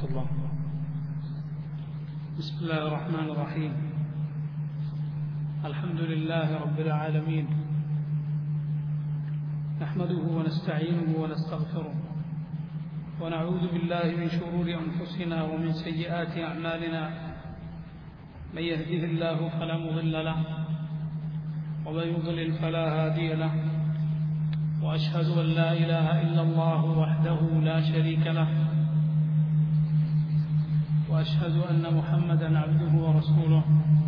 الله بسم الله الرحمن الرحيم الحمد لله رب العالمين نحمده ونستعينه ونستغفره ونعوذ بالله من شرور أنفسنا ومن سيئات أعمالنا من يهده الله فلا مضل له ومن يضلل فلا هادي له وأشهد أن لا إله إلا الله وحده لا شريك له وأشهد أن محمدا عبده ورسوله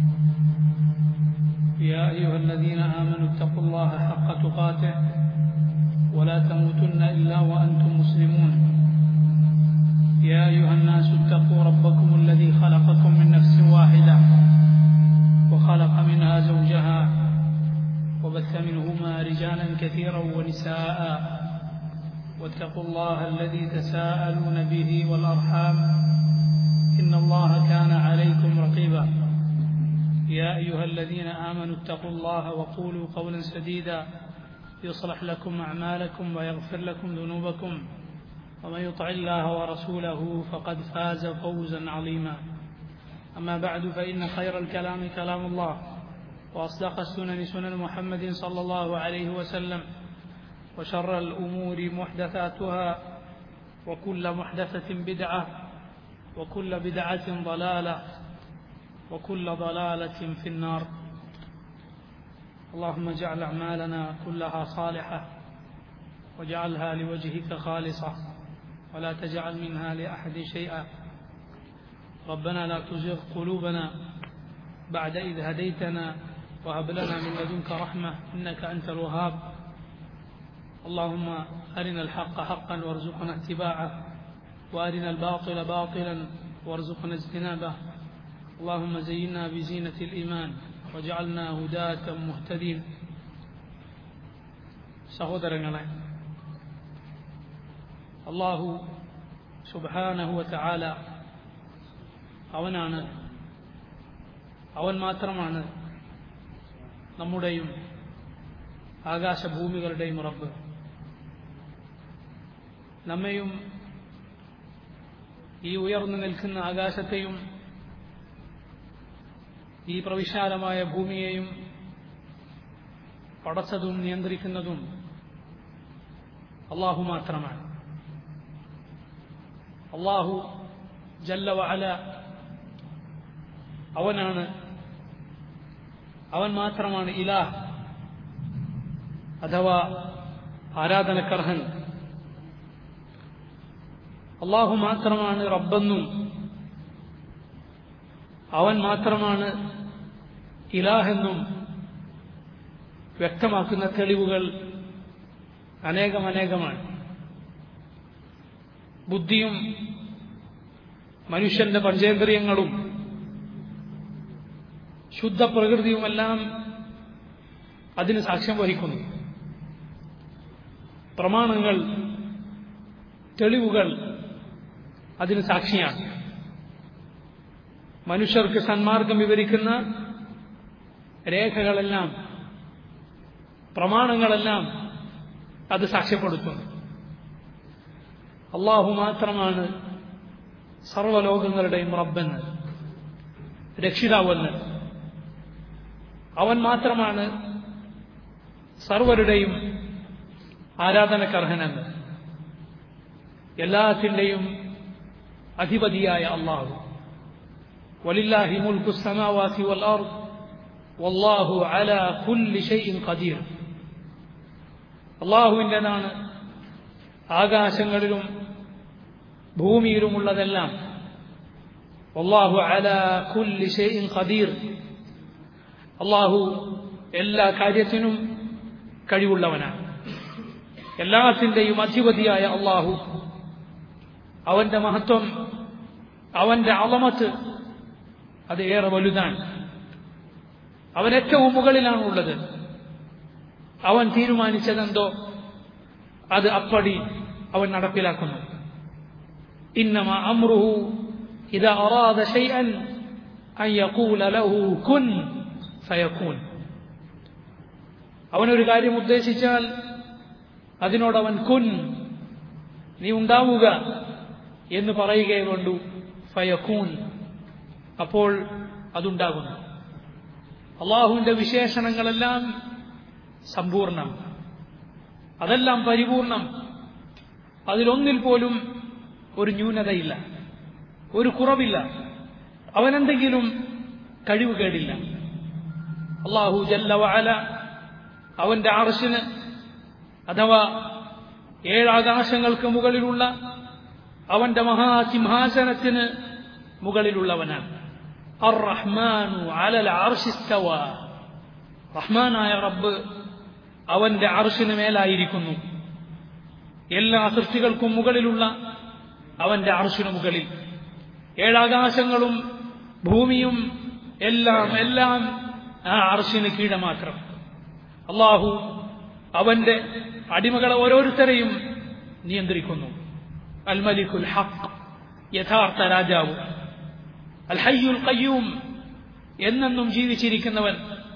يا أيها الذين آمنوا اتقوا الله حق تقاته ولا تموتن إلا وأنتم مسلمون يا أيها الناس اتقوا ربكم الذي خلقكم من نفس واحدة وخلق منها زوجها وبث منهما رجالا كثيرا ونساء واتقوا الله الذي تساءلون به والأرحام إن الله كان عليكم رقيبا يا أيها الذين آمنوا اتقوا الله وقولوا قولا سديدا يصلح لكم أعمالكم ويغفر لكم ذنوبكم ومن يطع الله ورسوله فقد فاز فوزا عظيما أما بعد فإن خير الكلام كلام الله وأصدق السنن سنن محمد صلى الله عليه وسلم وشر الأمور محدثاتها وكل محدثة بدعة وكل بدعة ضلالة وكل ضلالة في النار اللهم اجعل أعمالنا كلها صالحة واجعلها لوجهك خالصة ولا تجعل منها لأحد شيئا ربنا لا تزغ قلوبنا بعد إذ هديتنا وهب لنا من لدنك رحمة إنك أنت الوهاب اللهم أرنا الحق حقا وارزقنا اتباعه وأرنا الباطل باطلا وارزقنا اجتنابه اللهم زينا بزينة الإيمان وجعلنا هداة مهتدين സഹോദരങ്ങളെ അള്ളാഹു സുബാനഹുവ ചാല അവനാണ് അവൻ മാത്രമാണ് നമ്മുടെയും ആകാശഭൂമികളുടെയും റബ്ബ് നമ്മയും ഈ ഉയർന്നു നിൽക്കുന്ന ആകാശത്തെയും ഈ പ്രവിശാലമായ ഭൂമിയെയും പടച്ചതും നിയന്ത്രിക്കുന്നതും അള്ളാഹു മാത്രമാണ് അള്ളാഹു ജല്ല വഅല അവനാണ് അവൻ മാത്രമാണ് ഇലാഹ് അഥവാ ആരാധനക്കർഹൻ അള്ളാഹു മാത്രമാണ് റബ്ബെന്നും അവൻ മാത്രമാണ് ഇലാഹെന്നും വ്യക്തമാക്കുന്ന തെളിവുകൾ അനേകം അനേകമാണ് ബുദ്ധിയും മനുഷ്യന്റെ പഞ്ചേന്ദ്രിയങ്ങളും ശുദ്ധ പ്രകൃതിയുമെല്ലാം അതിന് സാക്ഷ്യം വഹിക്കുന്നു പ്രമാണങ്ങൾ തെളിവുകൾ അതിന് സാക്ഷിയാണ് മനുഷ്യർക്ക് സന്മാർഗം വിവരിക്കുന്ന രേഖകളെല്ലാം പ്രമാണങ്ങളെല്ലാം അത് സാക്ഷ്യപ്പെടുത്തുന്നു അള്ളാഹു മാത്രമാണ് സർവലോകങ്ങളുടെയും റബ്ബെന്ന് രക്ഷിതാവെന്ന് അവൻ മാത്രമാണ് സർവരുടെയും ആരാധനക്കർഹനെന്ന് എല്ലാത്തിൻ്റെയും അധിപതിയായ അള്ളാഹു വലില്ലാഹി മുൽക്കു സമാവാസി വൽ അർദ് വല്ലാഹു അലാ കുല്ലി ഷൈഇൻ ഖദീർ അള്ളാഹുവിൻ്റെതാണ് ആകാശങ്ങളിലും ഭൂമിയിലുമുള്ളതെല്ലാം വല്ലാഹു അലാ കുല്ലി ഷൈഇൻ ഖദീർ അള്ളാഹു എല്ലാ കാര്യത്തിനും കഴിവുള്ളവനാണ് എല്ലാത്തിൻ്റെയും അധിപതിയായ അള്ളാഹു അവന്റെ മഹത്വം അവന്റെ അളമത്ത് അത് ഏറെ വലുതാണ് അവൻ ഏറ്റവും മുകളിലാണ് ഉള്ളത് അവൻ തീരുമാനിച്ചതെന്തോ അത് അപ്പടി അവൻ നടപ്പിലാക്കുന്നു ഇന്നമ അമ്രുഹു ഇതാ അറാദ ഷൈഅൻ അൻ യഖൂല ലഹു കുൻ ഫയകൂൻ അവനൊരു കാര്യം ഉദ്ദേശിച്ചാൽ അതിനോടവൻ കുൻ നീ ഉണ്ടാവുക എന്ന് പറയുകയെ വേണ്ടു ഫയക്കൂൻ അപ്പോൾ അതുണ്ടാകുന്നു അള്ളാഹുവിന്റെ വിശേഷണങ്ങളെല്ലാം സമ്പൂർണം അതെല്ലാം പരിപൂർണം അതിലൊന്നിൽ പോലും ഒരു ന്യൂനതയില്ല ഒരു കുറവില്ല അവനെന്തെങ്കിലും കഴിവ് കേടില്ല അള്ളാഹു ജല്ല വഅല അവന്റെ ആർശിന് അഥവാ ഏഴാകാശങ്ങൾക്ക് മുകളിലുള്ള അവന്റെ മഹാസിംഹാസനത്തിന് മുകളിലുള്ളവനാണ് അർ റഹ്മാനു അലൽ അർഷിസ്തവ റഹ്മാനായ റബ്ബ് അവന്റെ അർഷിന് മേലായിരിക്കുന്നു എല്ലാ സൃഷ്ടികൾക്കും മുകളിലുള്ള അവന്റെ അർഷിന് മുകളിൽ ഏഴാകാശങ്ങളും ഭൂമിയും എല്ലാം എല്ലാം ആ അർഷിന് കീഴെ മാത്രം അള്ളാഹു അവന്റെ അടിമകളെ ഓരോരുത്തരെയും നിയന്ത്രിക്കുന്നു അൽ മലിക്കുൽ ഹഖ് യഥാർത്ഥ രാജാവ് അൽ ഹയ്യുൽ ഖയ്യൂം എന്നെന്നും ജീവിച്ചിരിക്കുന്നവൻ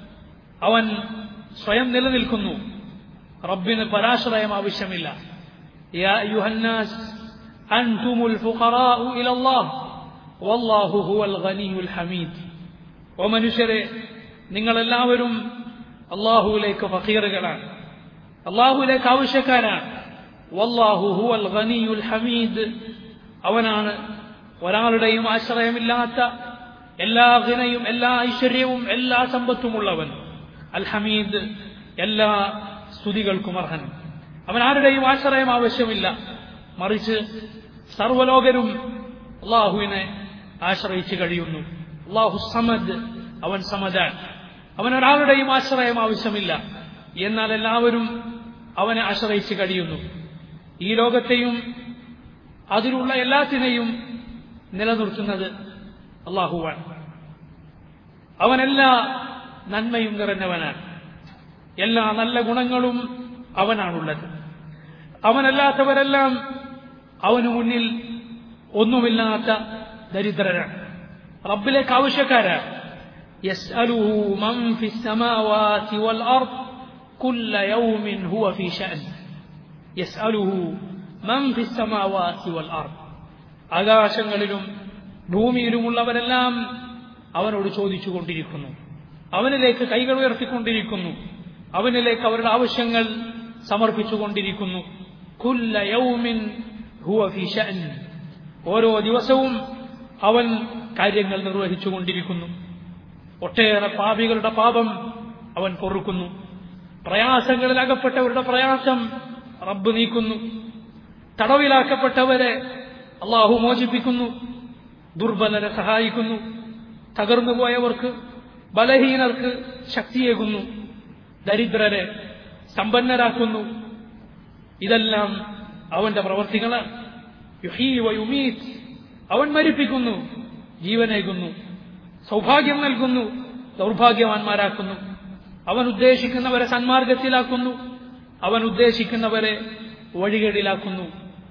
അവൻ സ്വയം നിലനിൽക്കുന്നു റബ്ബിന് പരാശ്രയം ആവശ്യമില്ല يا أيها الناس أنتم الفقراء إلى الله والله هو الغني الحميد ومനുഷ്യരെ നിങ്ങളെല്ലാവരും അള്ളാഹുവിലേക്ക് ഫക്കീറുകളാണ് അള്ളാഹുവിലേക്ക് ആവശ്യക്കാരാണ് വല്ലാഹു ഹുവൽ ഗനിയുൽ ഹമീദ് അവനാണ് ഒരാളുടെയും ആശ്രയമില്ലാത്ത എല്ലാ ഗിനയും എല്ലാ ഐശ്വര്യവും എല്ലാ സമ്പത്തുമുള്ളവൻ അൽ ഹമീദ് എല്ലാ സ്തുതികൾക്കും അർഹൻ അവൻ ആരുടെയും ആശ്രയം ആവശ്യമില്ല മറിച്ച് സർവലോകരും അള്ളാഹുവിനെ ആശ്രയിച്ച് കഴിയുന്നു അള്ളാഹു സമദ് അവൻ സമദാൻ അവൻ ഒരാളുടെയും ആശ്രയം ആവശ്യമില്ല എന്നാൽ എല്ലാവരും അവനെ ആശ്രയിച്ച് കഴിയുന്നു ഈ ലോകത്തെയും അതിലുള്ള എല്ലാത്തിനെയും നിലനിർത്തുന്നത് അള്ളാഹുവാണ് അവനെല്ലാ നന്മയും നിറഞ്ഞവനാണ് എല്ലാ നല്ല ഗുണങ്ങളും അവനാണുള്ളത് അവനല്ലാത്തവരെല്ലാം അവന് മുന്നിൽ ഒന്നുമില്ലാത്ത ദരിദ്രരാണ് റബ്ബിലേക്ക് ആവശ്യക്കാരാണ് يسأله من في السماوات والأرض كل يوم هو في شأن يسأله من في السماوات والأرض ആകാശങ്ങളിലും ഭൂമിയിലുമുള്ളവരെല്ലാം അവനോട് ചോദിച്ചുകൊണ്ടിരിക്കുന്നു അവനിലേക്ക് കൈകൾ ഉയർത്തിക്കൊണ്ടിരിക്കുന്നു അവനിലേക്ക് അവരുടെ ആവശ്യങ്ങൾ സമർപ്പിച്ചുകൊണ്ടിരിക്കുന്നു കുല്ല യൗമിൻ ഹുവ ഫി ഷഅൻ ഓരോ ദിവസവും അവൻ കാര്യങ്ങൾ നിർവഹിച്ചുകൊണ്ടിരിക്കുന്നു ഒട്ടേറെ പാപികളുടെ പാപം അവൻ പൊറുക്കുന്നു പ്രയാസങ്ങളിൽ അകപ്പെട്ടവരുടെ പ്രയാസം റബ്ബ് നീക്കുന്നു തടവിലാക്കപ്പെട്ടവരെ അള്ളാഹു മോചിപ്പിക്കുന്നു ദുർബലരെ സഹായിക്കുന്നു തകർന്നു പോയവർക്ക് ബലഹീനർക്ക് ശക്തിയേകുന്നു ദരിദ്രരെ സമ്പന്നരാക്കുന്നു ഇതെല്ലാം അവന്റെ പ്രവർത്തികളാണ് യുമീത് അവൻ മരിപ്പിക്കുന്നു ജീവനേകുന്നു സൗഭാഗ്യം നൽകുന്നു ദൗർഭാഗ്യവാന്മാരാക്കുന്നു അവൻ ഉദ്ദേശിക്കുന്നവരെ സന്മാർഗത്തിലാക്കുന്നു അവൻ ഉദ്ദേശിക്കുന്നവരെ വഴികേടിലാക്കുന്നു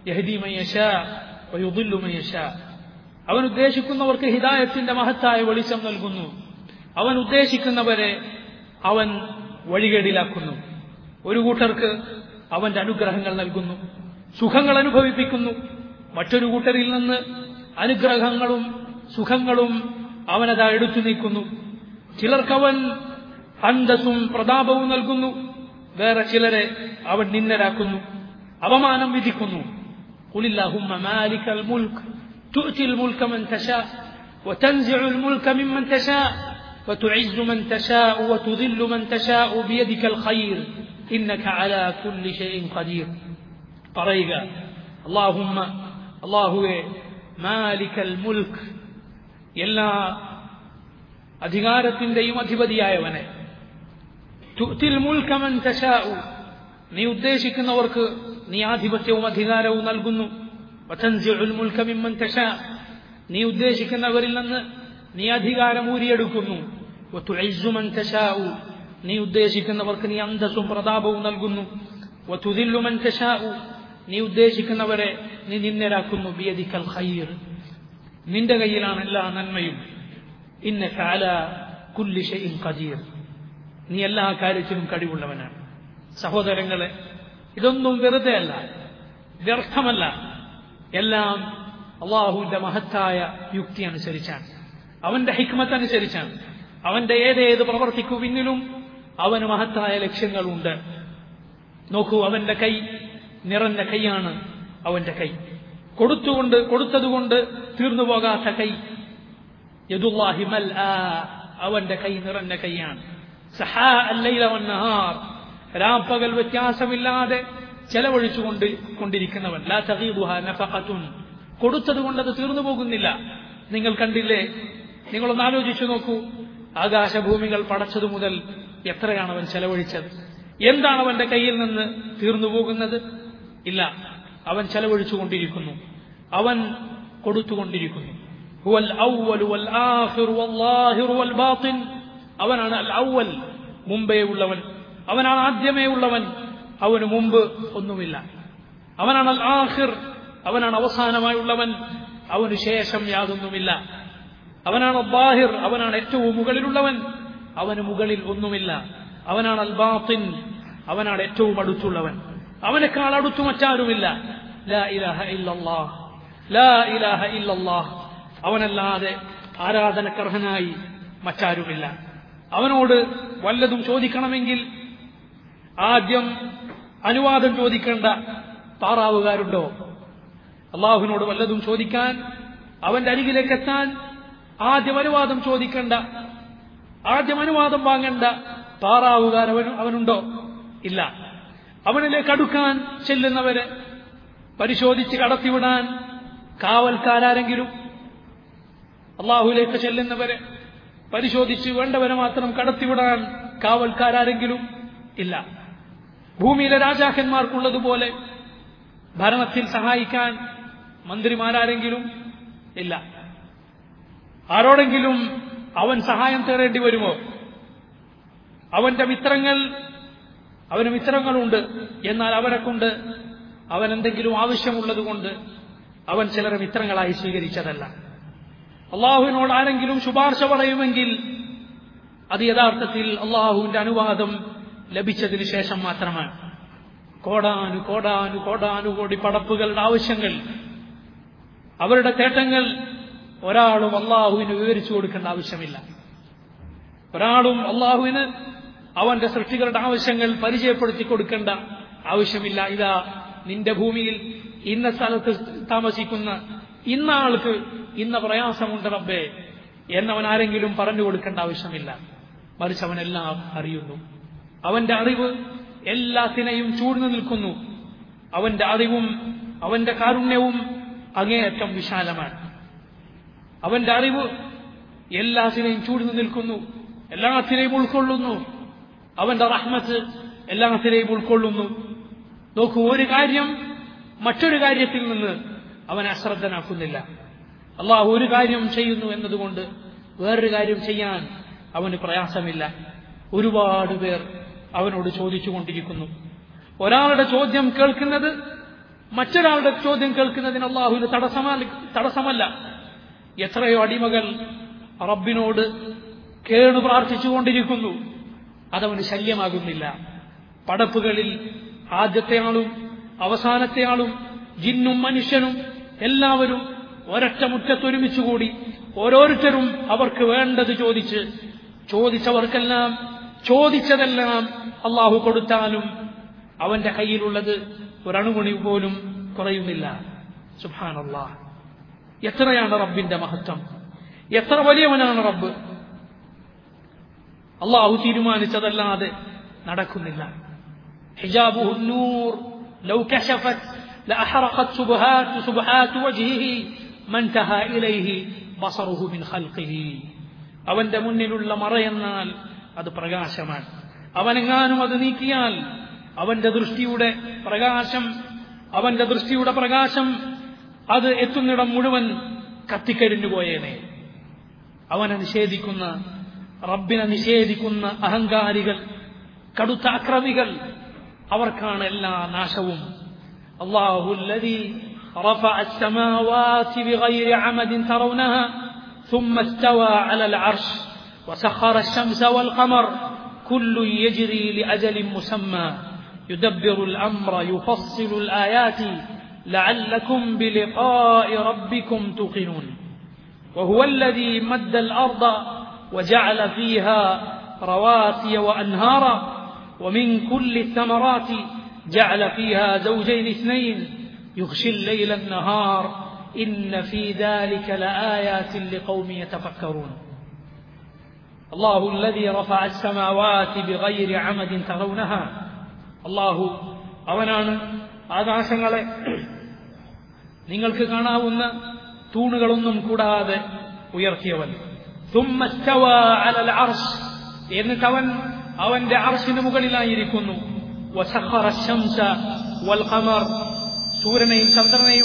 അവൻ ഉദ്ദേശിക്കുന്നവർക്ക് ഹിദായത്തിന്റെ മഹത്തായ വെളിച്ചം നൽകുന്നു അവൻ ഉദ്ദേശിക്കുന്നവരെ അവൻ വഴികേടിലാക്കുന്നു ഒരു കൂട്ടർക്ക് അവന്റെ അനുഗ്രഹങ്ങൾ നൽകുന്നു സുഖങ്ങൾ അനുഭവിപ്പിക്കുന്നു മറ്റൊരു കൂട്ടരിൽ നിന്ന് അനുഗ്രഹങ്ങളും സുഖങ്ങളും അവനതാ എടുത്തു നീക്കുന്നു ചിലർക്കവൻ അന്തസ്സും പ്രതാപവും നൽകുന്നു വേറെ ചിലരെ അവൻ നിന്നരാക്കുന്നു അപമാനം വിധിക്കുന്നു قل اللهم مالك الملك تؤتي الملك من تشاء وتنزع الملك ممن تشاء وتعز من تشاء وتذل من تشاء بيدك الخير إنك على كل شيء قدير പറയുക اللهم അള്ളാഹുവെ മാലിക്കൽ മുൽക്ക് എല്ലാ അധികാരത്തിന്റെയും അധിപതിയായവനെ തുത്തിൽ മുൽക്കമൻ തശാഉ നീ ഉദ്ദേശിക്കുന്നവർക്ക് നീ ആധിപത്യവും അധികാരവും നൽകുന്നു വതൻസിഉൽ മുൽക മിമ്മൻ തശാ നീ ഉദ്ദേശിക്കുന്നവരിൽ നിന്ന് നീ അധികാരം ഊരിയെടുക്കുന്നു വതുഇസ്സു മൻ തശാഉ നീ ഉദ്ദേശിക്കുന്നവർക്ക് നീ അന്തസ്സും പ്രതാപവും നൽകുന്നു വതുദില്ലു മൻ തശാഉ നീ ഉദ്ദേശിക്കുന്നവരെ നീ നിന്നരാക്കുന്നു ബിയദിക്കൽ ഖൈർ നിന്റെ കയ്യിലാണ് എല്ലാ നന്മയും ഇന്നക അലാ കുല്ലി ഷൈഇൻ ഖദീർ നീ എല്ലാ കാര്യത്തിലും കഴിവുള്ളവനാണ് സഹോദരങ്ങളെ ഇതൊന്നും വെറുതെ അല്ല വ്യർത്ഥമല്ല എല്ലാം അള്ളാഹുവിന്റെ മഹത്തായ യുക്തി അനുസരിച്ചാണ് അവന്റെ ഹിക്മത്ത് അനുസരിച്ചാണ് അവന്റെ ഏതേത് പ്രവർത്തിക്കു പിന്നിലും അവന് മഹത്തായ ലക്ഷ്യങ്ങളുണ്ട് നോക്കൂ അവന്റെ കൈ നിറഞ്ഞ കൈയാണ് അവന്റെ കൈ കൊടുത്തുകൊണ്ട് കൊടുത്തതുകൊണ്ട് തീർന്നു പോകാത്ത കൈ യദുല്ലാഹി മൽ അവന്റെ കൈ നിറഞ്ഞ കൈയാണ് സഹാ അല്ലൈല വന്നഹാർ രാപ്പകൽ വ്യത്യാസമില്ലാതെ ചെലവഴിച്ചുകൊണ്ട് കൊണ്ടിരിക്കുന്നവൻ ലാ തഗീബുഹ നഫഖത്തുൻ കൊടുത്തതുകൊണ്ട് അത് തീർന്നു പോകുന്നില്ല നിങ്ങൾ കണ്ടില്ലേ നിങ്ങളൊന്ന് ആലോചിച്ചു നോക്കൂ ആകാശഭൂമികൾ പടച്ചതു മുതൽ എത്രയാണ് അവൻ ചെലവഴിച്ചത് എന്താണ് അവന്റെ കയ്യിൽ നിന്ന് തീർന്നു പോകുന്നത് ഇല്ല അവൻ ചെലവഴിച്ചുകൊണ്ടിരിക്കുന്നു അവൻ കൊടുത്തുകൊണ്ടിരിക്കുന്നു ഹുവൽ ഔവൽ വൽ ആഖിർ വൽ ലാഹിർ വൽ ബാത്തിൻ അവനാണ് അൽ ഔവൽ മുമ്പേ ഉള്ളവൻ അവനാണ് ആദ്യമേ ഉള്ളവൻ അവന് മുമ്പ് ഒന്നുമില്ല അവനാണ് അൽ ആഖിർ അവനാണ് അവസാനമായുള്ളവൻ അവന് ശേഷം യാതൊന്നുമില്ല അവനാണ് ബാഹിർ അവനാണ് ഏറ്റവും മുകളിലുള്ളവൻ അവന് മുകളിൽ ഒന്നുമില്ല അവനാണ് അൽ ബാത്തിൻ അവനാണ് ഏറ്റവും അടുത്തുള്ളവൻ അവനേക്കാൾ അടുത്തു മറ്റാരുമില്ല ലാ ഇലാഹ ഇല്ലല്ലാഹ് ലാ ഇലാഹ ഇല്ലല്ലാഹ് അവനല്ലാതെ ആരാധനക്കർഹനായി മറ്റാരുമില്ല അവനോട് വല്ലതും ചോദിക്കണമെങ്കിൽ ആദ്യം അനുവാദം ചോദിക്കേണ്ട താറാവുകാരുണ്ടോ അള്ളാഹുവിനോട് വല്ലതും ചോദിക്കാൻ അവന്റെ അരികിലേക്ക് എത്താൻ ആദ്യം അനുവാദം ചോദിക്കേണ്ട ആദ്യം അനുവാദം വാങ്ങേണ്ട താറാവുകാർ അവൻ അവനുണ്ടോ ഇല്ല അവനിലേക്ക് അടുക്കാൻ ചെല്ലുന്നവരെ പരിശോധിച്ച് കടത്തിവിടാൻ കാവൽക്കാരെങ്കിലും അള്ളാഹുലേക്ക് ചെല്ലുന്നവരെ പരിശോധിച്ച് വേണ്ടവരെ മാത്രം കടത്തിവിടാൻ കാവൽക്കാരെങ്കിലും ഇല്ല ഭൂമിയിലെ രാജാക്കന്മാർക്കുള്ളതുപോലെ ഭരണത്തിൽ സഹായിക്കാൻ മന്ത്രിമാരാരെങ്കിലും ഇല്ല ആരോടെങ്കിലും അവൻ സഹായം തേടേണ്ടി വരുമോ അവന്റെ മിത്രങ്ങൾ അവന് മിത്രങ്ങളുണ്ട് എന്നാൽ അവരെ കൊണ്ട് അവൻ എന്തെങ്കിലും ആവശ്യമുള്ളത് കൊണ്ട് അവൻ ചിലരെ മിത്രങ്ങളായി സ്വീകരിച്ചതല്ല അള്ളാഹുവിനോട് ആരെങ്കിലും ശുപാർശ പറയുമെങ്കിൽ അത് യഥാർത്ഥത്തിൽ അള്ളാഹുവിന്റെ അനുവാദം ലഭിച്ചതിന് ശേഷം മാത്രമാണ് കോടാനു കോടാനു കോടാനു കോടി പടപ്പുകളുടെ ആവശ്യങ്ങൾ അവരുടെ തേട്ടങ്ങൾ ഒരാളും അള്ളാഹുവിന് വിവരിച്ചു കൊടുക്കേണ്ട ആവശ്യമില്ല ഒരാളും അള്ളാഹുവിന് അവന്റെ സൃഷ്ടികളുടെ ആവശ്യങ്ങൾ പരിചയപ്പെടുത്തി കൊടുക്കേണ്ട ആവശ്യമില്ല ഇതാ നിന്റെ ഭൂമിയിൽ ഇന്ന സ്ഥലത്ത് താമസിക്കുന്ന ഇന്ന ആൾക്ക് ഇന്ന പ്രയാസമുണ്ട് റബ്ബേ എന്നവൻ ആരെങ്കിലും പറഞ്ഞു കൊടുക്കേണ്ട ആവശ്യമില്ല മറിച്ച് അവനെല്ലാം അറിയുന്നു അവന്റെ അറിവ് എല്ലാത്തിനെയും ചൂഴ്ന്നു നിൽക്കുന്നു അവന്റെ അറിവും അവന്റെ കാരുണ്യവും അങ്ങേയറ്റം വിശാലമാണ് അവന്റെ അറിവ് എല്ലാത്തിനെയും ചൂഴ്ന്നു നിൽക്കുന്നു എല്ലാത്തിനെയും ഉൾക്കൊള്ളുന്നു അവന്റെ റഹ്മത്ത് എല്ലാത്തിനെയും ഉൾക്കൊള്ളുന്നു നോക്കൂ ഒരു കാര്യം മറ്റൊരു കാര്യത്തിൽ നിന്ന് അവൻ അശ്രദ്ധനാക്കുന്നില്ല അള്ളാഹു ഒരു കാര്യം ചെയ്യുന്നു എന്നതുകൊണ്ട് വേറൊരു കാര്യം ചെയ്യാൻ അവന് പ്രയാസമില്ല ഒരുപാട് പേർ അവനോട് ചോദിച്ചുകൊണ്ടിരിക്കുന്നു ഒരാളുടെ ചോദ്യം കേൾക്കുന്നത് മറ്റൊരാളുടെ ചോദ്യം കേൾക്കുന്നതിന് അള്ളാഹുവിന് തടസ്സമല്ല തടസ്സമല്ല എത്രയോ അടിമകൾ റബ്ബിനോട് കേണു പ്രാർത്ഥിച്ചുകൊണ്ടിരിക്കുന്നു അതവന് ശല്യമാകുന്നില്ല പടപ്പുകളിൽ ആദ്യത്തെ ആളും അവസാനത്തെ ആളും ജിന്നും മനുഷ്യനും എല്ലാവരും ഒരൊറ്റ മുറ്റത്തൊരുമിച്ചുകൂടി ഓരോരുത്തരും അവർക്ക് വേണ്ടത് ചോദിച്ച് ചോദിച്ചവർക്കെല്ലാം ചോദിച്ചതെല്ലാം അള്ളാഹു കൊടുത്താലും അവന്റെ കയ്യിലുള്ളത് ഒരണുമണി പോലും കുറയുന്നില്ല സുഭാനല്ലാ എത്രയാണ് റബ്ബിന്റെ മഹത്വം എത്ര വലിയവനാണ് റബ്ബ് അള്ളാഹു തീരുമാനിച്ചതല്ലാതെ നടക്കുന്നില്ല ഹിജാബുഹു നൂർ ലൗ കശഫത് لأحرقت سبحات سبحات وجهه ما انتهى إليه بصره من خلقه അവന്റെ മുന്നിലുള്ള മറയെന്നാൽ അത് പ്രകാശമാണ് അവനെങ്ങാനും അത് നീക്കിയാൽ അവന്റെ ദൃഷ്ടിയുടെ പ്രകാശം അവന്റെ ദൃഷ്ടിയുടെ പ്രകാശം അത് എത്തുന്നിടം മുഴുവൻ കത്തിക്കരിഞ്ഞു പോയേനെ അവനെ നിഷേധിക്കുന്ന റബ്ബിനെ നിഷേധിക്കുന്ന അഹങ്കാരികൾ കടുത്ത അക്രമികൾ അവർക്കാണ് എല്ലാ നാശവും الله الذي رفع السماوات بغير عمد ترونها ثم استوى على العرش وسخر الشمس والقمر كل يجري لأجل مسمى يدبر الأمر يفصل الآيات لعلكم بلقاء ربكم توقنون وهو الذي مد الأرض وجعل فيها رواسي وأنهارا ومن كل الثمرات جعل فيها زوجين اثنين يغشي الليل النهار إن في ذلك لآيات لقوم يتفكرون الله الذي رفع السماوات بغير عمد ترونها الله അവനാണ് ആകാശങ്ങളെ നിങ്ങൾക്ക് കാണാവുന്ന തൂണുകളൊന്നും കൂടാതെ ഉയർത്തിയവൻ എന്നിട്ട് അവൻ അവന്റെ അർശിന് മുകളിലായിരിക്കുന്നു സൂര്യനെയും ചന്ദ്രനെയും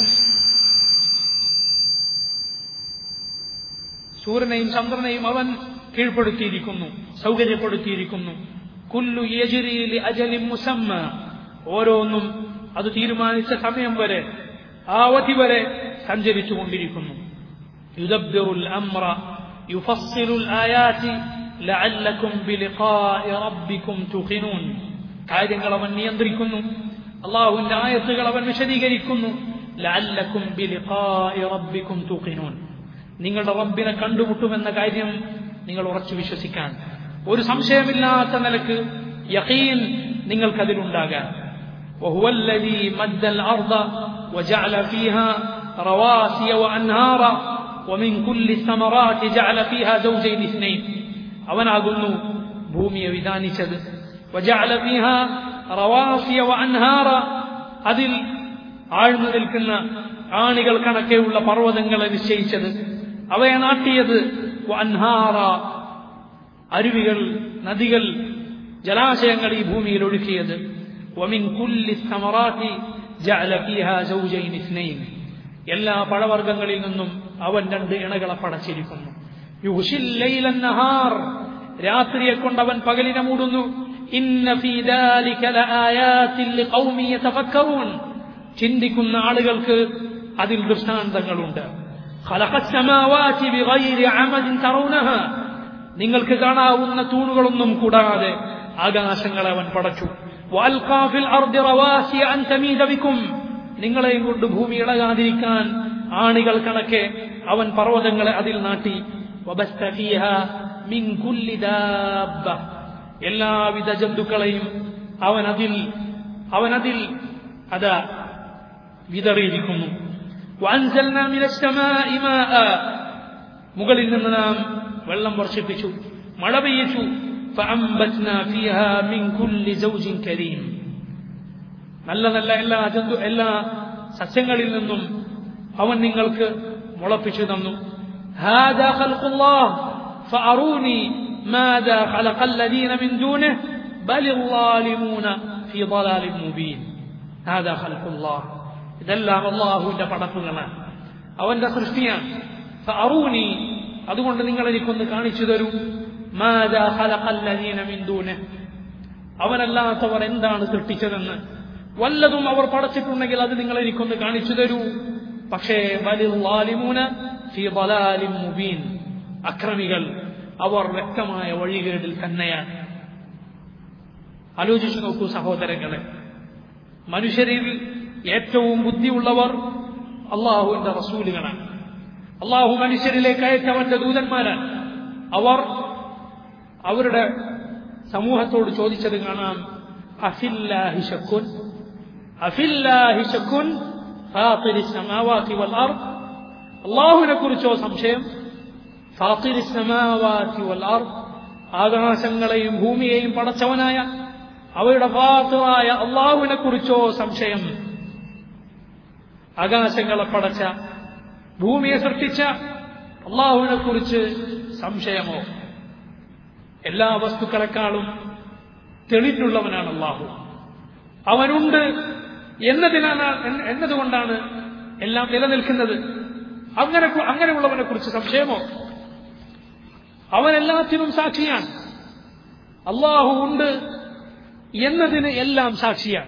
സൂര്യനെയും ചന്ദ്രനെയും അവൻ കീഴ്പ്പെടുത്തിയിരിക്കുന്നു സൗകര്യപ്പെടുത്തിയിരിക്കുന്നു കുല്ലു യജിരിയിലെ അജലി മുസമ്മ ഓരോന്നും അത് തീരുമാനിച്ച സമയം വരെ ആ അവധി വരെ സഞ്ചരിച്ചു കൊണ്ടിരിക്കുന്നു യുദബ്ബിറുൽ അമ്ര യുഫസ്സിലുൽ ആയാതി ലഅല്ലക്കും ബിലിഖാഇ റബ്ബിക്കും തുഖിനൂൻ കാര്യങ്ങൾ അവൻ നിയന്ത്രിക്കുന്നു അള്ളാഹുവിന്റെ ആയത്തുകൾ അവൻ വിശദീകരിക്കുന്നു ലഅല്ലക്കും ബിലിഖാഇ റബ്ബിക്കും തുഖിനൂൻ നിങ്ങളുടെ റബ്ബിനെ കണ്ടുമുട്ടുമെന്ന കാര്യം നിങ്ങൾ ഉറച്ചു വിശ്വസിക്കാൻ ഒരു സംശയമില്ലാത്ത നിലക്ക് യഖീൻ നിങ്ങൾക്കതിലുണ്ടാകാൻ وهو الذي مد الأرض وجعل فيها رواسي وأنهارا ومن كل الثمرات جعل فيها زوجين اثنين അവനാകുന്നു ഭൂമിയെ വിധാനിച്ചത് وجعل فيها رواسي وأنهارا അതിൽ ആഴ്ന്നു നിൽക്കുന്ന ആണികൾ കണക്കെയുള്ള പർവ്വതങ്ങളെ നിശ്ചയിച്ചത് അവയെ നാട്ടിയത് അൻഹാറ അരുവികൾ നദികൾ ജലാശയങ്ങൾ ഈ ഭൂമിയിൽ ഒഴുക്കിയത് ومن كل الثمرات جعل فيها زوجين اثنين എല്ലാ പഴവർഗ്ഗങ്ങളിൽ നിന്നും അവൻ രണ്ട് ഇണകളെ പടച്ചിരിക്കുന്നു യുഷിൽ ലൈലൻ നഹാർ രാത്രിയെ കൊണ്ട് അവൻ പകലിനെ മൂടുന്നു ഇന്ന ഫീ ദാലിക ലആയാതിൻ ലിഖൗമി യതഫക്കറൂൻ ചിന്തിക്കുന്ന ആളുകൾക്ക് അതിൽ ദൃഷ്ടാന്തങ്ങളുണ്ട് നിങ്ങൾക്ക് കാണാവുന്ന തൂണുകളൊന്നും കൂടാതെ ആകാശങ്ങളെ അവൻ പടച്ചു നിങ്ങളെയും കൊണ്ട് ഭൂമി ഇളകാതിരിക്കാൻ ആണികൾ കണക്കെ അവൻ പർവ്വതങ്ങളെ അതിൽ നാട്ടി എല്ലാവിധ ജന്തുക്കളെയും അവൻ അതിൽ അവൻ അതിൽ അതാ വിതറിയിരിക്കുന്നു മുകളിൽ നിന്ന് നാം വെള്ളം വർഷിപ്പിച്ചു മഴ പെയ്യിച്ചു നല്ല നല്ല എല്ലാ ജന്തു എല്ലാ സസ്യങ്ങളിൽ നിന്നും അവൻ നിങ്ങൾക്ക് മുളപ്പിച്ചു തന്നു ماذا خلق الذين من دونه بل الظالمون في ضلال مبين هذا خلق الله ഇതെല്ലാം അള്ളാഹുവിന്റെ പടപ്പുകളാണ് അവന്റെ സൃഷ്ടിയാണ് ഫഅറൂനി അതുകൊണ്ട് നിങ്ങൾ എനിക്കൊന്ന് കാണിച്ചു തരൂ മാദാ ഖലഖല്ലദീന മിൻ ദൂന അവനല്ലാത്തവർ എന്താണ് സൃഷ്ടിച്ചതെന്ന് വല്ലതും അവർ പടച്ചിട്ടുണ്ടെങ്കിൽ അത് നിങ്ങൾ എനിക്കൊന്ന് കാണിച്ചു തരൂ പക്ഷേ വലിമൂന ഫി ضلالin മുബീൻ അക്രമികൾ അവർ വ്യക്തമായ വഴികേടിൽ തന്നെയാണ് ആലോചിച്ചു നോക്കൂ സഹോദരങ്ങളെ മനുഷ്യരിൽ ഏറ്റവും ബുദ്ധിയുള്ളവർ അള്ളാഹുവിന്റെ റസൂലുകളാണ് അള്ളാഹു മനുഷ്യരിലേക്ക് അയച്ചവന്റെ ദൂതന്മാരാണ് അവർ അവരുടെ സമൂഹത്തോട് ചോദിച്ചത് കാണാം അഫില്ലാഹി ശക്കുൻ അഫില്ലാഹി ശക്കുൻ ഫാത്തിരി സമാവാത്തി വൽ അർദ് അള്ളാഹുവിനെ കുറിച്ചോ സംശയം ഫാത്തിരി സമാവാത്തി വൽ അർദ് ആകാശങ്ങളെയും ഭൂമിയെയും പടച്ചവനായ അവയുടെ ഫാത്തിറായ അള്ളാഹുവിനെ കുറിച്ചോ സംശയം ആകാശങ്ങളെ പടച്ച ഭൂമിയെ സൃഷ്ടിച്ച അള്ളാഹുവിനെ കുറിച്ച് സംശയമോ എല്ലാ വസ്തുക്കളെക്കാളും തെളിഞ്ഞുള്ളവനാണ് അള്ളാഹു അവനുണ്ട് എന്നതിനാണ് എന്നതുകൊണ്ടാണ് എല്ലാം നിലനിൽക്കുന്നത് അങ്ങനെ അങ്ങനെയുള്ളവനെ കുറിച്ച് സംശയമോ അവൻ എല്ലാത്തിനും സാക്ഷിയാണ് അള്ളാഹു ഉണ്ട് എന്നതിന് എല്ലാം സാക്ഷിയാണ്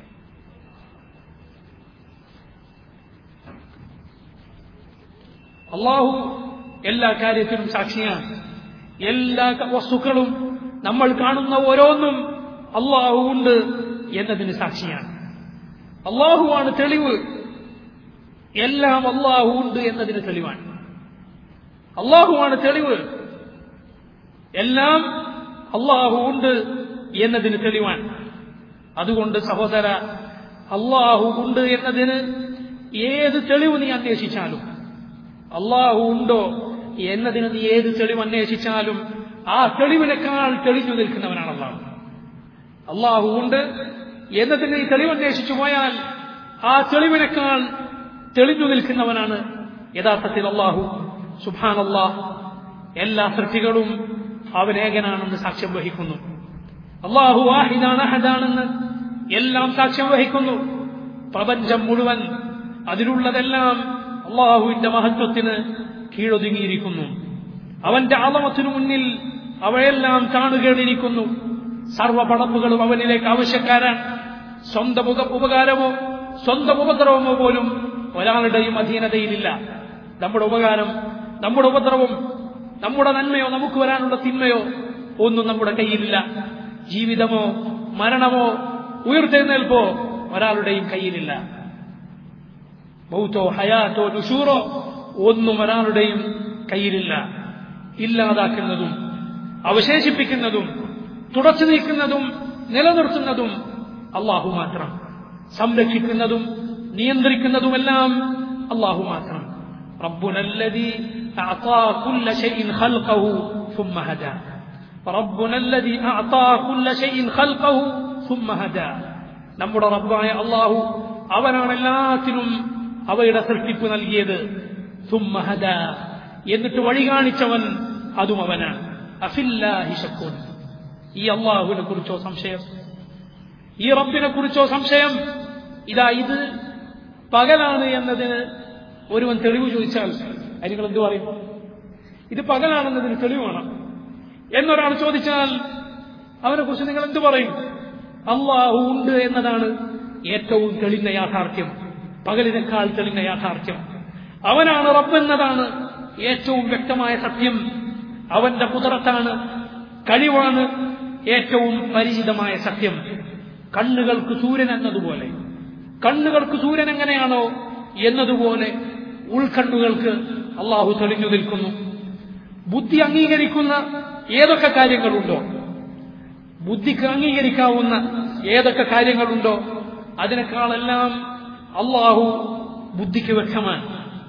അള്ളാഹു എല്ലാ കാര്യത്തിനും സാക്ഷിയാണ് എല്ലാ വസ്തുക്കളും നമ്മൾ കാണുന്ന ഓരോന്നും അള്ളാഹു ഉണ്ട് എന്നതിന് സാക്ഷിയാണ് അള്ളാഹുവാണ് തെളിവ് എല്ലാം അള്ളാഹു ഉണ്ട് എന്നതിന് തെളിവാണ് അള്ളാഹുവാണ് തെളിവ് എല്ലാം അള്ളാഹു ഉണ്ട് എന്നതിന് തെളിവാണ് അതുകൊണ്ട് സഹോദര അള്ളാഹു ഉണ്ട് എന്നതിന് ഏത് തെളിവ് നീ അന്വേഷിച്ചാലും അള്ളാഹു ഉണ്ടോ എന്നതിന് നീ ഏത് തെളിവ് അന്വേഷിച്ചാലും ആ തെളിവിനേക്കാൾ തെളിഞ്ഞു നിൽക്കുന്നവനാണ് അള്ളാഹു അള്ളാഹു ഉണ്ട് എന്നതിന് നീ തെളിവ് അന്വേഷിച്ചു പോയാൽ ആ തെളിവിനേക്കാൾ തെളിഞ്ഞു നിൽക്കുന്നവനാണ് യഥാർത്ഥത്തിൽ അള്ളാഹു സുബാൻ അള്ളാഹ് എല്ലാ സൃഷ്ടികളും അവനേകനാണെന്ന് സാക്ഷ്യം വഹിക്കുന്നു അള്ളാഹു വാഹിദാണ് അഹദാണെന്ന് എല്ലാം സാക്ഷ്യം വഹിക്കുന്നു പ്രപഞ്ചം മുഴുവൻ അതിലുള്ളതെല്ലാം അള്ളാഹുവിന്റെ മഹത്വത്തിന് കീഴൊതുങ്ങിയിരിക്കുന്നു അവന്റെ ആളമത്തിനു മുന്നിൽ അവയെല്ലാം കാണുകേണ്ടിരിക്കുന്നു സർവ പടപ്പുകളും അവനിലേക്ക് ആവശ്യക്കാരാണ് സ്വന്തം ഉപ- ഉപകാരമോ സ്വന്തം ഉപദ്രവമോ പോലും ഒരാളുടെയും അധീനതയിലില്ല നമ്മുടെ ഉപകാരം നമ്മുടെ ഉപദ്രവം നമ്മുടെ നന്മയോ നമുക്ക് വരാനുള്ള തിന്മയോ ഒന്നും നമ്മുടെ കയ്യിലില്ല ജീവിതമോ മരണമോ ഉയർത്തെഴുന്നേൽപ്പോ ഒരാളുടെയും കയ്യിലില്ല മൗത്തോ ഹയാത്തോ നുഷൂറോ ഒന്നും ഒരാളുടെയും കയ്യിലില്ല ഇല്ലാതാക്കുന്നതും അവശേഷിപ്പിക്കുന്നതും തുടച്ചു നീക്കുന്നതും നിലനിർത്തുന്നതും അള്ളാഹു മാത്രം സംരക്ഷിക്കുന്നതും നിയന്ത്രിക്കുന്നതുമെല്ലാം അള്ളാഹു മാത്രം ربنا الذي أعطى كل شيء خلقه ثم هدى ربنا الذي أعطى كل شيء خلقه ثم هدى നമ്മുടെ റബ്ബായ അള്ളാഹു അവനാണ് എല്ലാത്തിനും അവയുടെ സൃഷ്ടിപ്പ് നൽകിയത് ثم هدى എന്നിട്ട് വഴി കാണിച്ചവൻ അതും അവനാണ് അഫില്ലാഹി ശക്കൂൻ ഈ അള്ളാഹുവിനെ കുറിച്ചോ സംശയം ഈ റബ്ബിനെ കുറിച്ചോ സംശയം ഇതാ ഇത് പകലാണ് എന്നതിന് ഒരുവൻ തെളിവ് ചോദിച്ചാൽ അതിന് നിങ്ങൾ എന്ത് പറയും ഇത് പകലാണെന്നതിന് തെളിവ് വേണം എന്നൊരാൾ ചോദിച്ചാൽ അവനെ കുറിച്ച് നിങ്ങൾ എന്ത് പറയും അള്ളാഹു ഉണ്ട് എന്നതാണ് ഏറ്റവും തെളിഞ്ഞ യാഥാർത്ഥ്യം പകലിനേക്കാൾ തെളിഞ്ഞ യാഥാർത്ഥ്യം അവനാണ് റബ്ബ് എന്നതാണ് ഏറ്റവും വ്യക്തമായ സത്യം അവന്റെ കുതിരത്താണ് കഴിവാണ് ഏറ്റവും പരിചിതമായ സത്യം കണ്ണുകൾക്ക് സൂര്യൻ എന്നതുപോലെ കണ്ണുകൾക്ക് സൂര്യൻ എങ്ങനെയാണോ എന്നതുപോലെ ഉൾക്കണ്ണുകൾക്ക് അള്ളാഹു തെളിഞ്ഞു നിൽക്കുന്നു ബുദ്ധി അംഗീകരിക്കുന്ന ഏതൊക്കെ കാര്യങ്ങളുണ്ടോ ബുദ്ധിക്ക് അംഗീകരിക്കാവുന്ന ഏതൊക്കെ കാര്യങ്ങളുണ്ടോ അതിനേക്കാളെല്ലാം അള്ളാഹു ബുദ്ധിക്ക് വ്യക്തമാണ്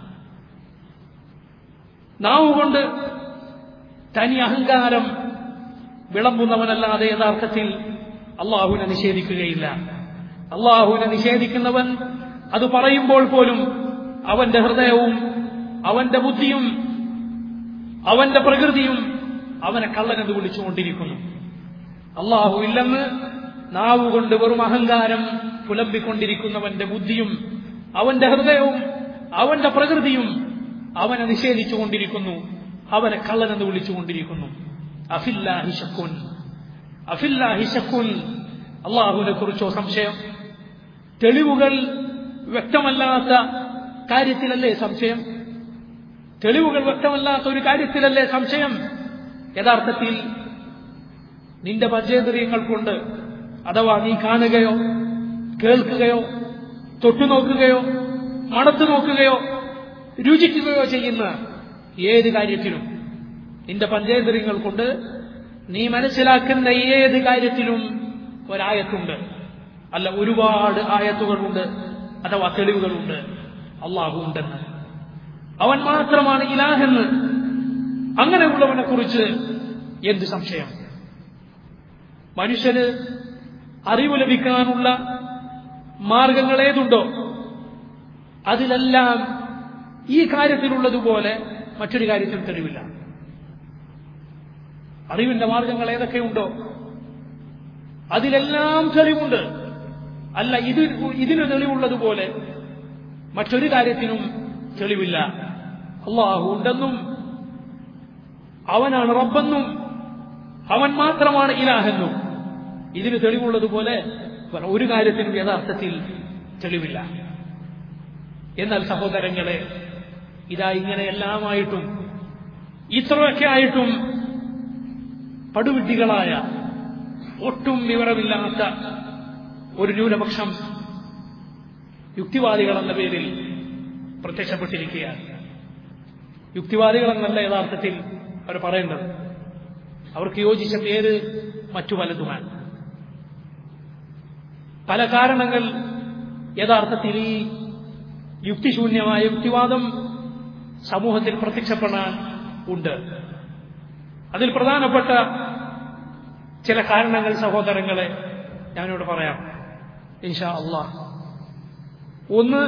നാവുകൊണ്ട് തനി അഹങ്കാരം വിളമ്പുന്നവനല്ലാതെ യഥാർത്ഥത്തിൽ അള്ളാഹുവിനെ നിഷേധിക്കുകയില്ല അള്ളാഹുവിനെ നിഷേധിക്കുന്നവൻ അത് പറയുമ്പോൾ പോലും അവന്റെ ഹൃദയവും അവന്റെ ബുദ്ധിയും അവന്റെ പ്രകൃതിയും അവനെ കള്ളനെന്ന് വിളിച്ചുകൊണ്ടിരിക്കുന്നു അള്ളാഹു ഇല്ലെന്ന് നാവുകൊണ്ട് വെറും അഹങ്കാരം പുലമ്പിക്കൊണ്ടിരിക്കുന്നവന്റെ ബുദ്ധിയും അവന്റെ ഹൃദയവും അവന്റെ പ്രകൃതിയും അവനെ നിഷേധിച്ചുകൊണ്ടിരിക്കുന്നു അവനെ കള്ളനെന്ന് വിളിച്ചുകൊണ്ടിരിക്കുന്നു അഫില്ലാഹി ശക്കുൻ അഫില്ലാഹി ശക്കുൻ അള്ളാഹുവിനെ കുറിച്ചോ സംശയം തെളിവുകൾ വ്യക്തമല്ലാത്ത കാര്യത്തിലല്ലേ സംശയം തെളിവുകൾ വ്യക്തമല്ലാത്ത ഒരു കാര്യത്തിലല്ലേ സംശയം യഥാർത്ഥത്തിൽ നിന്റെ പഞ്ചേന്ദ്രിയങ്ങൾ കൊണ്ട് അഥവാ നീ കാണുകയോ കേൾക്കുകയോ തൊട്ടുനോക്കുകയോ മണത്തു നോക്കുകയോ രുചിക്കുകയോ ചെയ്യുന്ന ഏത് കാര്യത്തിലും നിന്റെ പഞ്ചേന്ദ്രിയങ്ങൾ കൊണ്ട് നീ മനസ്സിലാക്കുന്ന ഏത് കാര്യത്തിലും ഒരായത്തുണ്ട് അല്ല ഒരുപാട് ആയത്തുകളുണ്ട് അഥവാ തെളിവുകളുണ്ട് അള്ളാഹു ഉണ്ടെന്ന് അവൻ മാത്രമാണ് ഇലാഹെന്ന് അങ്ങനെയുള്ളവനെ കുറിച്ച് എന്ത് സംശയം മനുഷ്യന് അറിവ് ലഭിക്കാനുള്ള മാർഗങ്ങൾ ഏതുണ്ടോ അതിലെല്ലാം ഈ കാര്യത്തിലുള്ളതുപോലെ മറ്റൊരു കാര്യത്തിൽ തെളിവില്ല അറിവിന്റെ മാർഗങ്ങൾ ഏതൊക്കെയുണ്ടോ അതിലെല്ലാം തെളിവുണ്ട് അല്ല ഇത് ഇതിന് തെളിവുള്ളതുപോലെ മറ്റൊരു കാര്യത്തിനും തെളിവില്ല അള്ളാഹു ഉണ്ടെന്നും അവനാണ് റബ്ബെന്നും അവൻ മാത്രമാണ് ഇലാഹെന്നും ഇതിന് തെളിവുള്ളതുപോലെ വേറെ ഒരു കാര്യത്തിനും യഥാർത്ഥത്തിൽ തെളിവില്ല എന്നാൽ സഹോദരങ്ങളെ ഇതാ ഇങ്ങനെ എല്ലാമായിട്ടും ഇത്രയൊക്കെ ആയിട്ടും പടുവിഡ്ഢികളായ ഒട്ടും വിവരമില്ലാത്ത ഒരു ന്യൂനപക്ഷം യുക്തിവാദികൾ എന്ന പേരിൽ പ്രത്യക്ഷപ്പെട്ടിരിക്കുകയാണ് യുക്തിവാദികളെന്നല്ല യഥാർത്ഥത്തിൽ അവർ പറയേണ്ടത് അവർക്ക് യോജിച്ച പേര് മറ്റു പലതുമാണ് പല കാരണങ്ങൾ യഥാർത്ഥത്തിൽ ഈ യുക്തിശൂന്യമായ യുക്തിവാദം സമൂഹത്തിൽ പ്രത്യക്ഷപ്പെടാൻ ഉണ്ട് അതിൽ പ്രധാനപ്പെട്ട ചില കാരണങ്ങൾ സഹോദരങ്ങളെ ഞാനിവിടെ പറയാം ഇൻഷാ അള്ളാഹ് ഒന്ന്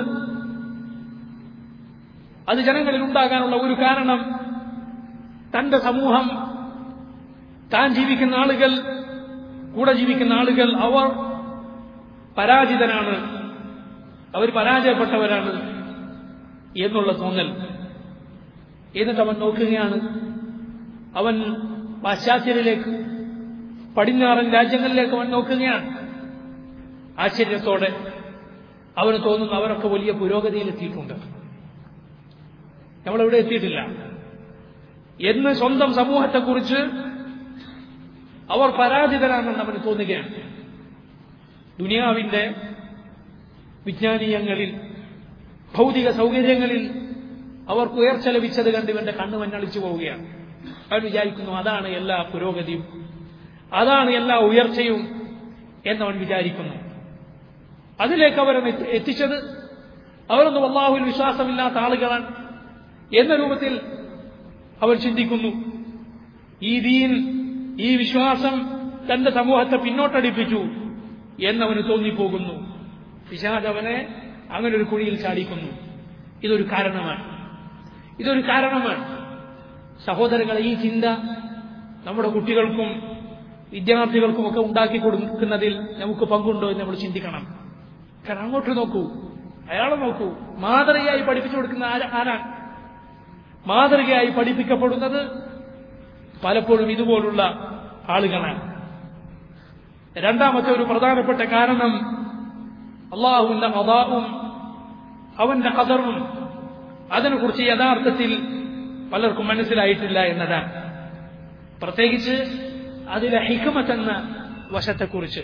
അത് ജനങ്ങളിൽ ഉണ്ടാകാനുള്ള ഒരു കാരണം തന്റെ സമൂഹം താൻ ജീവിക്കുന്ന ആളുകൾ കൂടെ ജീവിക്കുന്ന ആളുകൾ അവർ പരാജിതനാണ് അവർ പരാജയപ്പെട്ടവരാണ് എന്നുള്ള തോന്നൽ എന്നിട്ട് അവൻ നോക്കുകയാണ് അവൻ പാശ്ചാത്യരിലേക്ക് പടിഞ്ഞാറൻ രാജ്യങ്ങളിലേക്ക് അവൻ നോക്കുകയാണ് ആശ്ചര്യത്തോടെ അവന് തോന്നുന്നു അവരൊക്കെ വലിയ പുരോഗതിയിലെത്തിയിട്ടുണ്ട് നമ്മളെവിടെ എത്തിയിട്ടില്ല എന്ന് സ്വന്തം സമൂഹത്തെക്കുറിച്ച് അവർ പരാജിതരാണെന്ന് അവന് തോന്നുകയാണ് ദുനിയാവിന്റെ വിജ്ഞാനീയങ്ങളിൽ ഭൗതിക സൗകര്യങ്ങളിൽ അവർക്ക് ഉയർച്ച ലഭിച്ചത് കണ്ട് ഇവന്റെ കണ്ണ് മഞ്ഞളിച്ചു പോവുകയാണ് അവൻ വിചാരിക്കുന്നു അതാണ് എല്ലാ പുരോഗതിയും അതാണ് എല്ലാ ഉയർച്ചയും എന്നവൻ വിചാരിക്കുന്നു അതിലേക്ക് അവരെ എത്തിച്ചത് അവരൊന്നും അള്ളാഹുവിൽ വിശ്വാസമില്ലാത്ത ആളുകളാണ് എന്ന രൂപത്തിൽ അവർ ചിന്തിക്കുന്നു ഈ ദീൻ ഈ വിശ്വാസം തന്റെ സമൂഹത്തെ പിന്നോട്ടടിപ്പിച്ചു എന്നവന് തോന്നിപ്പോകുന്നു പിശാദ് അവനെ അങ്ങനെ ഒരു കുഴിയിൽ ചാടിക്കുന്നു ഇതൊരു കാരണമാണ് ഇതൊരു കാരണമാണ് സഹോദരങ്ങളെ ഈ ചിന്ത നമ്മുടെ കുട്ടികൾക്കും വിദ്യാർത്ഥികൾക്കും ഒക്കെ ഉണ്ടാക്കി കൊടുക്കുന്നതിൽ നമുക്ക് പങ്കുണ്ടോ എന്ന് നമ്മൾ ചിന്തിക്കണം കാരണം അങ്ങോട്ട് നോക്കൂ അയാളെ നോക്കൂ മാതൃകയായി പഠിപ്പിച്ചു കൊടുക്കുന്ന ആരാണ് മാതൃകയായി പഠിപ്പിക്കപ്പെടുന്നത് പലപ്പോഴും ഇതുപോലുള്ള ആളുകളാണ് രണ്ടാമത്തെ ഒരു പ്രധാനപ്പെട്ട കാരണം അള്ളാഹുവിന്റെ കഥാവും അവന്റെ കഥറും അതിനെക്കുറിച്ച് യഥാർത്ഥത്തിൽ പലർക്കും മനസ്സിലായിട്ടില്ല എന്നതാണ് പ്രത്യേകിച്ച് അതിലെ ഹിക്കമത്ത് എന്ന വശത്തെക്കുറിച്ച്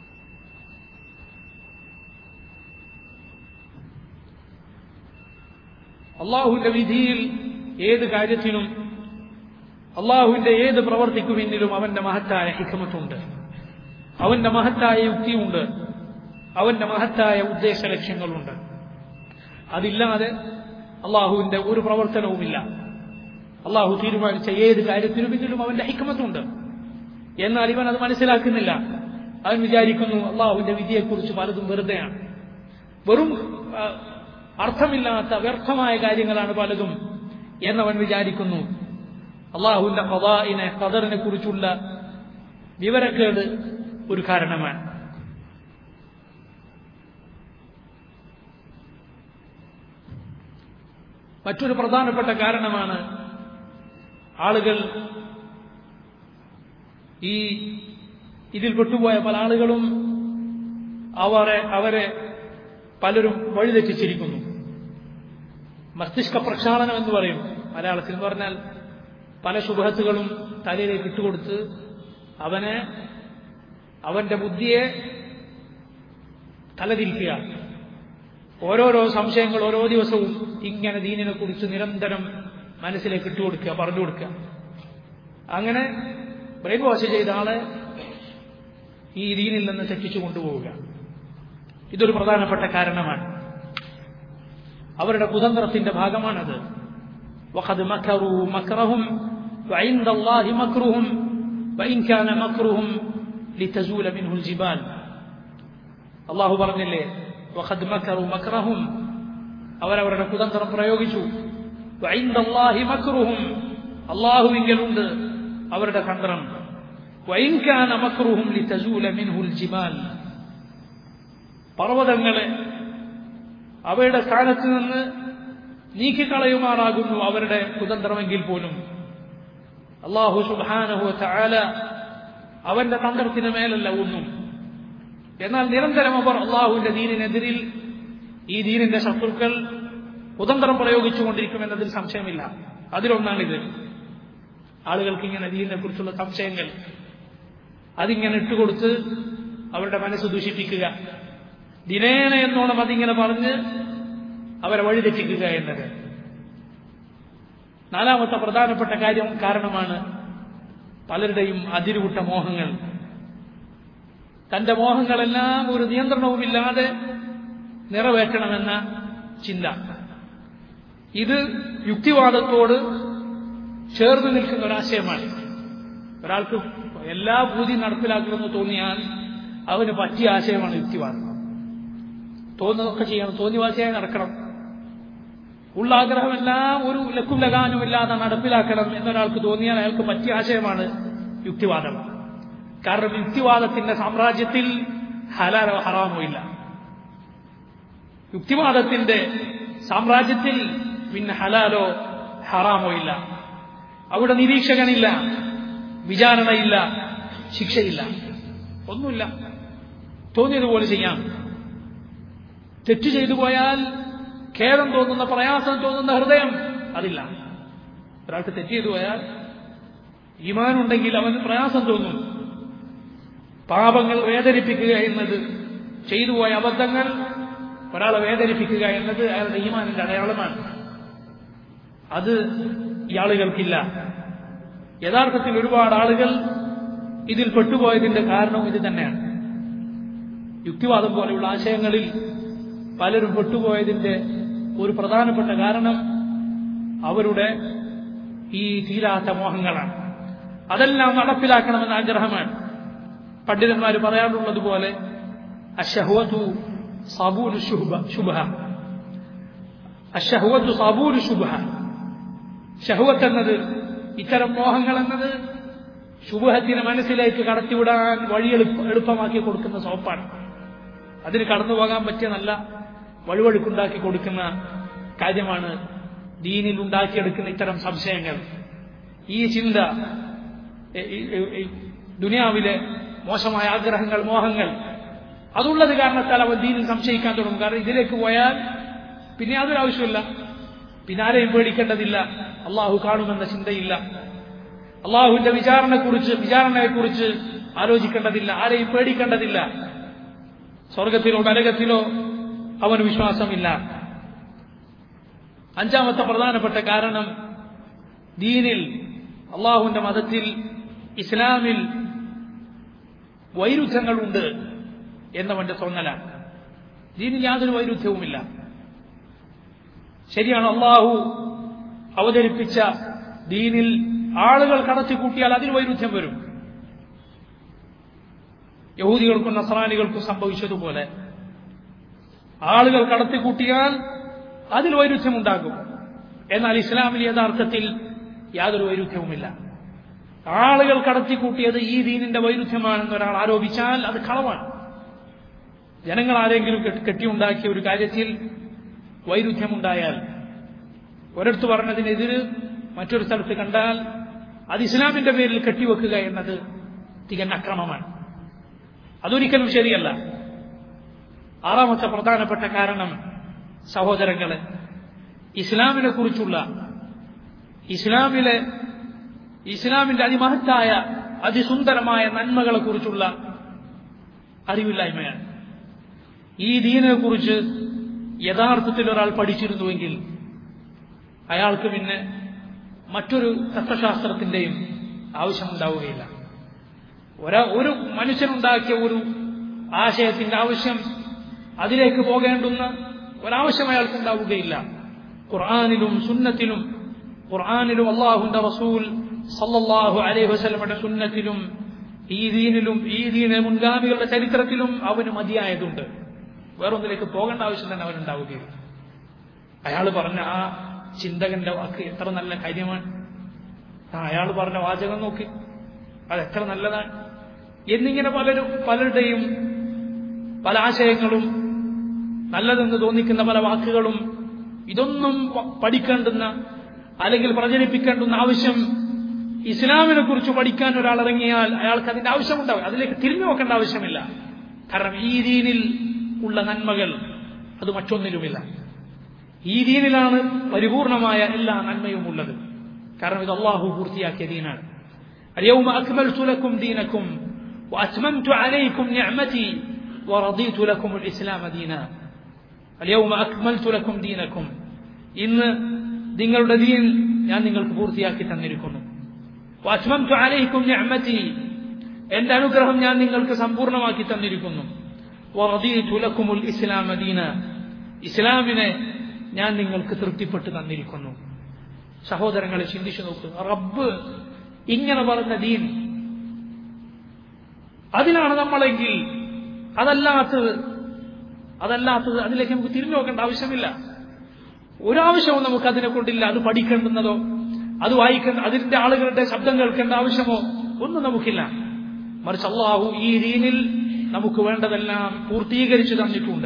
അള്ളാഹുവിന്റെ വിധിയിൽ ഏത് കാര്യത്തിനും അള്ളാഹുവിന്റെ ഏത് പ്രവർത്തിക്കു പിന്നിലും അവന്റെ മഹത്തായ ഹിക്കമത്തുണ്ട് അവന്റെ മഹത്തായ യുക്തിയുണ്ട് അവന്റെ മഹത്തായ ഉദ്ദേശ ലക്ഷ്യങ്ങളുണ്ട് അതില്ലാതെ അള്ളാഹുവിന്റെ ഒരു പ്രവർത്തനവുമില്ല അള്ളാഹു തീരുമാനിച്ച ഏത് കാര്യത്തിനു പിന്നിലും അവന്റെ ഹിക്കമത്തുണ്ട് എന്നാൽ ഇവൻ അത് മനസ്സിലാക്കുന്നില്ല അവൻ വിചാരിക്കുന്നു അള്ളാഹുവിന്റെ വിധിയെക്കുറിച്ച് പലതും വെറുതെയാണ് വെറും അർത്ഥമില്ലാത്ത വ്യർത്ഥമായ കാര്യങ്ങളാണ് പലതും എന്നവൻ വിചാരിക്കുന്നു അള്ളാഹുവിന്റെ കഥായിനെ ഖദറിനെ കുറിച്ചുള്ള വിവരക്കേട് ഒരു കാരണമാണ് മറ്റൊരു പ്രധാനപ്പെട്ട കാരണമാണ് ആളുകൾ ഈ ഇതിൽ പെട്ടുപോയ പല ആളുകളും അവരെ അവരെ പലരും വഴിതെറ്റിച്ചിരിക്കുന്നു മസ്തിഷ്ക പ്രക്ഷാളനം എന്ന് പറയും മലയാളത്തിൽ എന്ന് പറഞ്ഞാൽ പല ശുഭത്തുകളും തലയിലേക്ക് ഇട്ടുകൊടുത്ത് അവനെ അവന്റെ ബുദ്ധിയെ തലതിരിക്കുക ഓരോരോ സംശയങ്ങൾ ഓരോ ദിവസവും ഇങ്ങനെ ദീനിനെ കുറിച്ച് നിരന്തരം മനസ്സിലേക്ക് ഇട്ടുകൊടുക്കുക പറഞ്ഞു കൊടുക്കുക അങ്ങനെ ബ്രെയിൻ വാഷ് ചെയ്ത ആളെ ഈ ദീനിൽ നിന്ന് തെറ്റിച്ചു കൊണ്ടുപോവുക ഇതൊരു പ്രധാനപ്പെട്ട കാരണമാണ് അവരുടെ കുതന്ത്രത്തിന്റെ ഭാഗമാണത് وقد مكروا مكرهم وعند الله مكرهم وإن كان مكرهم لتزول منه الجبال الله പറഞ്ഞില്ലേ وقد مكروا مكرهم അവരവരുടെ കുതന്ത്രം പ്രയോഗിച്ചു وعند الله مكرهم അള്ളാഹുവിങ്കലുണ്ട് അവരുടെ തന്ത്രം وإن كان مكرهم لتزول منه الجبال പർവ്വതങ്ങളെ അവയുടെ സ്ഥാനത്ത് നിന്ന് നീക്കിക്കളയുമാറാകുന്നു അവരുടെ കുതന്ത്രമെങ്കിൽ പോലും അള്ളാഹു സുബാനഹു ചാല അവന്റെ തന്ത്രത്തിന് മേലല്ല ഒന്നും എന്നാൽ നിരന്തരം അവർ അള്ളാഹുവിന്റെ ദീനിനെതിരിൽ ഈ ദീനിന്റെ ശത്രുക്കൾ കുതന്ത്രം പ്രയോഗിച്ചുകൊണ്ടിരിക്കുമെന്നതിൽ സംശയമില്ല അതിലൊന്നാണിത് ആളുകൾക്ക് ഇങ്ങനെ ദീനിനെ കുറിച്ചുള്ള സംശയങ്ങൾ അതിങ്ങനെ ഇട്ടുകൊടുത്ത് അവരുടെ മനസ്സ് ദൂഷിപ്പിക്കുക ദിനേന എന്നോണം അതിങ്ങനെ പറഞ്ഞ് അവരെ വഴിതെറ്റിക്കുക എന്നത് നാലാമത്തെ പ്രധാനപ്പെട്ട കാര്യം കാരണമാണ് പലരുടെയും അതിരുവിട്ട മോഹങ്ങൾ തന്റെ മോഹങ്ങളെല്ലാം ഒരു നിയന്ത്രണവുമില്ലാതെ നിറവേറ്റണമെന്ന ചിന്ത ഇത് യുക്തിവാദത്തോട് ചേർന്ന് നിൽക്കുന്ന ഒരാശയമാണ് ഒരാൾക്ക് എല്ലാ ഭൂതിയും നടപ്പിലാക്കണമെന്ന് തോന്നിയാൽ അവന് പറ്റിയ ആശയമാണ് യുക്തിവാദം തോന്നുന്നതൊക്കെ ചെയ്യണം തോന്നിവാശയായി നടക്കണം ഉള്ള ആഗ്രഹമെല്ലാം ഒരു ലക്കും ലഗാനുമില്ലാതെ നടപ്പിലാക്കണം എന്നൊരാൾക്ക് തോന്നിയാൽ അയാൾക്ക് പറ്റിയ ആശയമാണ് യുക്തിവാദം കാരണം യുക്തിവാദത്തിന്റെ സാമ്രാജ്യത്തിൽ ഹലാലോ ഹറാമോ ഇല്ല യുക്തിവാദത്തിന്റെ സാമ്രാജ്യത്തിൽ പിന്നെ ഹലാലോ ഹറാമോ ഇല്ല അവിടെ നിരീക്ഷകനില്ല വിചാരണയില്ല ശിക്ഷയില്ല ഒന്നുമില്ല തോന്നിയതുപോലെ ചെയ്യാം തെറ്റ് ചെയ്തു പോയാൽ ഖേദം തോന്നുന്ന പ്രയാസം തോന്നുന്ന ഹൃദയം അതില്ല ഒരാൾക്ക് തെറ്റ് ചെയ്തു പോയാൽ ഈമാനുണ്ടെങ്കിൽ അവന് പ്രയാസം തോന്നും പാപങ്ങൾ വേദനിപ്പിക്കുക എന്നത് ചെയ്തു പോയ അബദ്ധങ്ങൾ ഒരാളെ വേദനിപ്പിക്കുക എന്നത് അയാളുടെ ഈമാനിന്റെ അടയാളമാണ് അത് ഈ ആളുകൾക്കില്ല യഥാർത്ഥത്തിൽ ഒരുപാട് ആളുകൾ ഇതിൽ പെട്ടുപോയതിന്റെ കാരണവും ഇത് തന്നെയാണ് യുക്തിവാദം പോലെയുള്ള ആശയങ്ങളിൽ പലരും പെട്ടുപോയതിന്റെ ഒരു പ്രധാനപ്പെട്ട കാരണം അവരുടെ ഈ തീരാത്ത മോഹങ്ങളാണ് അതെല്ലാം നടപ്പിലാക്കണമെന്ന ആഗ്രഹമാണ് പണ്ഡിതന്മാർ പറയാറുള്ളത് പോലെ അഷഹ്വതു സാബൂന് ശുഭ അഷഹ്വതു സാബൂന് ശുഭ ഷഹ്വത്ത് എന്നത് ഇത്തരം മോഹങ്ങൾ എന്നത് ശുഭഹത്തിന് മനസ്സിലേക്ക് കടത്തിവിടാൻ വഴി എളുപ്പമാക്കി കൊടുക്കുന്ന സോപ്പാണ് അതിന് കടന്നു പോകാൻ പറ്റിയ നല്ല വഴുവഴുക്കുണ്ടാക്കി കൊടുക്കുന്ന കാര്യമാണ് ദീനിൽ ഉണ്ടാക്കിയെടുക്കുന്ന ഇത്തരം സംശയങ്ങൾ ഈ ചിന്ത ദുനിയാവിലെ മോശമായ ആഗ്രഹങ്ങൾ മോഹങ്ങൾ അതുള്ളത് കാരണത്താൽ അവൻ ദീനിൽ സംശയിക്കാൻ തുടങ്ങും കാരണം ഇതിലേക്ക് പോയാൽ പിന്നെ യാതൊരു ആവശ്യമില്ല പിന്നെ ആരെയും പേടിക്കേണ്ടതില്ല അള്ളാഹു കാണുമെന്ന ചിന്തയില്ല അള്ളാഹുവിന്റെ വിചാരണയെക്കുറിച്ച് വിചാരണയെക്കുറിച്ച് ആലോചിക്കേണ്ടതില്ല ആരെയും പേടിക്കേണ്ടതില്ല സ്വർഗത്തിലോ നരകത്തിലോ അവന് വിശ്വാസമില്ല അഞ്ചാമത്തെ പ്രധാനപ്പെട്ട കാരണം ദീനിൽ അള്ളാഹുവിന്റെ മതത്തിൽ ഇസ്ലാമിൽ വൈരുദ്ധ്യങ്ങളുണ്ട് എന്നവന്റെ തോന്നലാണ് ദീനിൽ യാതൊരു വൈരുദ്ധ്യവുമില്ല ശരിയാണ് അള്ളാഹു അവതരിപ്പിച്ച ദീനിൽ ആളുകൾ കടത്തിക്കൂട്ടിയാൽ അതിൽ വൈരുദ്ധ്യം വരും യഹൂദികൾക്കും നസറാനികൾക്കും സംഭവിച്ചതുപോലെ ആളുകൾ കടത്തിക്കൂട്ടിയാൽ അതിൽ വൈരുദ്ധ്യമുണ്ടാകും എന്നാൽ ഇസ്ലാമിൽ യഥാർത്ഥത്തിൽ യാതൊരു വൈരുദ്ധ്യവുമില്ല ആളുകൾ കടത്തിക്കൂട്ടിയത് ഈ ദീനിന്റെ വൈരുദ്ധ്യമാണെന്ന് ഒരാൾ ആരോപിച്ചാൽ അത് കളവാണ് ജനങ്ങൾ ആരെങ്കിലും കെട്ടിയുണ്ടാക്കിയ ഒരു കാര്യത്തിൽ വൈരുദ്ധ്യമുണ്ടായാൽ ഒരിടത്ത് പറഞ്ഞതിനെതിര് മറ്റൊരു സ്ഥലത്ത് കണ്ടാൽ അത് ഇസ്ലാമിന്റെ പേരിൽ കെട്ടിവെക്കുക എന്നത് തികഞ്ഞ അക്രമമാണ് അതൊരിക്കലും ശരിയല്ല ആറാമത്തെ പ്രധാനപ്പെട്ട കാരണം സഹോദരങ്ങളെ ഇസ്ലാമിനെ കുറിച്ചുള്ള ഇസ്ലാമിലെ ഇസ്ലാമിന്റെ അതിമഹത്തായ അതിസുന്ദരമായ നന്മകളെ കുറിച്ചുള്ള അറിവില്ലായ്മയാണ് ഈ ദീനെ കുറിച്ച് യഥാർത്ഥത്തിൽ ഒരാൾ പഠിച്ചിരുന്നുവെങ്കിൽ അയാൾക്ക് പിന്നെ മറ്റൊരു തത്വശാസ്ത്രത്തിന്റെയും ആവശ്യമുണ്ടാവുകയില്ല ഒരാ ഒരു മനുഷ്യനുണ്ടാക്കിയ ഒരു ആശയത്തിന്റെ ആവശ്യം അതിലേക്ക് പോകേണ്ടുന്ന ഒരാവശ്യം അയാൾക്കുണ്ടാവുകയില്ല ഖുർആാനിലും സുന്നത്തിലും ഖുർആാനിലും അള്ളാഹുന്റെ റസൂൽ സല്ലല്ലാഹു അലൈഹി വസല്ലമയുടെ സുന്നത്തിലും ഈ ദീനിലും ഈ ദീന മുൻഗാമികളുടെ ചരിത്രത്തിലും അവന് മതിയായതുണ്ട് വേറൊന്നിലേക്ക് പോകേണ്ട ആവശ്യം തന്നെ അവനുണ്ടാവുകയില്ല അയാൾ പറഞ്ഞ ആ ചിന്തകന്റെ വാക്ക് എത്ര നല്ല കാര്യമാണ് ആ അയാൾ പറഞ്ഞ വാചകം നോക്കി അത് എത്ര നല്ലതാണ് എന്നിങ്ങനെ പലരും പലരുടെയും പല ആശയങ്ങളും നല്ലതെന്ന് തോന്നിക്കുന്ന പല വാക്കുകളും ഇതൊന്നും പഠിക്കേണ്ടുന്ന അല്ലെങ്കിൽ പ്രചരിപ്പിക്കേണ്ടുന്ന ആവശ്യം ഇസ്ലാമിനെ കുറിച്ച് പഠിക്കാൻ ഒരാൾ ഇറങ്ങിയാൽ അയാൾക്ക് അതിന്റെ ആവശ്യമുണ്ടാവും അതിലേക്ക് തിരിഞ്ഞു നോക്കേണ്ട ആവശ്യമില്ല കാരണം ഈ ദീനിൽ ഉള്ള നന്മകൾ അത് മറ്റൊന്നിലുമില്ല ഈ ദീനിലാണ് പരിപൂർണമായ എല്ലാ നന്മയും ഉള്ളത് കാരണം ഇത് അള്ളാഹു പൂർത്തിയാക്കിയ ദീനാണ് اليوم أكملت لكم دينكم وأتممت عليكم نعمتي ورضيت لكم الإسلام دينا അലിയവുമ അക്മൽതു ലക്കും ദീനക്കും ഇന്ന് നിങ്ങളുടെ ദീൻ ഞാൻ നിങ്ങൾക്ക് പൂർത്തിയാക്കി തന്നിരിക്കുന്നു വസ്മംതു അലൈക്കും നിഅമതി എന്റെ അനുഗ്രഹം ഞാൻ നിങ്ങൾക്ക് സമ്പൂർണ്ണമാക്കി തന്നിരിക്കുന്നു വറദീതു ലക്കുമുൽ ഇസ്ലാം ദീന ഇസ്ലാമിനെ ഞാൻ നിങ്ങൾക്ക് തൃപ്തിപ്പെട്ട് തന്നിരിക്കുന്നു സഹോദരങ്ങളെ ചിന്തിച്ചു നോക്കുക റബ്ബ് ഇങ്ങനെ പറഞ്ഞ ദീൻ അതിലാണ് നമ്മളെങ്കിൽ അതല്ലാത്തത് അതല്ലാത്തത് അതിലേക്ക് നമുക്ക് തിരിഞ്ഞു നോക്കേണ്ട ആവശ്യമില്ല ഒരാവശ്യവും നമുക്ക് അതിനെ കൊണ്ടില്ല അത് പഠിക്കേണ്ടുന്നതോ അത് വായിക്കേണ്ട അതിന്റെ ആളുകളുടെ ശബ്ദം കേൾക്കേണ്ട ആവശ്യമോ ഒന്നും നമുക്കില്ല മറിച്ച് അള്ളാഹു ഈ ദീനിൽ നമുക്ക് വേണ്ടതെല്ലാം പൂർത്തീകരിച്ചു തന്നിട്ടുണ്ട്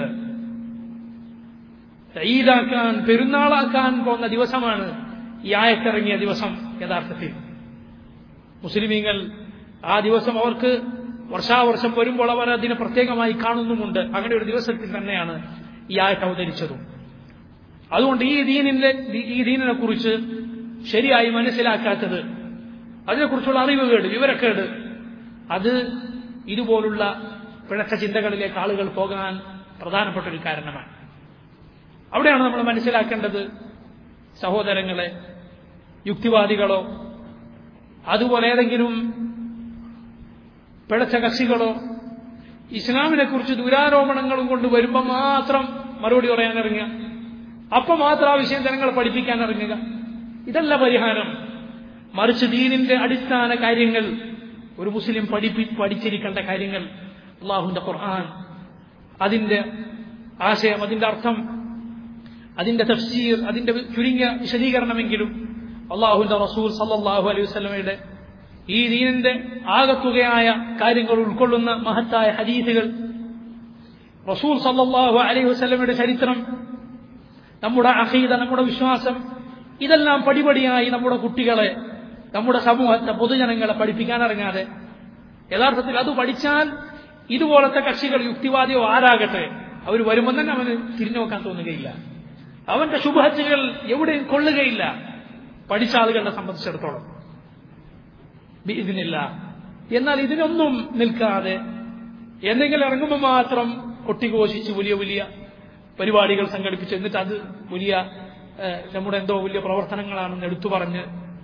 ഈദാക്കാൻ പെരുന്നാളാക്കാൻ പോകുന്ന ദിവസമാണ് ഈ ആയത്തിറങ്ങിയ ദിവസം യഥാർത്ഥത്തിൽ മുസ്ലിമീങ്ങൾ ആ ദിവസം അവർക്ക് വർഷാവർഷം വരുമ്പോൾ അവർ അതിനെ പ്രത്യേകമായി കാണുന്നുമുണ്ട് അങ്ങനെ ഒരു ദിവസത്തിൽ തന്നെയാണ് ഈ ആയത്ത് അവതരിച്ചതും അതുകൊണ്ട് ഈ ദീനിന്റെ ഈ ദീനിനെ കുറിച്ച് ശരിയായി മനസ്സിലാക്കാത്തത് അതിനെക്കുറിച്ചുള്ള അറിവുകേട് വിവരക്കേട് അത് ഇതുപോലുള്ള പിഴച്ച ചിന്തകളിലേക്ക് ആളുകൾ പോകാൻ പ്രധാനപ്പെട്ട ഒരു കാരണമാണ് അവിടെയാണ് നമ്മൾ മനസ്സിലാക്കേണ്ടത് സഹോദരങ്ങളെ യുക്തിവാദികളോ അതുപോലെ ഏതെങ്കിലും പിഴച്ച കക്ഷികളോ ഇസ്ലാമിനെ കുറിച്ച് ദുരാരോപണങ്ങളും കൊണ്ട് വരുമ്പോൾ മാത്രം മറുപടി പറയാൻ ഇറങ്ങുക അപ്പൊ മാത്രം ആ വിഷയം ജനങ്ങളെ പഠിപ്പിക്കാൻ ഇറങ്ങുക ഇതല്ല പരിഹാരം മറിച്ച് ദീനിന്റെ അടിസ്ഥാന കാര്യങ്ങൾ ഒരു മുസ്ലിം പഠിപ്പി പഠിച്ചിരിക്കേണ്ട കാര്യങ്ങൾ അള്ളാഹുന്റെ ഖുർആൻ അതിന്റെ ആശയം അതിന്റെ അർത്ഥം അതിന്റെ തഫ്സീർ അതിന്റെ ചുരുങ്ങിയ വിശദീകരണമെങ്കിലും അള്ളാഹുന്റെ റസൂൽ സല്ലാഹു അലൈഹി വസ്ലമയുടെ ഈ ദീനിന്റെ ആകത്തുകയായ കാര്യങ്ങൾ ഉൾക്കൊള്ളുന്ന മഹത്തായ ഹദീസുകൾ റസൂൽ സല്ലാഹു അലൈഹി വസ്ലമയുടെ ചരിത്രം നമ്മുടെ അഹീദ നമ്മുടെ വിശ്വാസം ഇതെല്ലാം പടിപടിയായി നമ്മുടെ കുട്ടികളെ നമ്മുടെ സമൂഹത്തെ പൊതുജനങ്ങളെ പഠിപ്പിക്കാൻ ഇറങ്ങാതെ യഥാർത്ഥത്തിൽ അത് പഠിച്ചാൽ ഇതുപോലത്തെ കക്ഷികൾ യുക്തിവാദിയോ ആരാകട്ടെ അവർ വരുമ്പോൾ തന്നെ അവന് തിരിഞ്ഞു നോക്കാൻ തോന്നുകയില്ല അവന്റെ ശുഭഹത്തുകൾ എവിടെയും കൊള്ളുകയില്ല പഠിച്ച ആളുകളെ സംബന്ധിച്ചിടത്തോളം ഇതിനില്ല എന്നാൽ ഇതിനൊന്നും നിൽക്കാതെ എന്തെങ്കിലും ഇറങ്ങുമ്പോൾ മാത്രം കൊട്ടിഘോഷിച്ച് വലിയ വലിയ പരിപാടികൾ സംഘടിപ്പിച്ച് എന്നിട്ട് അത് വലിയ നമ്മുടെ എന്തോ വലിയ പ്രവർത്തനങ്ങളാണെന്ന് എടുത്തു പറഞ്ഞ്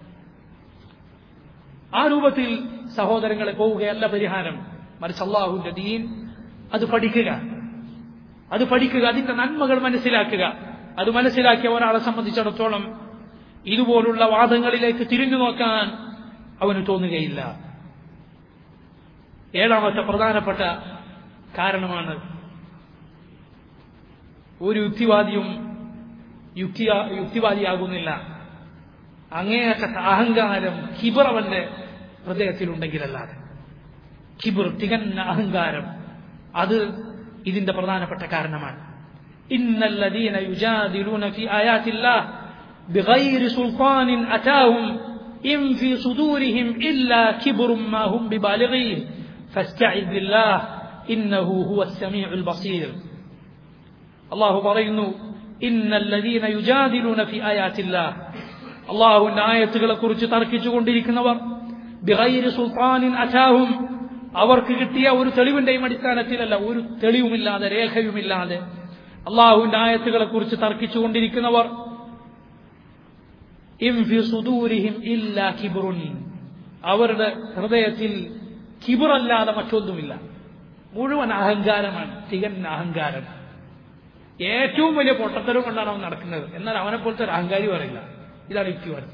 ആ രൂപത്തിൽ സഹോദരങ്ങളെ പോവുകയല്ല പരിഹാരം മറിച്ച് അള്ളാഹുവിന്റെ ദീൻ അത് പഠിക്കുക അത് പഠിക്കുക അതിന്റെ നന്മകൾ മനസ്സിലാക്കുക അത് മനസ്സിലാക്കിയ ഒരാളെ സംബന്ധിച്ചിടത്തോളം ഇതുപോലുള്ള വാദങ്ങളിലേക്ക് തിരിഞ്ഞു നോക്കാൻ അവന് തോന്നുകയില്ല ഏഴാമത്തെ പ്രധാനപ്പെട്ട കാരണമാണ് ഒരു യുക്തിവാദിയും യുക്തി യുക്തിവാദിയാകുന്നില്ല അങ്ങേയറ്റത്തെ അഹങ്കാരം ഖിബർ അവന്റെ ഹൃദയത്തിലുണ്ടെങ്കിലല്ലാതെ ഖിബർ തികഞ്ഞ അഹങ്കാരം അത് ഇതിന്റെ പ്രധാനപ്പെട്ട കാരണമാണ് ഇന്നല്ലദീന യുജാദിലൂന ഫി ആയാത്തില്ലാഹ് بغير سلطان أتاهم إن في صدورهم إلا كبر ما هم ببالغيه فاستعذ بالله إنه هو السميع البصير الله പറയുന്നു إن الذين يجادلون في آيات الله അള്ളാഹുവിന്റെ ആയത്തുകളെ കുറിച്ച് തർക്കിച്ചുകൊണ്ടിരിക്കുന്നവർ ബിഗൈരി സുൽത്താനിൻ അറ്റാഹും അവർക്ക് കിട്ടിയ ഒരു തെളിവിന്റെയും അടിസ്ഥാനത്തിലല്ല ഒരു തെളിവുമില്ലാതെ രേഖയുമില്ലാതെ അള്ളാഹുവിന്റെ ആയത്തുകളെ കുറിച്ച് തർക്കിച്ചുകൊണ്ടിരിക്കുന്നവർ അവരുടെ ഹൃദയത്തിൽ കിബിറല്ലാതെ മറ്റൊന്നുമില്ല മുഴുവൻ അഹങ്കാരമാണ് തികഞ്ഞ അഹങ്കാരം ഏറ്റവും വലിയ പൊട്ടത്തരം കൊണ്ടാണ് അവൻ നടക്കുന്നത് എന്നാൽ അവനെ പോലത്തെ ഒരു അഹങ്കാരി പറയില്ല ഇതാണ് യുക്തിവാദി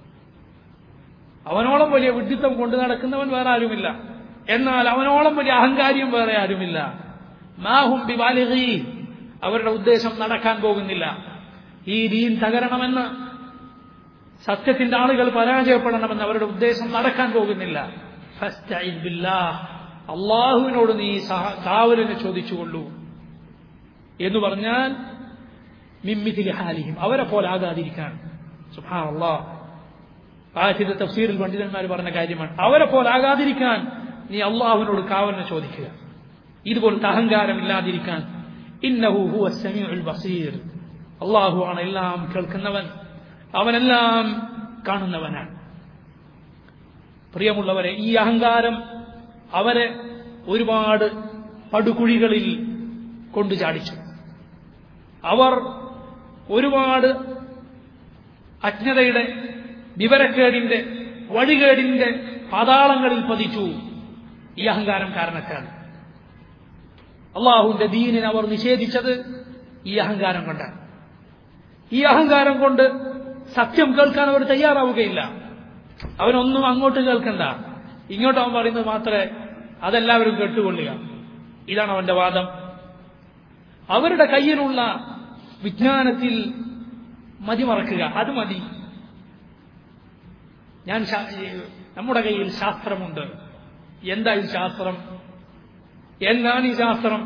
അവനോളം വലിയ വിഡിത്തം കൊണ്ടു നടക്കുന്നവൻ വേറെ ആരുമില്ല എന്നാൽ അവനോളം വലിയ അഹങ്കാരിയും വേറെ ആരുമില്ല മാഹും ബിബാലിഹി അവരുടെ ഉദ്ദേശം നടക്കാൻ പോകുന്നില്ല ഈ ദീൻ തകരണമെന്ന് സത്യത്തിന്റെ ആളുകൾ പരാജയപ്പെടണമെന്ന് അവരുടെ ഉദ്ദേശം നടക്കാൻ പോകുന്നില്ല അള്ളാഹുവിനോട് നീ കാവലിനെ ചോദിച്ചുകൊള്ളൂ എന്ന് പറഞ്ഞാൽ മിമ്മിതിൽ ഹാലിഹിം അവരെ പോലെ ആകാതിരിക്കാൻ സുഹാ ആദ്യത്തെ തഫ്സീറിൽ പണ്ഡിതന്മാർ പറഞ്ഞ കാര്യമാണ് അവരെ പോലെ ആകാതിരിക്കാൻ നീ അള്ളാഹുവിനോട് കാവലിനെ ചോദിക്കുക ഇതുപോലത്തെ അഹങ്കാരം ഇല്ലാതിരിക്കാൻ ഇന്നഹു ഹുവ സമീഉൽ ബസീർ അള്ളാഹു ആണ് എല്ലാം കേൾക്കുന്നവൻ അവനെല്ലാം കാണുന്നവനാണ് പ്രിയമുള്ളവരെ ഈ അഹങ്കാരം അവരെ ഒരുപാട് പടുകുഴികളിൽ കൊണ്ടു ചാടിച്ചു അവർ ഒരുപാട് അജ്ഞതയുടെ വിവരക്കേടിന്റെ വഴികേടിന്റെ പാതാളങ്ങളിൽ പതിച്ചു ഈ അഹങ്കാരം കാരണത്താൽ അള്ളാഹുവിന്റെ ദീനിനെ അവർ നിഷേധിച്ചത് ഈ അഹങ്കാരം കൊണ്ടാണ് ഈ അഹങ്കാരം കൊണ്ട് സത്യം കേൾക്കാൻ അവർ തയ്യാറാവുകയില്ല അവനൊന്നും അങ്ങോട്ട് കേൾക്കണ്ട ഇങ്ങോട്ട് അവൻ പറയുന്നത് മാത്രമേ അതെല്ലാവരും കേട്ടുകൊള്ളുക ഇതാണ് അവന്റെ വാദം അവരുടെ കയ്യിലുള്ള വിജ്ഞാനത്തിൽ മതിമറക്കുക അത് മതി ഞാൻ നമ്മുടെ കയ്യിൽ ശാസ്ത്രമുണ്ട് എന്താ ഈ ശാസ്ത്രം എന്താണ് ഈ ശാസ്ത്രം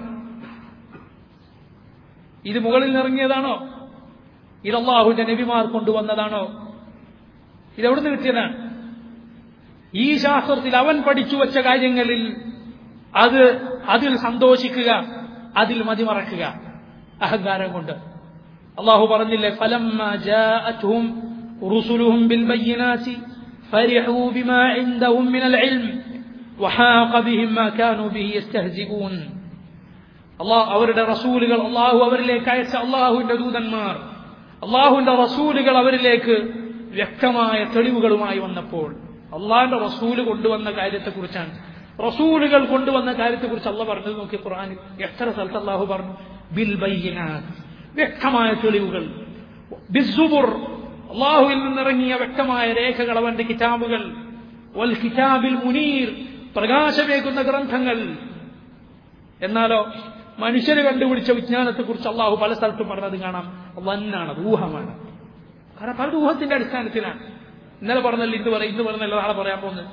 ഇത് മുകളിൽ നിറങ്ങിയതാണോ ഇത് അള്ളാഹുവിന്റെ നബിമാർ കൊണ്ടുവന്നതാണോ ഇതെവിടുന്ന് കിട്ടിയതാണ് ഈ ശാസ്ത്രത്തിൽ അവൻ പഠിച്ചു വച്ച കാര്യങ്ങളിൽ അത് അതിൽ സന്തോഷിക്കുക അതിൽ മതിമറക്കുക അഹങ്കാരം കൊണ്ട് അള്ളാഹു പറഞ്ഞില്ലേ ഫലം رسلهم بالبينات فرحوا بما عندهم من العلم وحاق بهم ما كانوا به يستهزئون അള്ളാഹ് അവരുടെ റസൂലുകൾ അള്ളാഹു അവരിലേക്ക് അയച്ച അള്ളാഹുവിന്റെ ദൂതന്മാർ അള്ളാഹുവിന്റെ റസൂലുകൾ അവരിലേക്ക് വ്യക്തമായ തെളിവുകളുമായി വന്നപ്പോൾ അള്ളാഹിന്റെ റസൂല് കൊണ്ടുവന്ന കാര്യത്തെക്കുറിച്ചാണ് റസൂലുകൾ കൊണ്ടുവന്ന കാര്യത്തെക്കുറിച്ച് അള്ള പറഞ്ഞത് നോക്കി ഖുർആാനിൽ എത്ര സ്ഥലത്ത് അള്ളാഹു പറഞ്ഞു ബിൽ ബയ്യനാത്ത് വ്യക്തമായ തെളിവുകൾ ബിസുബുർ അള്ളാഹുവിൽ നിന്നിറങ്ങിയ വ്യക്തമായ രേഖകൾ അവന്റെ കിതാബുകൾ വൽ കിതാബിൽ മുനീർ പ്രകാശമേകുന്ന ഗ്രന്ഥങ്ങൾ എന്നാലോ മനുഷ്യര് കണ്ടുപിടിച്ച വിജ്ഞാനത്തെക്കുറിച്ച് അള്ളാഹു പല സ്ഥലത്തും പറഞ്ഞത് കാണാം വന്നാണ് ഊഹമാണ് കാരണം പല ഊഹത്തിന്റെ അടിസ്ഥാനത്തിലാണ് ഇന്നലെ പറഞ്ഞല്ലോ ഇന്ന് പറയും ഇന്ന് പറഞ്ഞല്ലോ നാളെ പറയാൻ പോകുന്നത്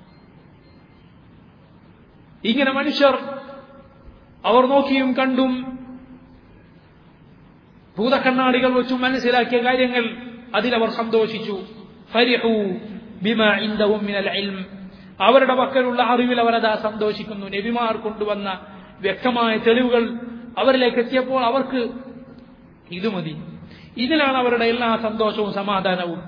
ഇങ്ങനെ മനുഷ്യർ അവർ നോക്കിയും കണ്ടും ഭൂതക്കണ്ണാടികൾ വെച്ചും മനസ്സിലാക്കിയ കാര്യങ്ങൾ അതിലവർ സന്തോഷിച്ചു ഫരിഹു ബിമ ഇൻദഹും മിനൽ ഇൽം അവരുടെ പക്കലുള്ള അറിവിൽ അവരതാ സന്തോഷിക്കുന്നു നബിമാർ കൊണ്ടുവന്ന വ്യക്തമായ തെളിവുകൾ അവരിലേക്ക് എത്തിയപ്പോൾ അവർക്ക് ഇത് മതി ഇതിലാണ് അവരുടെ എല്ലാ സന്തോഷവും സമാധാനവും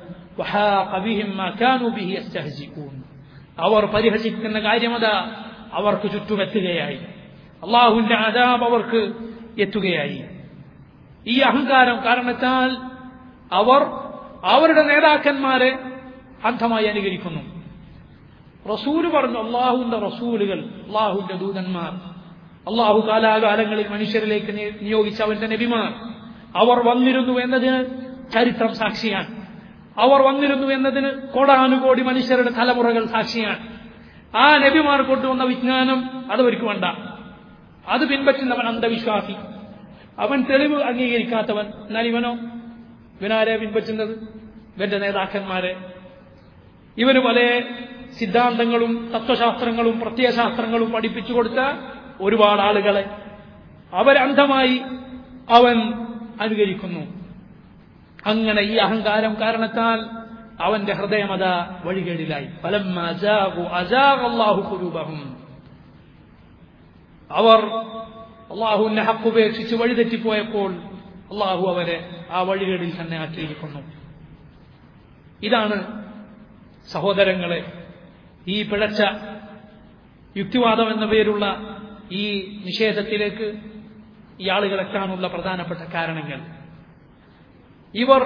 അവർ പരിഹസിക്കുന്ന കാര്യമത അവർക്ക് ചുറ്റുമെത്തുകയായി അള്ളാഹുവിന്റെ അതാബ് അവർക്ക് എത്തുകയായി ഈ അഹങ്കാരം കാരണത്താൽ അവർ അവരുടെ നേതാക്കന്മാരെ അന്ധമായി അനുകരിക്കുന്നു റസൂല് പറഞ്ഞു അള്ളാഹുവിന്റെ റസൂലുകൾ അള്ളാഹുവിന്റെ ദൂതന്മാർ അള്ളാഹു കാലാകാലങ്ങളിൽ മനുഷ്യരിലേക്ക് നിയോഗിച്ച അവന്റെ നബിമാർ അവർ വന്നിരുന്നു എന്നതിന് ചരിത്രം സാക്ഷിയാണ് അവർ വന്നിരുന്നു എന്നതിന് കോടാനുകോടി മനുഷ്യരുടെ തലമുറകൾ സാക്ഷിയാണ് ആ നബിമാർ കൊണ്ടുവന്ന വിജ്ഞാനം അതവർക്ക് വേണ്ട അത് പിൻപറ്റുന്നവൻ അന്ധവിശ്വാസി അവൻ തെളിവ് അംഗീകരിക്കാത്തവൻ എന്നാൽ ഇവനോ ഇവനാരെ പിൻപറ്റുന്നത് ഇവന്റെ നേതാക്കന്മാരെ ഇവന് പല സിദ്ധാന്തങ്ങളും തത്വശാസ്ത്രങ്ങളും പ്രത്യയശാസ്ത്രങ്ങളും പഠിപ്പിച്ചു കൊടുത്ത ഒരുപാട് ആളുകളെ അവരന്ധമായി അവൻ അനുകരിക്കുന്നു അങ്ങനെ ഈ അഹങ്കാരം കാരണത്താൽ അവന്റെ ഹൃദയമത വഴികേടിലായി അവർ അള്ളാഹുവിന്റെ ഹക്കുപേക്ഷിച്ച് വഴിതെറ്റിപ്പോയപ്പോൾ അള്ളാഹു അവരെ ആ വഴികേടിൽ തന്നെ ആക്കിയിരിക്കുന്നു ഇതാണ് സഹോദരങ്ങളെ ഈ പിഴച്ച യുക്തിവാദം എന്ന പേരുള്ള ഈ നിഷേധത്തിലേക്ക് ഈ ആളുകളെത്താനുള്ള പ്രധാനപ്പെട്ട കാരണങ്ങൾ ഇവർ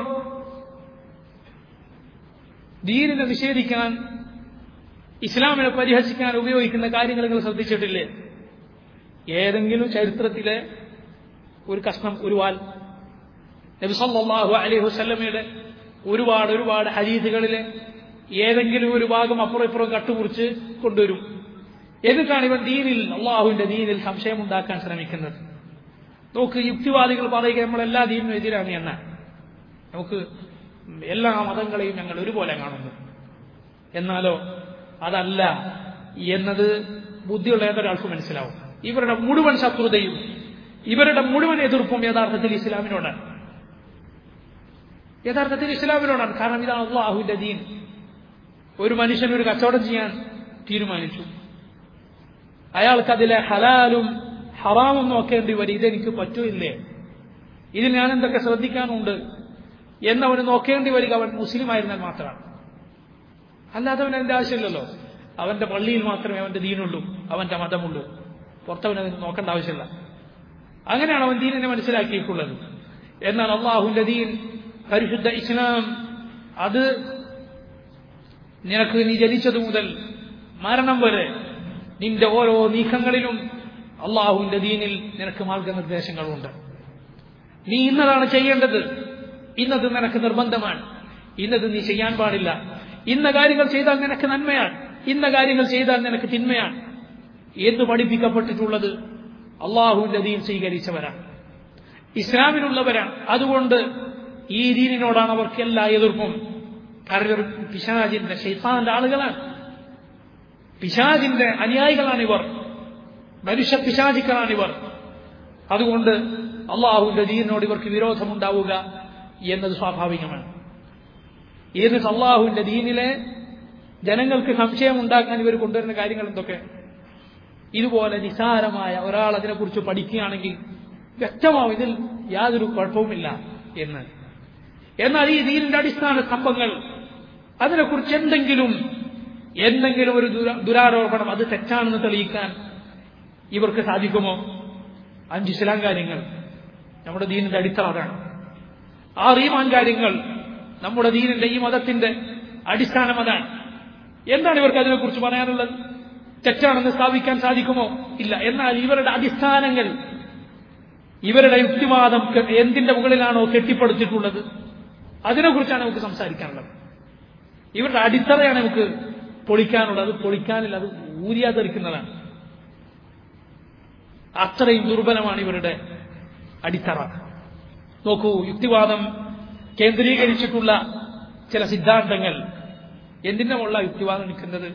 ദീനിനെ നിഷേധിക്കാൻ ഇസ്ലാമിനെ പരിഹസിക്കാൻ ഉപയോഗിക്കുന്ന കാര്യങ്ങൾ നിങ്ങൾ ശ്രദ്ധിച്ചിട്ടില്ലേ ഏതെങ്കിലും ചരിത്രത്തിലെ ഒരു കഷ്ണം ഒരു വാൽ നബിസല്ലാഹു അലൈഹി വസ്ലമയുടെ ഒരുപാട് ഒരുപാട് ഹരീതുകളിലെ ഏതെങ്കിലും ഒരു ഭാഗം അപ്പുറം ഇപ്പുറം കട്ടുമുറിച്ച് കൊണ്ടുവരും എന്നിട്ടാണ് ഇവൻ ദീനിൽ അള്ളാഹുവിന്റെ ദീനിൽ സംശയമുണ്ടാക്കാൻ ശ്രമിക്കുന്നത് നോക്ക് യുക്തിവാദികൾ പറയുക നമ്മൾ എല്ലാ ദീനിനും എതിരാണ് എന്ന നമുക്ക് എല്ലാ മതങ്ങളെയും ഞങ്ങൾ ഒരുപോലെ കാണുന്നു എന്നാലോ അതല്ല എന്നത് ബുദ്ധിയുള്ള ഏതൊരാൾക്കും മനസ്സിലാവും ഇവരുടെ മുഴുവൻ ശത്രുതയും ഇവരുടെ മുഴുവൻ എതിർപ്പും യഥാർത്ഥത്തിൽ ഇസ്ലാമിനോടാണ് യഥാർത്ഥത്തിൽ ഇസ്ലാമിനോടാണ് കാരണം ഇതാണ് അള്ളാഹുവിന്റെ ദീൻ ഒരു മനുഷ്യൻ ഒരു കച്ചവടം ചെയ്യാൻ തീരുമാനിച്ചു അയാൾക്ക് അതിലെ ഹലാലും ഹറാമും നോക്കേണ്ടി വരും ഇതെനിക്ക് പറ്റൂല്ലേ ഇതിൽ ഞാൻ എന്തൊക്കെ ശ്രദ്ധിക്കാനുണ്ട് എന്നവന് നോക്കേണ്ടി വരിക അവൻ മുസ്ലിം ആയിരുന്നാൽ മാത്രമാണ് അല്ലാതെ അവൻ അതിന്റെ ആവശ്യമില്ലല്ലോ അവന്റെ പള്ളിയിൽ മാത്രമേ അവന്റെ ദീനുള്ളൂ അവന്റെ മതമുള്ളൂ പുറത്തവൻ അതിന് നോക്കേണ്ട ആവശ്യമില്ല അങ്ങനെയാണ് അവൻ ദീനിനെ മനസ്സിലാക്കിയിട്ടുള്ളത് എന്നാൽ അള്ളാഹുവിന്റെ ദീൻ പരിശുദ്ധ ഇസ്ലാം അത് നിനക്ക് നീ ജനിച്ചതു മുതൽ മരണം വരെ നിന്റെ ഓരോ നീക്കങ്ങളിലും അള്ളാഹുവിന്റെ ദീനിൽ നിനക്ക് മാർഗനിർദ്ദേശങ്ങളുണ്ട് നീ ഇന്നതാണ് ചെയ്യേണ്ടത് ഇന്നത് നിനക്ക് നിർബന്ധമാണ് ഇന്നത് നീ ചെയ്യാൻ പാടില്ല ഇന്ന കാര്യങ്ങൾ ചെയ്താൽ നിനക്ക് നന്മയാണ് ഇന്ന കാര്യങ്ങൾ ചെയ്താൽ നിനക്ക് തിന്മയാണ് എന്ന് പഠിപ്പിക്കപ്പെട്ടിട്ടുള്ളത് അള്ളാഹുവിന്റെ ദീൻ സ്വീകരിച്ചവരാണ് ഇസ്ലാമിലുള്ളവരാണ് അതുകൊണ്ട് ഈ ദീനിനോടാണ് അവർക്ക് എല്ലാ എതിർപ്പും കാരണം ഒരു പിശാജിന്റെ ഷെയ്ത്താന്റെ ആളുകളാണ് പിശാജിന്റെ അനുയായികളാണിവർ മനുഷ്യ പിശാചിക്കളാണിവർ അതുകൊണ്ട് അള്ളാഹുവിന്റെ ദീനിനോട് ഇവർക്ക് വിരോധമുണ്ടാവുക എന്നത് സ്വാഭാവികമാണ് എന്നിട്ട് അള്ളാഹുവിന്റെ ദീനിലെ ജനങ്ങൾക്ക് സംശയം ഉണ്ടാക്കാൻ ഇവർ കൊണ്ടുവരുന്ന കാര്യങ്ങൾ എന്തൊക്കെ ഇതുപോലെ നിസാരമായ ഒരാൾ അതിനെക്കുറിച്ച് പഠിക്കുകയാണെങ്കിൽ വ്യക്തമാവും ഇതിൽ യാതൊരു കുഴപ്പവുമില്ല എന്ന് എന്നാൽ ഈ ദീനിന്റെ അടിസ്ഥാന സ്തംഭങ്ങൾ അതിനെക്കുറിച്ച് എന്തെങ്കിലും എന്തെങ്കിലും ഒരു ദുര- ദുരാരോപണം അത് തെറ്റാണെന്ന് തെളിയിക്കാൻ ഇവർക്ക് സാധിക്കുമോ അഞ്ച് ഇസ്ലാം കാര്യങ്ങൾ നമ്മുടെ ദീനിന്റെ അടിത്തറ അതാണ് ആറ് ഈമാൻ കാര്യങ്ങൾ നമ്മുടെ ദീനിന്റെ ഈ മതത്തിന്റെ അടിസ്ഥാനം അതാണ് എന്താണ് ഇവർക്ക് അതിനെക്കുറിച്ച് പറയാനുള്ളത് തെറ്റാണെന്ന് സ്ഥാപിക്കാൻ സാധിക്കുമോ ഇല്ല എന്നാൽ ഇവരുടെ അടിസ്ഥാനങ്ങൾ ഇവരുടെ യുക്തിവാദം കെ- എന്തിന്റെ മുകളിലാണോ കെട്ടിപ്പടുത്തിട്ടുള്ളത് അതിനെക്കുറിച്ചാണ് നമുക്ക് സംസാരിക്കാനുള്ളത് ഇവരുടെ അടിത്തറയാണ് നമുക്ക് പൊളിക്കാനുള്ളത് അത് പൊളിക്കാനില്ല അത് ഊരിയാതെറിക്കുന്നതാണ് അത്രയും ദുർബലമാണ് ഇവരുടെ അടിത്തറ നോക്കൂ യുക്തിവാദം കേന്ദ്രീകരിച്ചിട്ടുള്ള ചില സിദ്ധാന്തങ്ങൾ എന്തിന്റെ മുകളിലാണ് യുക്തിവാദം നിൽക്കുന്നത്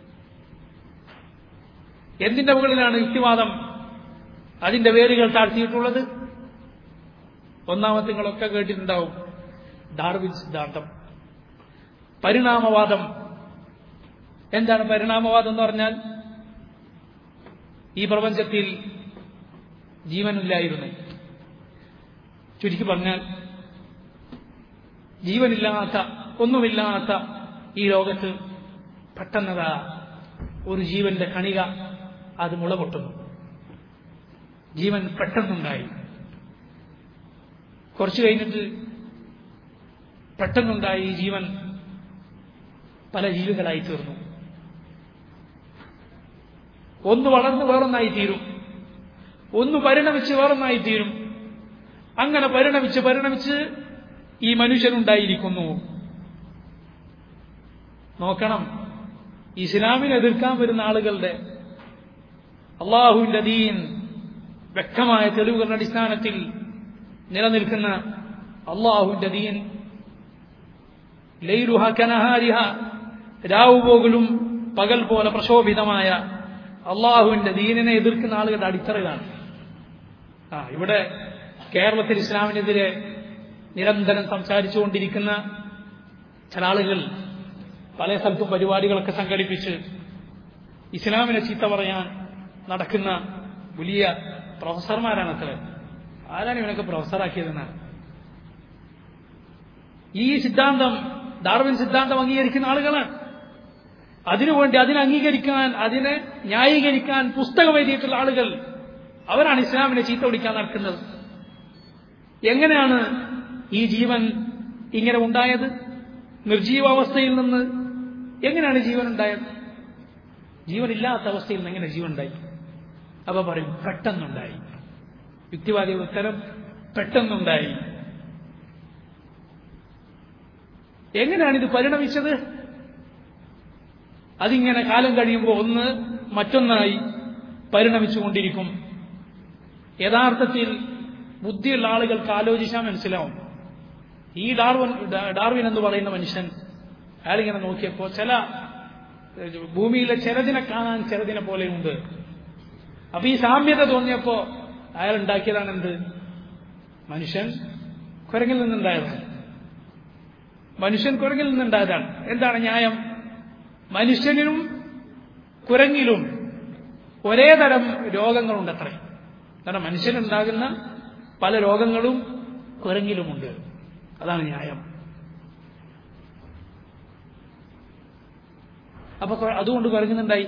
എന്തിന്റെ മുകളിലാണ് യുക്തിവാദം അതിന്റെ വേരുകൾ താഴ്ത്തിയിട്ടുള്ളത് ഒന്നാമത്തെ നിങ്ങളൊക്കെ കേട്ടിട്ടുണ്ടാവും ഡാർവിൻ സിദ്ധാന്തം പരിണാമവാദം എന്താണ് പരിണാമവാദം എന്ന് പറഞ്ഞാൽ ഈ പ്രപഞ്ചത്തിൽ ജീവനില്ലായിരുന്നു ചുരുക്കി പറഞ്ഞാൽ ജീവനില്ലാത്ത ഒന്നുമില്ലാത്ത ഈ ലോകത്ത് പെട്ടെന്നതാ ഒരു ജീവന്റെ കണിക അത് മുള പൊട്ടുന്നു ജീവൻ പെട്ടെന്നുണ്ടായി കുറച്ചു കഴിഞ്ഞിട്ട് പെട്ടെന്നുണ്ടായി ഈ ജീവൻ പല ജീവികളായി തീർന്നു ഒന്ന് വളർന്ന് വേറൊന്നായി തീരും ഒന്ന് പരിണമിച്ച് വേറൊന്നായി തീരും അങ്ങനെ പരിണമിച്ച് പരിണമിച്ച് ഈ മനുഷ്യനുണ്ടായിരിക്കുന്നു നോക്കണം ഇസ്ലാമിനെ എതിർക്കാൻ വരുന്ന ആളുകളുടെ അള്ളാഹുവിന്റെ ദീൻ വ്യക്തമായ തെളിവുകളുടെ അടിസ്ഥാനത്തിൽ നിലനിൽക്കുന്ന അള്ളാഹുവിന്റെ ദീൻ ലൈലുഹ കനഹാരിഹ രാവു പോകലും പകൽ പോലെ പ്രശോഭിതമായ അള്ളാഹുവിന്റെ ദീനിനെ എതിർക്കുന്ന ആളുകളുടെ അടിത്തറയിലാണ് ആ ഇവിടെ കേരളത്തിൽ ഇസ്ലാമിനെതിരെ നിരന്തരം സംസാരിച്ചുകൊണ്ടിരിക്കുന്ന ചില ആളുകൾ പല സ്ഥലത്തും പരിപാടികളൊക്കെ സംഘടിപ്പിച്ച് ഇസ്ലാമിനെ ചീത്ത പറയാൻ നടക്കുന്ന വലിയ പ്രൊഫസർമാരാണ് അത്ര ആരാണ് ഇവനൊക്കെ പ്രൊഫസറാക്കിയതെന്നാണ് ഈ സിദ്ധാന്തം ഡാർവിൻ സിദ്ധാന്തം അംഗീകരിക്കുന്ന ആളുകളാണ് അതിനുവേണ്ടി അതിനെ അംഗീകരിക്കാൻ അതിനെ ന്യായീകരിക്കാൻ പുസ്തകം എഴുതിയിട്ടുള്ള ആളുകൾ അവരാണ് ഇസ്ലാമിനെ ചീത്ത വിളിക്കാൻ നടക്കുന്നത് എങ്ങനെയാണ് ഈ ജീവൻ ഇങ്ങനെ ഉണ്ടായത് നിർജീവാവസ്ഥയിൽ നിന്ന് എങ്ങനെയാണ് ജീവൻ ഉണ്ടായത് ജീവനില്ലാത്ത അവസ്ഥയിൽ നിന്ന് എങ്ങനെ ജീവൻ ഉണ്ടായി അപ്പൊ പറയും പെട്ടെന്നുണ്ടായി യുക്തിവാദിയുടെ ഉത്തരം പെട്ടെന്നുണ്ടായി എങ്ങനെയാണ് ഇത് പരിണമിച്ചത് അതിങ്ങനെ കാലം കഴിയുമ്പോൾ ഒന്ന് മറ്റൊന്നായി പരിണമിച്ചുകൊണ്ടിരിക്കും യഥാർത്ഥത്തിൽ ബുദ്ധിയുള്ള ആളുകൾക്ക് ആലോചിച്ചാൽ മനസ്സിലാവും ഈ ഡാർവൻ ഡാർവിൻ എന്ന് പറയുന്ന മനുഷ്യൻ അയാളിങ്ങനെ നോക്കിയപ്പോൾ ചില ഏഹ്, ഭൂമിയിലെ ചിലതിനെ കാണാൻ ചിലതിനെ പോലെയുണ്ട് അപ്പൊ ഈ സാമ്യത തോന്നിയപ്പോ അയാൾ ഉണ്ടാക്കിയതാണ് എന്ത് മനുഷ്യൻ കുരങ്ങിൽ നിന്നുണ്ടായതാണ് മനുഷ്യൻ കുരങ്ങിൽ നിന്നുണ്ടായതാണ് എന്താണ് ന്യായം മനുഷ്യനിലും കുരങ്ങിലും ഒരേ തരം രോഗങ്ങളുണ്ട് അത്രേ കാരണം മനുഷ്യനുണ്ടാകുന്ന പല രോഗങ്ങളും കുരങ്ങിലുമുണ്ട് അതാണ് ന്യായം അപ്പൊ കൊ- അതുകൊണ്ട് കുരങ്ങുന്നുണ്ടായി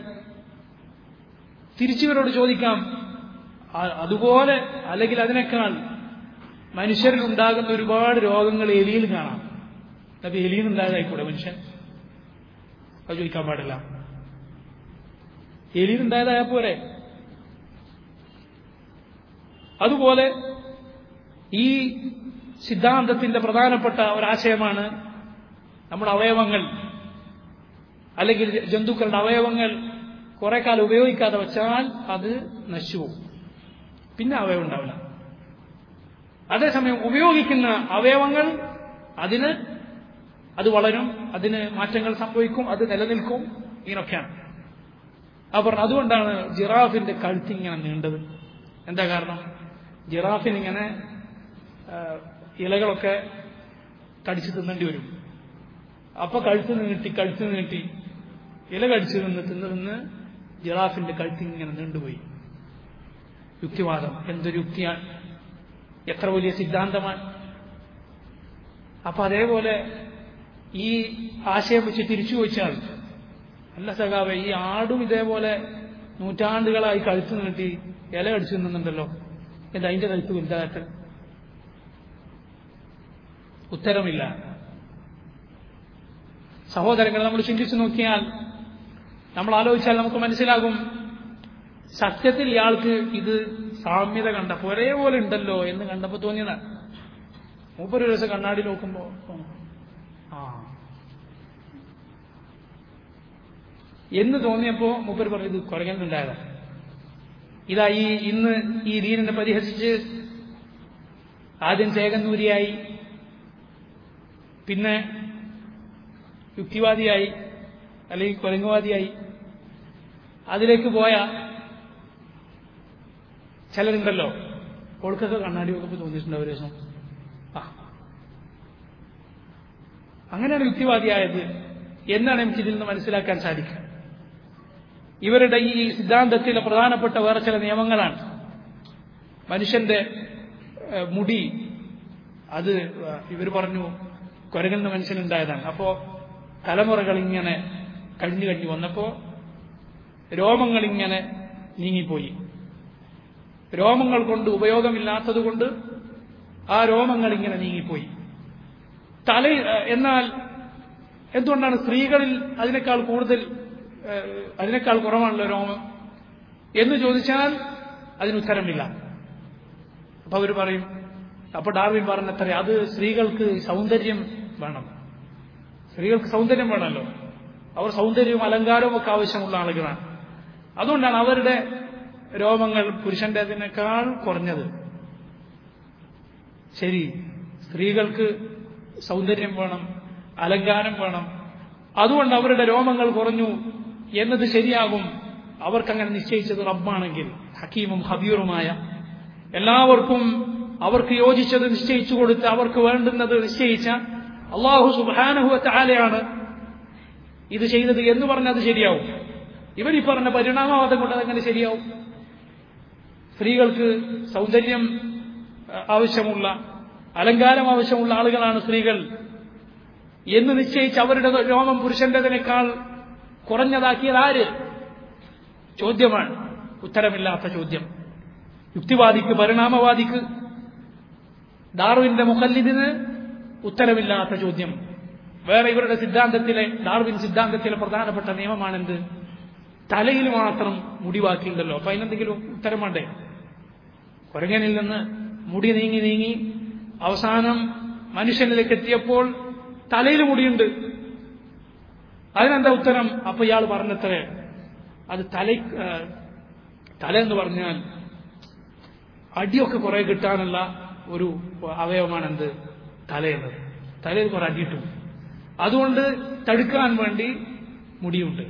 തിരിച്ചിവരോട് ചോദിക്കാം ആ- അതുപോലെ അല്ലെങ്കിൽ അതിനേക്കാൾ മനുഷ്യരിൽ ഉണ്ടാകുന്ന ഒരുപാട് രോഗങ്ങൾ എലിയിൽ കാണാം അത് എലിയിൽ ഉണ്ടായതായിക്കൂടെ മനുഷ്യൻ അത് ചോദിക്കാൻ പാടില്ല എലിയിൽ ഉണ്ടായതായാൽ പോരെ അതുപോലെ ഈ സിദ്ധാന്തത്തിന്റെ പ്രധാനപ്പെട്ട ഒരാശയമാണ് നമ്മുടെ അവയവങ്ങൾ അല്ലെങ്കിൽ ജന്തുക്കളുടെ അവയവങ്ങൾ കുറെ കാലം ഉപയോഗിക്കാതെ വെച്ചാൽ അത് നശിച്ചുപോകും പിന്നെ അവയവം ഉണ്ടാവില്ല അതേസമയം ഉപയോഗിക്കുന്ന അവയവങ്ങൾ അതിന് അത് വളരും അതിന് മാറ്റങ്ങൾ സംഭവിക്കും അത് നിലനിൽക്കും ഇങ്ങനൊക്കെയാണ് അവർ അതുകൊണ്ടാണ് ജിറാഫിന്റെ കഴുത്ത് ഇങ്ങനെ നീണ്ടത് എന്താ കാരണം ജിറാഫിന് ഇങ്ങനെ ഇലകളൊക്കെ കടിച്ചു തിന്നേണ്ടി വരും അപ്പൊ കഴുത്ത് നീട്ടി കഴുത്ത് നീട്ടി ഇല കടിച്ചു നിന്ന് തിന്ന് തിന്ന് ജിറാഫിന്റെ കഴുത്ത് ഇങ്ങനെ നീണ്ടുപോയി യുക്തിവാദം എന്തൊരു യുക്തിയാണ് എത്ര വലിയ സിദ്ധാന്തമാണ് അപ്പൊ അതേപോലെ ഈ ആശയം വെച്ച് തിരിച്ചു ചോദിച്ചാൽ അല്ല സഖാവെ ഈ ആടും ഇതേപോലെ നൂറ്റാണ്ടുകളായി കഴുത്ത് നീട്ടി ഇല കടിച്ചു നിന്നുണ്ടല്ലോ എന്താ അതിന്റെ കഴുത്ത് വലുതായിട്ട് ഉത്തരമില്ല സഹോദരങ്ങൾ നമ്മൾ ചിന്തിച്ചു നോക്കിയാൽ നമ്മൾ ആലോചിച്ചാൽ നമുക്ക് മനസ്സിലാകും സത്യത്തിൽ ഇയാൾക്ക് ഇത് സാമ്യത കണ്ടപ്പോ ഒരേപോലെ ഉണ്ടല്ലോ എന്ന് കണ്ടപ്പോ തോന്നിയതാണ് മൂപ്പര് ദിവസം കണ്ണാടി നോക്കുമ്പോ ആ എന്ന് തോന്നിയപ്പോ മൂപ്പര് പറഞ്ഞു ഇത് കുറയ്ക്കുന്നുണ്ടായതാണ് ഇതാ ഈ ഇന്ന് ഈ ദീനിനെ പരിഹസിച്ച് ആദ്യം ചേകന്നൂരിയായി പിന്നെ യുക്തിവാദിയായി അല്ലെങ്കിൽ കുരങ്ങുവാദിയായി അതിലേക്ക് പോയ ചിലരുണ്ടല്ലോ ഓൾക്കൊക്കെ കണ്ണാടി നോക്കുമ്പോൾ തോന്നിയിട്ടുണ്ട് ഒരു ദിവസം ആ അങ്ങനെയാണ് യുക്തിവാദിയായത് എന്നാണ് എനിക്ക് ഇതിൽ നിന്ന് മനസ്സിലാക്കാൻ സാധിക്കുക ഇവരുടെ ഈ സിദ്ധാന്തത്തിലെ പ്രധാനപ്പെട്ട വേറെ ചില നിയമങ്ങളാണ് മനുഷ്യന്റെ മുടി അത് ഇവർ പറഞ്ഞു കുരങ്ങുന്ന മനുഷ്യനുണ്ടായതാണ് അപ്പോ തലമുറകൾ ഇങ്ങനെ കഴിഞ്ഞു കഴിഞ്ഞു വന്നപ്പോ രോമങ്ങൾ ഇങ്ങനെ നീങ്ങിപ്പോയി രോമങ്ങൾ കൊണ്ട് ഉപയോഗമില്ലാത്തത് കൊണ്ട് ആ രോമങ്ങൾ ഇങ്ങനെ നീങ്ങിപ്പോയി തല എന്നാൽ എന്തുകൊണ്ടാണ് സ്ത്രീകളിൽ അതിനേക്കാൾ കൂടുതൽ അതിനേക്കാൾ കുറവാണല്ലോ രോമം എന്ന് ചോദിച്ചാൽ അതിനുത്തരമില്ല അപ്പൊ അവർ പറയും അപ്പൊ ഡാർവിൻ പറഞ്ഞത്ര അത് സ്ത്രീകൾക്ക് സൗന്ദര്യം വേണം സ്ത്രീകൾക്ക് സൗന്ദര്യം വേണമല്ലോ അവർ സൗന്ദര്യവും അലങ്കാരവും ഒക്കെ ആവശ്യമുള്ള ആളുകളാണ് അതുകൊണ്ടാണ് അവരുടെ രോമങ്ങൾ പുരുഷന്റേതിനേക്കാൾ കുറഞ്ഞത് ശരി സ്ത്രീകൾക്ക് സൗന്ദര്യം വേണം അലങ്കാരം വേണം അതുകൊണ്ട് അവരുടെ രോമങ്ങൾ കുറഞ്ഞു എന്നത് ശരിയാകും അവർക്കങ്ങനെ നിശ്ചയിച്ചത് റബ്ബാണെങ്കിൽ ഹക്കീമും ഹബീറുമായ എല്ലാവർക്കും അവർക്ക് യോജിച്ചത് നിശ്ചയിച്ചു കൊടുത്ത് അവർക്ക് വേണ്ടുന്നത് നിശ്ചയിച്ച അള്ളാഹു സുബാനഹുവത്തെ ആലയാണ് ഇത് ചെയ്തത് എന്ന് പറഞ്ഞാൽ അത് ശരിയാവും ഇവർ ഈ പറഞ്ഞ പരിണാമവാദം കൊണ്ട് അതെങ്ങനെ ശരിയാവും സ്ത്രീകൾക്ക് സൗന്ദര്യം ആവശ്യമുള്ള അലങ്കാരം ആവശ്യമുള്ള ആളുകളാണ് സ്ത്രീകൾ എന്ന് നിശ്ചയിച്ച് അവരുടെ രോമം പുരുഷന്റേതിനേക്കാൾ കുറഞ്ഞതാക്കിയത് ആര് ചോദ്യമാണ് ഉത്തരമില്ലാത്ത ചോദ്യം യുക്തിവാദിക്ക് പരിണാമവാദിക്ക് ഡാർവിന്റെ മുഖല്ലിദിന് ഉത്തരമില്ലാത്ത ചോദ്യം വേറെ ഇവരുടെ സിദ്ധാന്തത്തിലെ ഡാർവിൻ സിദ്ധാന്തത്തിലെ പ്രധാനപ്പെട്ട നിയമമാണെന്ത് തലയിൽ മാത്രം മുടി ബാക്കിയുണ്ടല്ലോ അപ്പൊ അതിനെന്തെങ്കിലും ഉത്തരം വേണ്ടേ കുരങ്ങനിൽ നിന്ന് മുടി നീങ്ങി നീങ്ങി അവസാനം മനുഷ്യനിലേക്ക് എത്തിയപ്പോൾ തലയിൽ മുടിയുണ്ട് അതിനെന്താ ഉത്തരം അപ്പൊ ഇയാൾ പറഞ്ഞത്രേ അത് തല തല എന്ന് പറഞ്ഞാൽ അടിയൊക്കെ കുറെ കിട്ടാനുള്ള ഒരു അവയവമാണ് എന്ത് തലയെന്നത് തലയിൽ കുറെ അടിയിട്ടു അതുകൊണ്ട് തടുക്കാൻ വേണ്ടി മുടിയുണ്ട്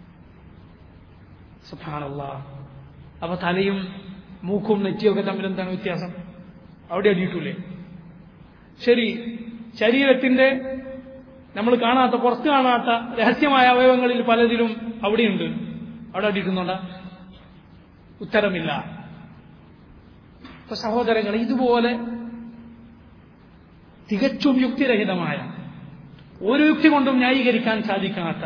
സുഭാനല്ല അപ്പൊ തലയും മൂക്കും നെറ്റിയൊക്കെ തമ്മിൽ എന്താണ് വ്യത്യാസം അവിടെ അടിയിട്ടൂലേ ശരി ശരീരത്തിന്റെ നമ്മൾ കാണാത്ത പുറത്ത് കാണാത്ത രഹസ്യമായ അവയവങ്ങളിൽ പലതിലും അവിടെയുണ്ട് അവിടെ അടിയിട്ടുന്നുണ്ട ഉത്തരമില്ല ഇപ്പൊ സഹോദരങ്ങൾ ഇതുപോലെ തികച്ചും യുക്തിരഹിതമായ ഒരു യുക്തി കൊണ്ടും ന്യായീകരിക്കാൻ സാധിക്കാത്ത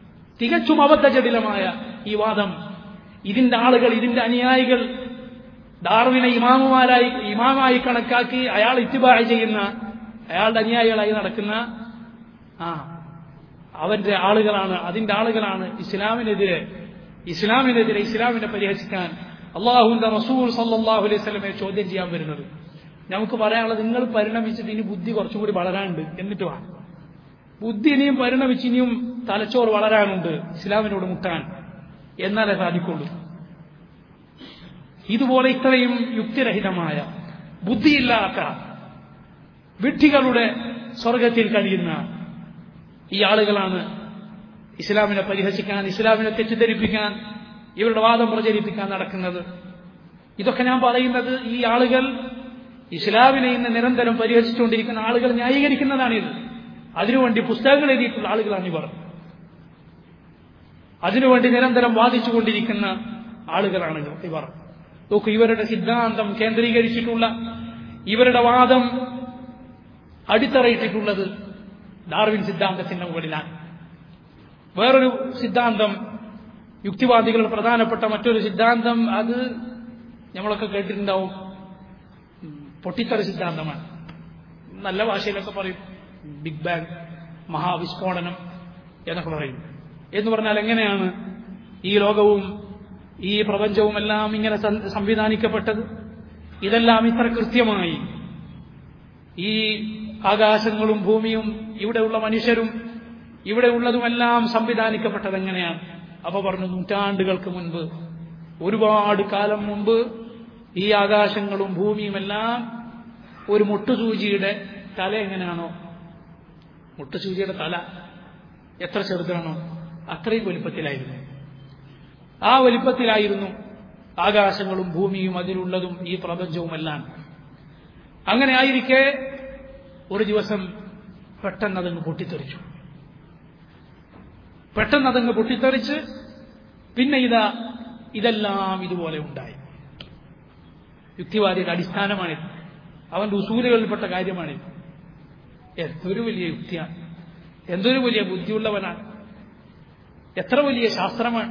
തികച്ചും അബദ്ധജടിലമായ ഈ വാദം ഇതിന്റെ ആളുകൾ ഇതിന്റെ അനുയായികൾ ഡാർവിനെ ഇമാമുമാരായി ഇമാമായി കണക്കാക്കി അയാൾ ഇത്തിബാഴ് ചെയ്യുന്ന അയാളുടെ അനുയായികളായി നടക്കുന്ന ആ അവന്റെ ആളുകളാണ് അതിന്റെ ആളുകളാണ് ഇസ്ലാമിനെതിരെ ഇസ്ലാമിനെതിരെ ഇസ്ലാമിനെ പരിഹസിക്കാൻ അള്ളാഹുന്റെ റസൂൽ സല്ലാഹു അലൈഹി സ്വലമെ ചോദ്യം ചെയ്യാൻ വരുന്നത് നമുക്ക് പറയാനുള്ളത് നിങ്ങൾ പരിണമിച്ചിട്ട് ഇനി ബുദ്ധി കുറച്ചും കൂടി വളരാനുണ്ട് എന്നിട്ട് വേണം ബുദ്ധി ഇനിയും പരിണമിച്ച് ഇനിയും തലച്ചോറ് വളരാനുണ്ട് ഇസ്ലാമിനോട് മുട്ടാൻ എന്നാലേ സാധിക്കുള്ളൂ ഇതുപോലെ ഇത്രയും യുക്തിരഹിതമായ ബുദ്ധിയില്ലാത്ത വിഡ്ഢികളുടെ സ്വർഗത്തിൽ കഴിയുന്ന ഈ ആളുകളാണ് ഇസ്ലാമിനെ പരിഹസിക്കാൻ ഇസ്ലാമിനെ തെറ്റിദ്ധരിപ്പിക്കാൻ ഇവരുടെ വാദം പ്രചരിപ്പിക്കാൻ നടക്കുന്നത് ഇതൊക്കെ ഞാൻ പറയുന്നത് ഈ ആളുകൾ ഇസ്ലാമിനെ ഇന്ന് നിരന്തരം പരിഹസിച്ചുകൊണ്ടിരിക്കുന്ന ആളുകൾ ന്യായീകരിക്കുന്നതാണിത് അതിനുവേണ്ടി പുസ്തകങ്ങൾ എഴുതിയിട്ടുള്ള ആളുകളാണ് ഇവർ അതിനുവേണ്ടി നിരന്തരം വാദിച്ചുകൊണ്ടിരിക്കുന്ന ആളുകളാണ് ഇവർ നോക്കൂ ഇവരുടെ സിദ്ധാന്തം കേന്ദ്രീകരിച്ചിട്ടുള്ള ഇവരുടെ വാദം അടിത്തറയിട്ടിട്ടുള്ളത് ഡാർവിൻ സിദ്ധാന്തത്തിന്റെ മുകളിലാണ് വേറൊരു സിദ്ധാന്തം യുക്തിവാദികളുടെ പ്രധാനപ്പെട്ട മറ്റൊരു സിദ്ധാന്തം അത് നമ്മളൊക്കെ കേട്ടിട്ടുണ്ടാവും പൊട്ടിത്തെറി സിദ്ധാന്തമാണ് നല്ല ഭാഷയിലൊക്കെ പറയും ബിഗ് ബാങ് മഹാവിസ്ഫോടനം എന്നൊക്കെ പറയും എന്ന് പറഞ്ഞാൽ എങ്ങനെയാണ് ഈ ലോകവും ഈ പ്രപഞ്ചവും എല്ലാം ഇങ്ങനെ സംവിധാനിക്കപ്പെട്ടത് ഇതെല്ലാം ഇത്ര കൃത്യമായി ഈ ആകാശങ്ങളും ഭൂമിയും ഇവിടെയുള്ള മനുഷ്യരും ഇവിടെ ഉള്ളതുമെല്ലാം സംവിധാനിക്കപ്പെട്ടത് എങ്ങനെയാണ് അപ്പൊ പറഞ്ഞു നൂറ്റാണ്ടുകൾക്ക് മുൻപ് ഒരുപാട് കാലം മുമ്പ് ഈ ആകാശങ്ങളും ഭൂമിയും എല്ലാം ഒരു മുട്ടുസൂചിയുടെ തല എങ്ങനെയാണോ മുട്ടുസൂചിയുടെ തല എത്ര ചെറുതാണോ അത്രയും വലിപ്പത്തിലായിരുന്നു ആ വലിപ്പത്തിലായിരുന്നു ആകാശങ്ങളും ഭൂമിയും അതിലുള്ളതും ഈ പ്രപഞ്ചവുമെല്ലാം അങ്ങനെ ആയിരിക്കെ ഒരു ദിവസം പെട്ടെന്ന് അതങ്ങ് പൊട്ടിത്തെറിച്ചു പെട്ടെന്ന് അതങ്ങ് പൊട്ടിത്തെറിച്ച് പിന്നെ ഇതാ ഇതെല്ലാം ഇതുപോലെ ഉണ്ടായി യുക്തിവാദിയുടെ അടിസ്ഥാനമാണിത് അവന്റെ ഉസൂലുകളിൽപ്പെട്ട കാര്യമാണിത് എന്തൊരു വലിയ യുക്തിയാണ് എന്തൊരു വലിയ ബുദ്ധിയുള്ളവനാണ് എത്ര വലിയ ശാസ്ത്രമാണ്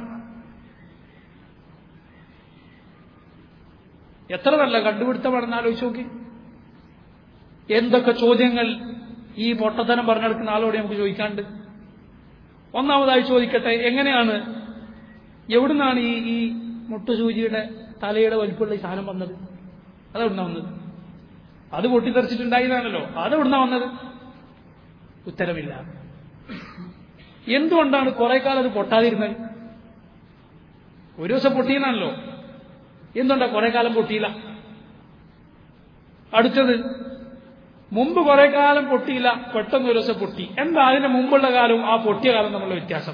എത്ര നല്ല കണ്ടുപിടുത്തമാണെന്ന് ആലോചിച്ച് നോക്കി എന്തൊക്കെ ചോദ്യങ്ങൾ ഈ പൊട്ടത്തനം പറഞ്ഞെടുക്കുന്ന ആളോട് നമുക്ക് ചോദിക്കാണ്ട് ഒന്നാമതായി ചോദിക്കട്ടെ എങ്ങനെയാണ് എവിടുന്നാണ് ഈ ഈ മുട്ടുസൂചിയുടെ തലയുടെ വലിപ്പമുള്ള ഈ സാധനം വന്നത് അതെവിടുന്ന വന്നത് അത് പൊട്ടിത്തെറിച്ചിട്ടുണ്ടായതാണല്ലോ അതെവിടുന്ന വന്നത് ഉത്തരവില്ല എന്തുകൊണ്ടാണ് കുറെ കാലം അത് പൊട്ടാതിരുന്നത് ഒരു ദിവസം പൊട്ടിയെന്നാണല്ലോ എന്തുകൊണ്ടാ കുറെ കാലം പൊട്ടിയില്ല അടുത്തത് മുമ്പ് കുറെ കാലം പൊട്ടിയില്ല പെട്ടെന്ന് ഒരു ദിവസം പൊട്ടി എന്താ അതിന്റെ മുമ്പുള്ള കാലവും ആ പൊട്ടിയ കാലം തമ്മിലുള്ള വ്യത്യാസം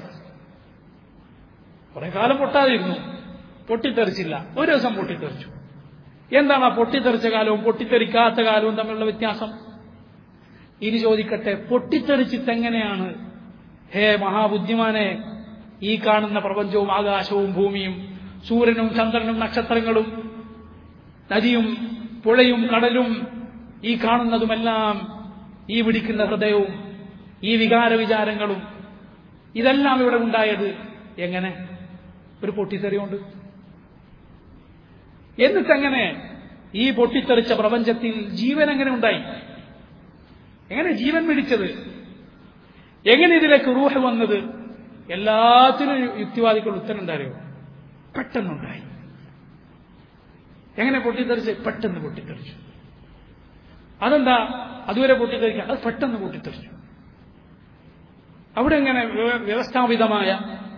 കുറെ കാലം പൊട്ടാതിരുന്നു പൊട്ടിത്തെറിച്ചില്ല ഒരു ദിവസം പൊട്ടിത്തെറിച്ചു എന്താണ് ആ പൊട്ടിത്തെറിച്ച കാലവും പൊട്ടിത്തെറിക്കാത്ത കാലവും തമ്മിലുള്ള വ്യത്യാസം ഇനി ചോദിക്കട്ടെ പൊട്ടിത്തെറിച്ചിട്ട് എങ്ങനെയാണ് ഹേ മഹാബുദ്ധിമാനെ ഈ കാണുന്ന പ്രപഞ്ചവും ആകാശവും ഭൂമിയും സൂര്യനും ചന്ദ്രനും നക്ഷത്രങ്ങളും നദിയും പുഴയും കടലും ഈ കാണുന്നതുമെല്ലാം ഈ പിടിക്കുന്ന ഹൃദയവും ഈ വികാര വിചാരങ്ങളും ഇതെല്ലാം ഇവിടെ ഉണ്ടായത് എങ്ങനെ ഒരു പൊട്ടിത്തെറിയുണ്ട് എന്നിട്ടെങ്ങനെ ഈ പൊട്ടിത്തെറിച്ച പ്രപഞ്ചത്തിൽ ജീവൻ എങ്ങനെ ഉണ്ടായി എങ്ങനെ ജീവൻ പിടിച്ചത് എങ്ങനെ ഇതിലേക്ക് റൂഹ് വന്നത് എല്ലാത്തിനും യുക്തിവാദികൾ ഉത്തരം ഉണ്ടായോ പെട്ടെന്നുണ്ടായി എങ്ങനെ പൊട്ടിത്തെറിച്ച് പെട്ടെന്ന് പൊട്ടിത്തെറിച്ചു അതെന്താ അതുവരെ പൊട്ടിത്തെറിക്കുക അത് പെട്ടെന്ന് പൊട്ടിത്തെറിച്ചു അവിടെ എങ്ങനെ വ്യവസ്ഥാപിതമായ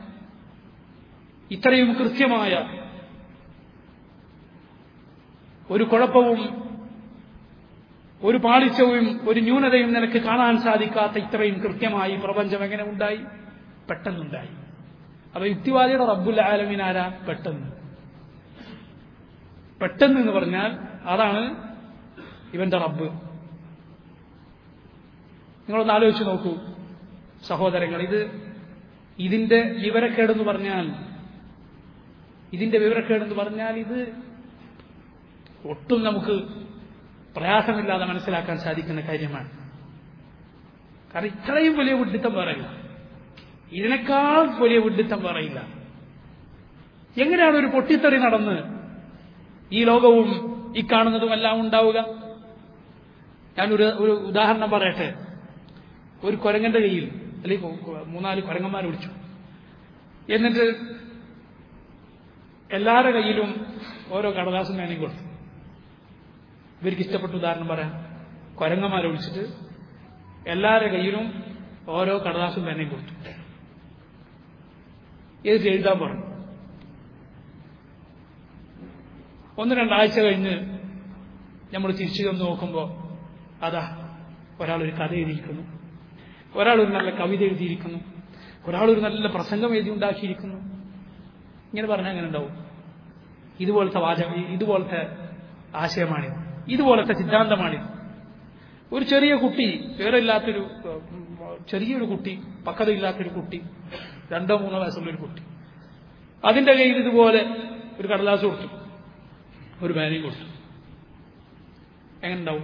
ഇത്രയും കൃത്യമായ ഒരു കുഴപ്പവും ഒരു പാളിച്ചവും ഒരു ന്യൂനതയും നിനക്ക് കാണാൻ സാധിക്കാത്ത ഇത്രയും കൃത്യമായി പ്രപഞ്ചം എങ്ങനെ ഉണ്ടായി പെട്ടെന്നുണ്ടായി അപ്പൊ യുക്തിവാദിയുടെ റബ്ബുൽ ആലമീൻ ആരാ പെട്ടെന്ന് പെട്ടെന്ന് എന്ന് പറഞ്ഞാൽ അതാണ് ഇവന്റെ റബ്ബ് നിങ്ങളൊന്ന് ആലോചിച്ച് നോക്കൂ സഹോദരങ്ങൾ ഇത് ഇതിന്റെ വിവരക്കേടെന്ന് പറഞ്ഞാൽ ഇതിന്റെ വിവരക്കേടെന്ന് പറഞ്ഞാൽ ഇത് ഒട്ടും നമുക്ക് പ്രയാസമില്ലാതെ മനസ്സിലാക്കാൻ സാധിക്കുന്ന കാര്യമാണ് കാരണം ഇത്രയും വലിയ വിഡിത്തം പറയില്ല ഇതിനേക്കാൾ വലിയ വിഡിത്തം പറയില്ല എങ്ങനെയാണ് ഒരു പൊട്ടിത്തെറി നടന്ന് ഈ ലോകവും ഈ കാണുന്നതും എല്ലാം ഉണ്ടാവുക ഞാനൊരു ഒരു ഉദാഹരണം പറയട്ടെ ഒരു കുരങ്ങന്റെ കയ്യിൽ അല്ലെങ്കിൽ മൂന്നാല് കുരങ്ങന്മാർ വിളിച്ചു എന്നിട്ട് എല്ലാവരുടെ കയ്യിലും ഓരോ കടലാസും വേണമെങ്കിൽ കൊടുത്തു ഇവർക്ക് ഇഷ്ടപ്പെട്ട ഉദാഹരണം പറയാം കുരങ്ങന്മാരെ വിളിച്ചിട്ട് എല്ലാവരുടെ കയ്യിലും ഓരോ കടലാസും വേണമെങ്കിൽ കൊടുത്തു എന്നിട്ട് എഴുതാൻ പറഞ്ഞു ഒന്ന് രണ്ടാഴ്ച കഴിഞ്ഞ് നമ്മൾ തിരിച്ചു ചെന്ന് നോക്കുമ്പോൾ അതാ ഒരാൾ ഒരു കഥ എഴുതിയിരിക്കുന്നു ഒരാൾ ഒരു നല്ല കവിത എഴുതിയിരിക്കുന്നു ഒരാൾ ഒരു നല്ല പ്രസംഗം എഴുതി ഉണ്ടാക്കിയിരിക്കുന്നു ഇങ്ങനെ പറഞ്ഞാൽ അങ്ങനെ ഉണ്ടാവും ഇതുപോലത്തെ വാചകം ഇതുപോലത്തെ ആശയമാണിത് ഇതുപോലത്തെ സിദ്ധാന്തമാണിത് ഒരു ചെറിയ കുട്ടി വേറെ ഇല്ലാത്തൊരു ചെറിയൊരു കുട്ടി പക്വതയില്ലാത്തൊരു കുട്ടി രണ്ടോ മൂന്നോ വയസ്സുള്ള ഒരു കുട്ടി അതിന്റെ കയ്യിൽ ഇതുപോലെ ഒരു കടലാസ് കൊടുത്തു ഒരു ബാനയും കൊടുത്തു എങ്ങനെ ഉണ്ടാവും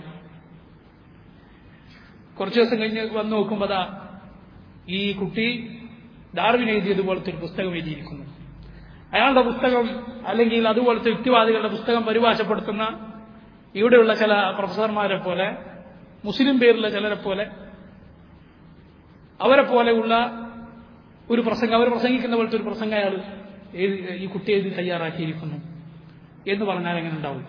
കുറച്ചു ദിവസം കഴിഞ്ഞ് വന്ന് നോക്കുമ്പോൾ അതാ ഈ കുട്ടി ഡാർവിൻ എഴുതിയതുപോലത്തെ ഒരു പുസ്തകം എഴുതിയിരിക്കുന്നു അയാളുടെ പുസ്തകം അല്ലെങ്കിൽ അതുപോലത്തെ യുക്തിവാദികളുടെ പുസ്തകം പരിഭാഷപ്പെടുത്തുന്ന ഇവിടെയുള്ള ചില പ്രൊഫസർമാരെ പോലെ മുസ്ലിം പേരുള്ള ചിലരെ പോലെ അവരെ പോലെയുള്ള ഒരു പ്രസംഗം അവർ പ്രസംഗിക്കുന്ന പോലത്തെ ഒരു പ്രസംഗം അയാൾ ഈ കുട്ടി എഴുതി തയ്യാറാക്കിയിരിക്കുന്നു എന്ന് പറഞ്ഞാൽ എങ്ങനെ ഉണ്ടാവും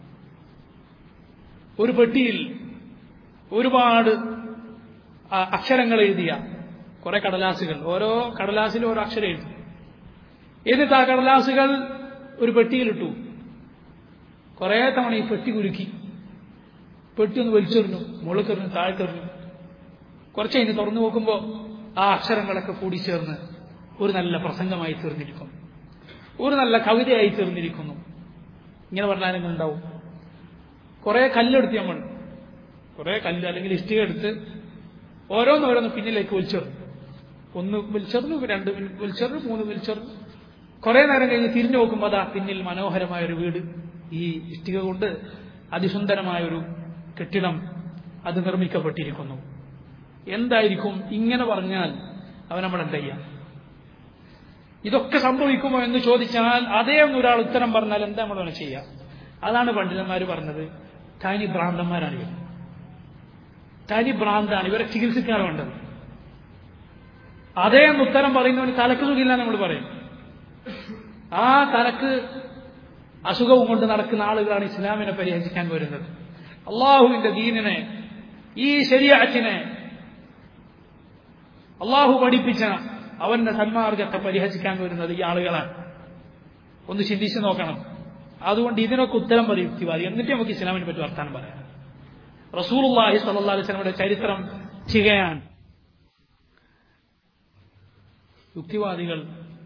ഒരു പെട്ടിയിൽ ഒരുപാട് അക്ഷരങ്ങൾ എഴുതിയ കുറെ കടലാസുകൾ ഓരോ കടലാസിലും ഓരോ അക്ഷരം എഴുതി എന്നിട്ട് ആ കടലാസുകൾ ഒരു പെട്ടിയിലിട്ടു കുറെ തവണ ഈ പെട്ടി കുലുക്കി പെട്ടി ഒന്ന് വലിച്ചെറിഞ്ഞു മുളക്കെറിഞ്ഞു താഴ്ത്തെറിഞ്ഞു കുറച്ച് കഴിഞ്ഞ് തുറന്നു നോക്കുമ്പോൾ ആ അക്ഷരങ്ങളൊക്കെ കൂടി ചേർന്ന് ഒരു നല്ല പ്രസംഗമായി തീർന്നിരിക്കുന്നു ഒരു നല്ല കവിതയായി തീർന്നിരിക്കുന്നു ഇങ്ങനെ പറഞ്ഞാൽ എങ്ങനെ ഉണ്ടാവും കുറെ കല്ലെടുത്ത് നമ്മൾ കുറെ കല്ല് അല്ലെങ്കിൽ ഇഷ്ടിക എടുത്ത് ഓരോന്നോരോന്ന് പിന്നിലേക്ക് വലിച്ചെറിഞ്ഞു ഒന്ന് വലിച്ചെറിഞ്ഞു രണ്ട് വലിച്ചെറിഞ്ഞു മൂന്ന് വലിച്ചെറിഞ്ഞു കുറെ നേരം കഴിഞ്ഞ് തിരിഞ്ഞു നോക്കുമ്പോൾ അതാ പിന്നിൽ മനോഹരമായ ഒരു വീട് ഈ ഇഷ്ടിക കൊണ്ട് അതിസുന്ദരമായ ഒരു കെട്ടിടം അത് നിർമ്മിക്കപ്പെട്ടിരിക്കുന്നു എന്തായിരിക്കും ഇങ്ങനെ പറഞ്ഞാൽ അവൻ നമ്മൾ എന്ത് ചെയ്യാം ഇതൊക്കെ സംഭവിക്കുമോ എന്ന് ചോദിച്ചാൽ അതേ ഒരാൾ ഉത്തരം പറഞ്ഞാൽ എന്താ നമ്മൾ അവനെ ചെയ്യാം അതാണ് പണ്ഡിതന്മാർ പറഞ്ഞത് തനി ഭ്രാന്തന്മാരാണ് ഇവർ തനി ഭ്രാന്താണ് ഇവരെ ചികിത്സിക്കാൻ വേണ്ടത് അതേ എന്ന് ഉത്തരം പറയുന്നവന് തലക്ക് സുഖമില്ല നമ്മൾ പറയും ആ തലക്ക് അസുഖവും കൊണ്ട് നടക്കുന്ന ആളുകളാണ് ഇസ്ലാമിനെ പരിഹരിക്കാൻ വരുന്നത് അള്ളാഹുവിന്റെ ദീനിനെ ഈ ശരിയാറ്റിനെ അള്ളാഹു പഠിപ്പിച്ച അവന്റെ സന്മാർഗത്തെ പരിഹസിക്കാൻ വരുന്നത് ഈ ആളുകളാണ് ഒന്ന് ചിന്തിച്ചു നോക്കണം അതുകൊണ്ട് ഇതിനൊക്കെ ഉത്തരം പറയും യുക്തിവാദി എന്നിട്ട് നമുക്ക് ഇസ്ലാമിനെ പറ്റി വർത്താനം പറയാം റസൂലുള്ളാഹി സ്വല്ലല്ലാഹി അലൈഹി വസല്ലമയുടെ ചരിത്രം ചികയാൻ യുക്തിവാദികൾ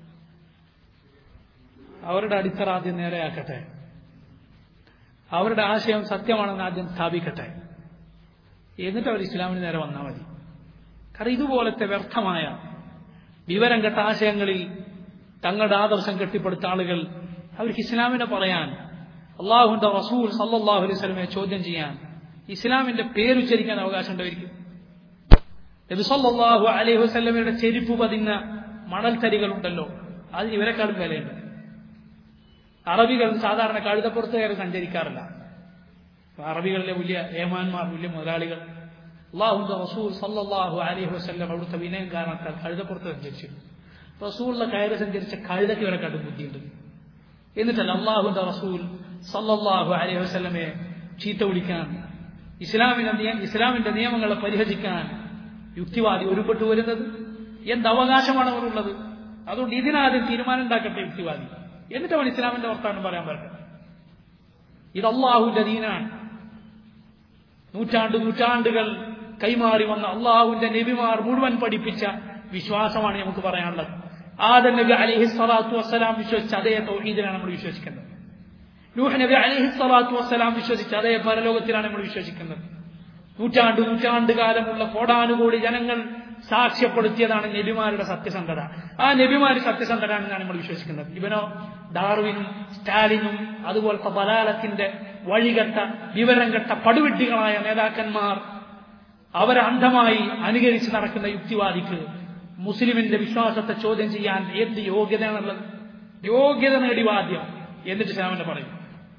അവരുടെ അടിത്തറ ആദ്യം നേരെയാക്കട്ടെ അവരുടെ ആശയം സത്യമാണെന്ന് ആദ്യം സ്ഥാപിക്കട്ടെ എന്നിട്ട് അവർ ഇസ്ലാമിന് നേരെ വന്നാൽ മതി കാരണം ഇതുപോലത്തെ വ്യർത്ഥമായ വിവരം കെട്ട ആശയങ്ങളിൽ തങ്ങളുടെ ആദർശം കെട്ടിപ്പടുത്ത ആളുകൾ അവർക്ക് ഇസ്ലാമിനെ പറയാൻ അള്ളാഹുന്റെ റസൂൽ സല്ലാഹു അലൈഹി സ്വലമെ ചോദ്യം ചെയ്യാൻ ഇസ്ലാമിന്റെ പേരുച്ചരിക്കാൻ അവകാശം ഉണ്ടായിരിക്കും നബി സല്ലല്ലാഹു അലൈഹി വസല്ലമയുടെ ചെരുപ്പ് പതിഞ്ഞ മണൽത്തരികളുണ്ടല്ലോ അതിന് ഇവരെക്കാളും വിലയുണ്ട് അറബികൾ സാധാരണ കഴുതപ്പുറത്ത് കയറി സഞ്ചരിക്കാറില്ല അറബികളിലെ വലിയ ഏമാന്മാർ വലിയ മുതലാളികൾ അള്ളാഹുന്റെ റസൂൽ സല്ലല്ലാഹു അലൈഹി വസല്ലം അവിടുത്തെ വിനയം കാരണത്താൽ കഴുതപ്പുറത്ത് സഞ്ചരിച്ചിരുന്നു റസൂലിന്റെ കയറി സഞ്ചരിച്ച കഴുതയ്ക്ക് ഇവരെക്കാട്ടും ബുദ്ധിയുണ്ട് എന്നിട്ടല്ല അള്ളാഹുന്റെ റസൂൽ സല്ലല്ലാഹു അലൈഹി വസല്ലമയെ ചീത്ത വിളിക്കാൻ ഇസ്ലാമിന്റെ നിയമ ഇസ്ലാമിന്റെ നിയമങ്ങളെ പരിഹസിക്കാൻ യുക്തിവാദി ഒരുപെട്ടു വരുന്നത് എന്ത് അവകാശമാണ് അവരുള്ളത് അതുകൊണ്ട് ഇതിനാദ്യം തീരുമാനം ഉണ്ടാക്കട്ടെ യുക്തിവാദി എന്നിട്ട് അവൻ ഇസ്ലാമിന്റെ വർത്താനം പറയാൻ പറ്റട്ടെ ഇത് അള്ളാഹുവിന്റെ ദീനാണ് നൂറ്റാണ്ട് നൂറ്റാണ്ടുകൾ കൈമാറി വന്ന അള്ളാഹുവിന്റെ നബിമാർ മുഴുവൻ പഠിപ്പിച്ച വിശ്വാസമാണ് നമുക്ക് പറയാനുള്ളത് ആദം നബി അലഹി സ്വലാത്തു വസ്സലാം വിശ്വസിച്ച അതേ തൗഹീദിലാണ് നമ്മൾ വിശ്വസിക്കുന്നത് നൂഹ് നബി അലഹി സ്വലാത്തു വസ്സലാം വിശ്വസിച്ച അതേ പരലോകത്തിലാണ് നമ്മൾ വിശ്വസിക്കുന്നത് നൂറ്റാണ്ട് നൂറ്റാണ്ട് കാലമുള്ള കോടാനുകൂടി ജനങ്ങൾ സാക്ഷ്യപ്പെടുത്തിയതാണ് നബിമാരുടെ സത്യസന്ധത ആ നബിമാര് സത്യസന്ധരാണെന്നാണ് നമ്മൾ വിശ്വസിക്കുന്നത് ഇവനോ ഡാർവിനും സ്റ്റാലിനും അതുപോലത്തെ ബലാലത്തിന്റെ വഴികെട്ട വിവരം കെട്ട പടുവിഡ്ഢികളായ നേതാക്കന്മാർ അവരെ അന്ധമായി അനുകരിച്ച് നടക്കുന്ന യുക്തിവാദിക്ക് മുസ്ലിമിന്റെ വിശ്വാസത്തെ ചോദ്യം ചെയ്യാൻ എന്ത് യോഗ്യതയാണുള്ളത് യോഗ്യത നേടി വാദ്യം എന്നിട്ട് ശ്യാമന്റെ പറയും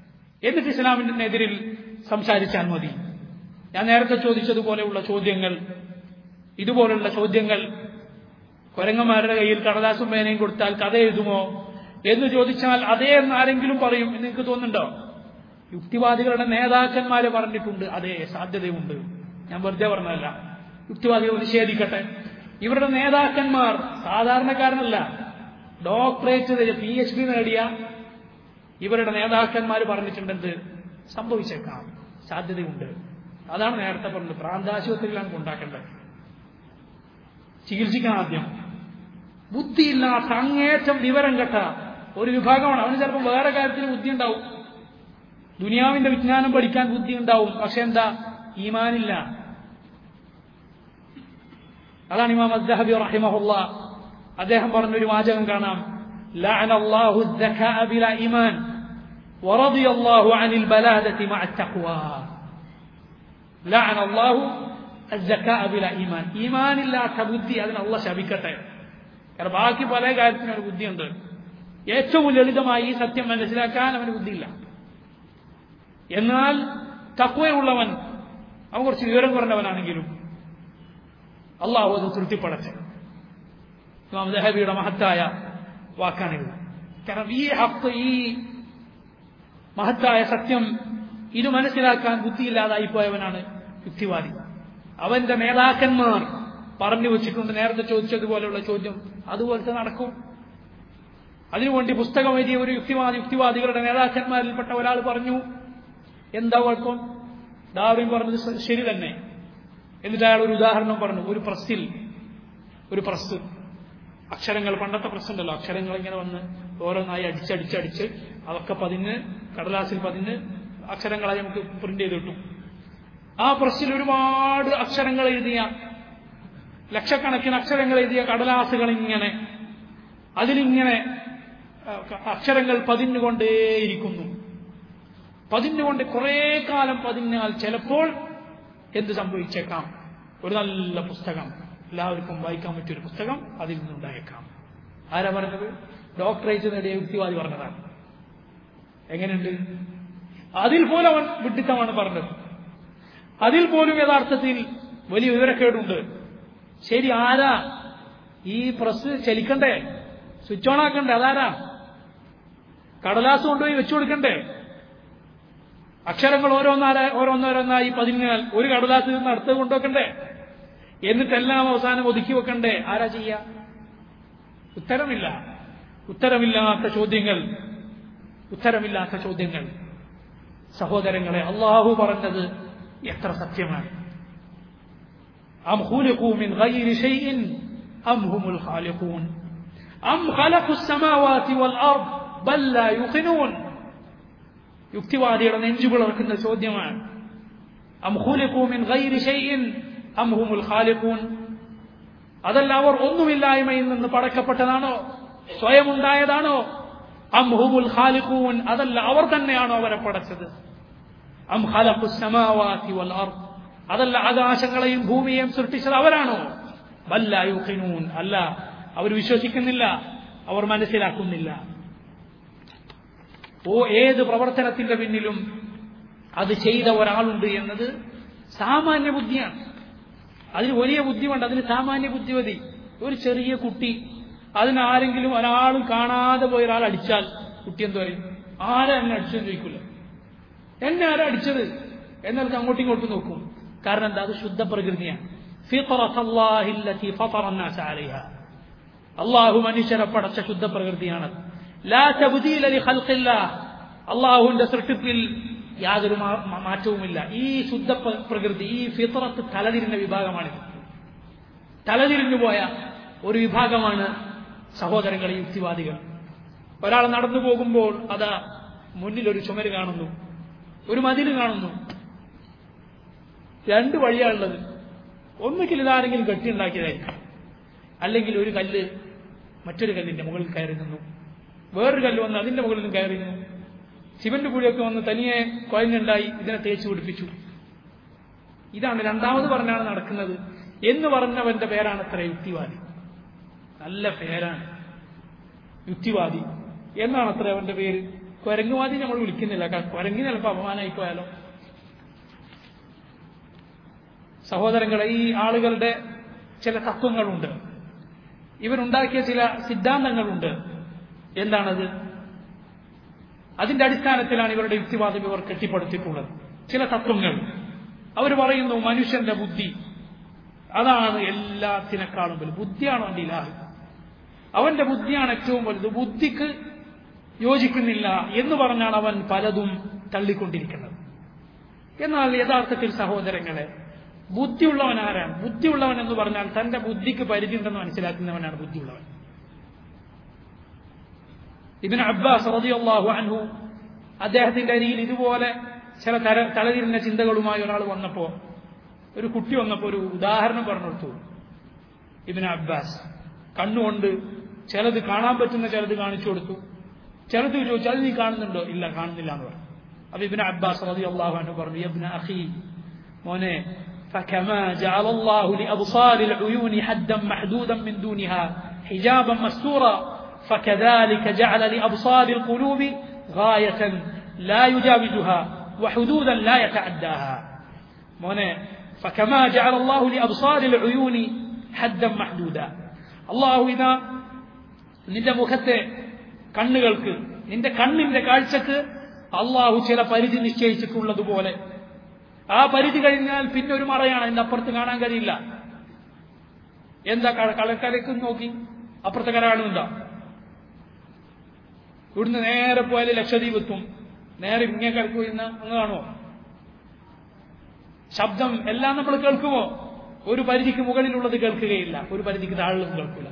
എന്നിട്ട് ഇസ്ലാമിനെതിരിൽ സംസാരിച്ചാൽ മതി ഞാൻ നേരത്തെ ചോദിച്ചതുപോലെയുള്ള ചോദ്യങ്ങൾ ഇതുപോലുള്ള ചോദ്യങ്ങൾ കൊരങ്ങന്മാരുടെ കയ്യിൽ കടലാസും പേനയും കൊടുത്താൽ കഥ എഴുതുമോ എന്ന് ചോദിച്ചാൽ അതേ എന്ന് ആരെങ്കിലും പറയും എന്ന് നിങ്ങൾക്ക് തോന്നുന്നുണ്ടോ യുക്തിവാദികളുടെ നേതാക്കന്മാരെ പറഞ്ഞിട്ടുണ്ട് അതേ സാധ്യതയുണ്ട് ഞാൻ വെറുതെ പറഞ്ഞതല്ല യുക്തിവാദികൾ നിഷേധിക്കട്ടെ ഇവരുടെ നേതാക്കന്മാർ സാധാരണക്കാരനല്ല ഡോക്ടറേറ്റ് പി എച്ച് ഡി നേടിയ ഇവരുടെ നേതാക്കന്മാർ പറഞ്ഞിട്ടുണ്ടെന്ത് സംഭവിച്ചേക്കാം സാധ്യതയുണ്ട് അതാണ് നേരത്തെ പറഞ്ഞത് പ്രാന്താശുപത്രിയിലാണ് കൊണ്ടാക്കേണ്ടത് ചികിത്സിക്കണം ആദ്യം ബുദ്ധിയില്ലാത്ത അങ്ങേറ്റം വിവരം കെട്ട ഒരു വിഭാഗമാണ് അവന് ചിലപ്പോൾ വേറെ കാര്യത്തിൽ ബുദ്ധി ഉണ്ടാവും ദുനിയാവിന്റെ വിജ്ഞാനം പഠിക്കാൻ ബുദ്ധി ഉണ്ടാവും പക്ഷെ എന്താ ഈമാനില്ല അതാണ് ഇമാം അദ്ദഹബി റഹിമഹുല്ല അദ്ദേഹം പറഞ്ഞൊരു വാചകം കാണാം لعن الله الذكاء بلا إيمان ورضي الله عن البلادة مع التقوى لعن الله الذكاء بلا إيمان إيمان إلا كبدي أذن الله ശപിക്കട്ടെ കാരണം ബാക്കി പല കാര്യത്തിനും അവന് ബുദ്ധിയുണ്ട് ഏറ്റവും ലളിതമായി ഈ സത്യം മനസ്സിലാക്കാൻ അവന് ബുദ്ധിയില്ല എന്നാൽ തക്വയുള്ളവൻ അവൻ കുറച്ച് വിവരം കുറഞ്ഞവനാണെങ്കിലും അള്ളാഹു അത് തൃപ്തിപ്പെടട്ടെ ഇമാം ദഹബിയുടെ മഹത്തായ വാക്കാണിത് കാരണം ഈ ഹക്ക് ഈ മഹത്തായ സത്യം ഇത് മനസ്സിലാക്കാൻ ബുദ്ധിയില്ലാതായി പോയവനാണ് യുക്തിവാദി അവന്റെ നേതാക്കന്മാർ പറഞ്ഞു വെച്ചിട്ടുണ്ട് നേരത്തെ ചോദിച്ചതുപോലെയുള്ള ചോദ്യം അതുപോലത്തെ നടക്കും അതിനുവേണ്ടി പുസ്തകം എഴുതിയ ഒരു യുക്തിവാദി യുക്തിവാദികളുടെ നേതാക്കന്മാരിൽപ്പെട്ട ഒരാൾ പറഞ്ഞു എന്താ കുഴപ്പം ഡാർവിൻ പറഞ്ഞത് ശരി തന്നെ എന്നിട്ട് അയാൾ ഒരു ഉദാഹരണം പറഞ്ഞു ഒരു പ്രസ്സിൽ ഒരു പ്രസ് അക്ഷരങ്ങൾ പണ്ടത്തെ പ്രസ് ഉണ്ടല്ലോ അക്ഷരങ്ങൾ ഇങ്ങനെ വന്ന് ഓരോന്നായി അടിച്ചടിച്ചടിച്ച് അതൊക്കെ പതിന് കടലാസിൽ പതിന് അക്ഷരങ്ങളായി നമുക്ക് പ്രിന്റ് ചെയ്ത് കിട്ടും ആ പ്രസ്സിൽ ഒരുപാട് അക്ഷരങ്ങൾ എഴുതിയ ലക്ഷക്കണക്കിന് അക്ഷരങ്ങൾ എഴുതിയ കടലാസുകൾ ഇങ്ങനെ അതിലിങ്ങനെ അക്ഷരങ്ങൾ പതിഞ്ഞുകൊണ്ടേയിരിക്കുന്നു പതിഞ്ഞുകൊണ്ട് കുറേ കാലം പതിഞ്ഞാൽ ചിലപ്പോൾ എന്ത് സംഭവിച്ചേക്കാം ഒരു നല്ല പുസ്തകം എല്ലാവർക്കും വായിക്കാൻ പറ്റിയൊരു പുസ്തകം അതിൽ നിന്നുണ്ടായേക്കാം ആരാ പറഞ്ഞത് ഡോക്ടറേറ്റ് നേടിയ യുക്തിവാദി പറഞ്ഞതാണ് എങ്ങനെയുണ്ട് അതിൽ പോലും അവൻ വിഡിത്തമാണ് പറഞ്ഞത് അതിൽ പോലും യഥാർത്ഥത്തിൽ വലിയ വിവരക്കേടുണ്ട് ശരി ആരാ ഈ പ്രസ് ചലിക്കണ്ടേ സ്വിച്ച് ഓൺ ആക്കണ്ടേ അതാരാ കടലാസ് കൊണ്ടുപോയി വെച്ചു കൊടുക്കണ്ടേ അക്ഷരങ്ങൾ ഓരോന്നാര ഓരോന്നോരോന്നായി പതിനാൽ ഒരു കടലാസ് നിന്ന് അടുത്ത് കൊണ്ടുവെക്കണ്ടേ എന്നിട്ടെല്ലാം അവസാനം ഒതുക്കി വെക്കണ്ടേ ആരാ ചെയ്യ ഉത്തരമില്ല ഉത്തരമില്ലാത്ത ചോദ്യങ്ങൾ ഉത്തരമില്ലാത്ത ചോദ്യങ്ങൾ സഹോദരങ്ങളെ അള്ളാഹു പറഞ്ഞത് എത്ര സത്യമാണ് أم خلقوا من غير شيء أم هم الخالقون أم خلقوا السماوات والأرض بل لا يوقنون യുക്തിവാദിയുടെ നെഞ്ചു പിളർക്കുന്ന ചോദ്യമാണ് അം ഖുലിഖു മിൻ ഗൈരി ഷൈഇൻ അം ഹുമുൽ ഖാലിഖൂൻ അതല്ല അവർ ഒന്നുമില്ലായ്മയിൽ നിന്ന് പടക്കപ്പെട്ടതാണോ സ്വയം ഉണ്ടായതാണോ അം ഹുമുൽ ഖാലിഖൂൻ അതല്ല അവർ തന്നെയാണോ അവരെ പടച്ചത് അം ഖലഖു സമാവാതി വൽ അർദ് അതല്ല ആകാശങ്ങളെയും ഭൂമിയെയും സൃഷ്ടിച്ചത് അവരാണോ ബല്ല യുഖിനൂൻ അല്ല അവർ വിശ്വസിക്കുന്നില്ല അവർ മനസ്സിലാക്കുന്നില്ല ഓ ഏത് പ്രവർത്തനത്തിന്റെ പിന്നിലും അത് ചെയ്ത ഒരാളുണ്ട് എന്നത് സാമാന്യ ബുദ്ധിയാണ് അതിന് വലിയ ബുദ്ധിമുണ്ട് അതിന് സാമാന്യ ബുദ്ധി മതി ഒരു ചെറിയ കുട്ടി അതിനാരെങ്കിലും ഒരാളും കാണാതെ പോയ ഒരാൾ അടിച്ചാൽ കുട്ടി എന്ത് പറയും ആരാ എന്നെ അടിച്ചെന്ന് ചോദിക്കില്ല എന്നെ ആരാ അടിച്ചത് എന്നിട്ട് അങ്ങോട്ടും ഇങ്ങോട്ടും നോക്കും കാരണം എന്താ അത് ശുദ്ധ പ്രകൃതിയാണ് അള്ളാഹു മനുഷ്യരെ പടച്ച ശുദ്ധ പ്രകൃതിയാണ് ലാ തബ്ദീല ലി ഖൽഖില്ലാഹ് അള്ളാഹുവിന്റെ സൃഷ്ടിപ്പിൽ യാതൊരു മാറ്റവുമില്ല ഈ ശുദ്ധ പ്രകൃതി ഈ ഫിത്രത്ത് തലതിരിഞ്ഞ വിഭാഗമാണിത് തലതിരിഞ്ഞു പോയ ഒരു വിഭാഗമാണ് സഹോദരങ്ങളെ യുക്തിവാദികൾ ഒരാൾ നടന്നു പോകുമ്പോൾ അതാ മുന്നിൽ ഒരു ചുമര് കാണുന്നു ഒരു മതിൽ കാണുന്നു രണ്ട് വഴിയാണുള്ളത് ഒന്നുകിൽ ഇതാരെങ്കിലും കെട്ടിയുണ്ടാക്കിയതായിരിക്കും അല്ലെങ്കിൽ ഒരു കല്ല് മറ്റൊരു കല്ലിന്റെ മുകളിൽ കയറി നിന്നു വേറൊരു കല്ല് വന്ന് അതിന്റെ മുകളിൽ കയറി നിന്നു ശിവന്റെ കൂടിയൊക്കെ വന്ന് തനിയെ കുഴഞ്ഞുണ്ടായി ഇതിനെ തേച്ച് പിടിപ്പിച്ചു ഇതാണ് രണ്ടാമത് പറഞ്ഞാണ് നടക്കുന്നത് എന്ന് പറഞ്ഞവന്റെ പേരാണ് അത്ര യുക്തിവാദി നല്ല പേരാണ് യുക്തിവാദി എന്നാണ് അത്ര അവന്റെ പേര് കുരങ്ങുവാദി നമ്മൾ വിളിക്കുന്നില്ല കാരണം കുരങ്ങിന് ചിലപ്പോൾ അപമാനമായി പോയാലോ സഹോദരങ്ങളെ ഈ ആളുകളുടെ ചില തത്വങ്ങളുണ്ട് ഇവരുണ്ടാക്കിയ ചില സിദ്ധാന്തങ്ങളുണ്ട് എന്താണത് അതിന്റെ അടിസ്ഥാനത്തിലാണ് ഇവരുടെ യുക്തിവാദം ഇവർ കെട്ടിപ്പടുത്തിട്ടുള്ളത് ചില തത്വങ്ങൾ അവർ പറയുന്നു മനുഷ്യന്റെ ബുദ്ധി അതാണ് എല്ലാത്തിനേക്കാളും വലുത് ബുദ്ധിയാണ് അവന്റെ ഇലാഹ് അവന്റെ ബുദ്ധിയാണ് ഏറ്റവും വലുത് ബുദ്ധിക്ക് യോജിക്കുന്നില്ല എന്ന് പറഞ്ഞാണ് അവൻ പലതും തള്ളിക്കൊണ്ടിരിക്കുന്നത് എന്നാൽ യഥാർത്ഥത്തിൽ സഹോദരങ്ങളെ ബുദ്ധിയുള്ളവൻ ആരാണ് ബുദ്ധിയുള്ളവൻ എന്ന് പറഞ്ഞാൽ തന്റെ ബുദ്ധിക്ക് പരിധി ഉണ്ടെന്ന് മനസ്സിലാക്കുന്നവനാണ് ബുദ്ധിയുള്ളവൻ ഇബിൻ അബ്ബാസ് റളിയല്ലാഹു അൻഹു അദ്ദേഹത്തിന്റെ അരികിൽ ഇതുപോലെ ചില തര തലതിരിഞ്ഞ ചിന്തകളുമായി ഒരാൾ വന്നപ്പോ ഒരു കുട്ടി വന്നപ്പോ ഒരു ഉദാഹരണം പറഞ്ഞു കൊടുത്തു ഇബിൻ അബ്ബാസ് കണ്ണുകൊണ്ട് ചിലത് കാണാൻ പറ്റുന്ന ചിലത് കാണിച്ചു കൊടുത്തു ചിലത് ചോദിച്ചു അത് നീ കാണുന്നുണ്ടോ ഇല്ല കാണുന്നില്ല എന്ന് പറഞ്ഞു അപ്പൊ ഇബിൻ അബ്ബാസ് റളിയല്ലാഹു അൻഹു പറഞ്ഞു യബ്ന അഖി മോനെ فكما جعل الله لأبصار العيون حدا محدودا من دونها حجابا مستورا فكذلك جعل لأبصار القلوب غاية لا يجاوزها وحدودا لا يتعداها മോനെ فكما جعل الله لأبصار العيون حدا محدودا الله إذا നിന്റെ മുഖത്തെ കണ്ണുകൾക്ക് നിന്റെ കണ്ണിന്റെ കാഴ്ചക്ക് അള്ളാഹു ചില പരിധി നിശ്ചയിച്ചിട്ടുള്ളതുപോലെ ആ പരിധി കഴിഞ്ഞാൽ പിന്നെ ഒരു മറയാണ് അതിന്റെ അപ്പുറത്ത് കാണാൻ കഴിയില്ല എന്താ കളക്കരക്ക് നോക്കി അപ്പുറത്തെ കര കാണുന്നുണ്ടോ ഇവിടുന്ന് നേരെ പോയാൽ ലക്ഷദ്വീപ് എത്തും നേരെ ഇങ്ങേ കിടക്കു ഇന്ന് അങ്ങ് കാണുമോ ശബ്ദം എല്ലാം നമ്മൾ കേൾക്കുമോ ഒരു പരിധിക്ക് മുകളിലുള്ളത് കേൾക്കുകയില്ല ഒരു പരിധിക്ക് താഴെയുള്ളത് കേൾക്കില്ല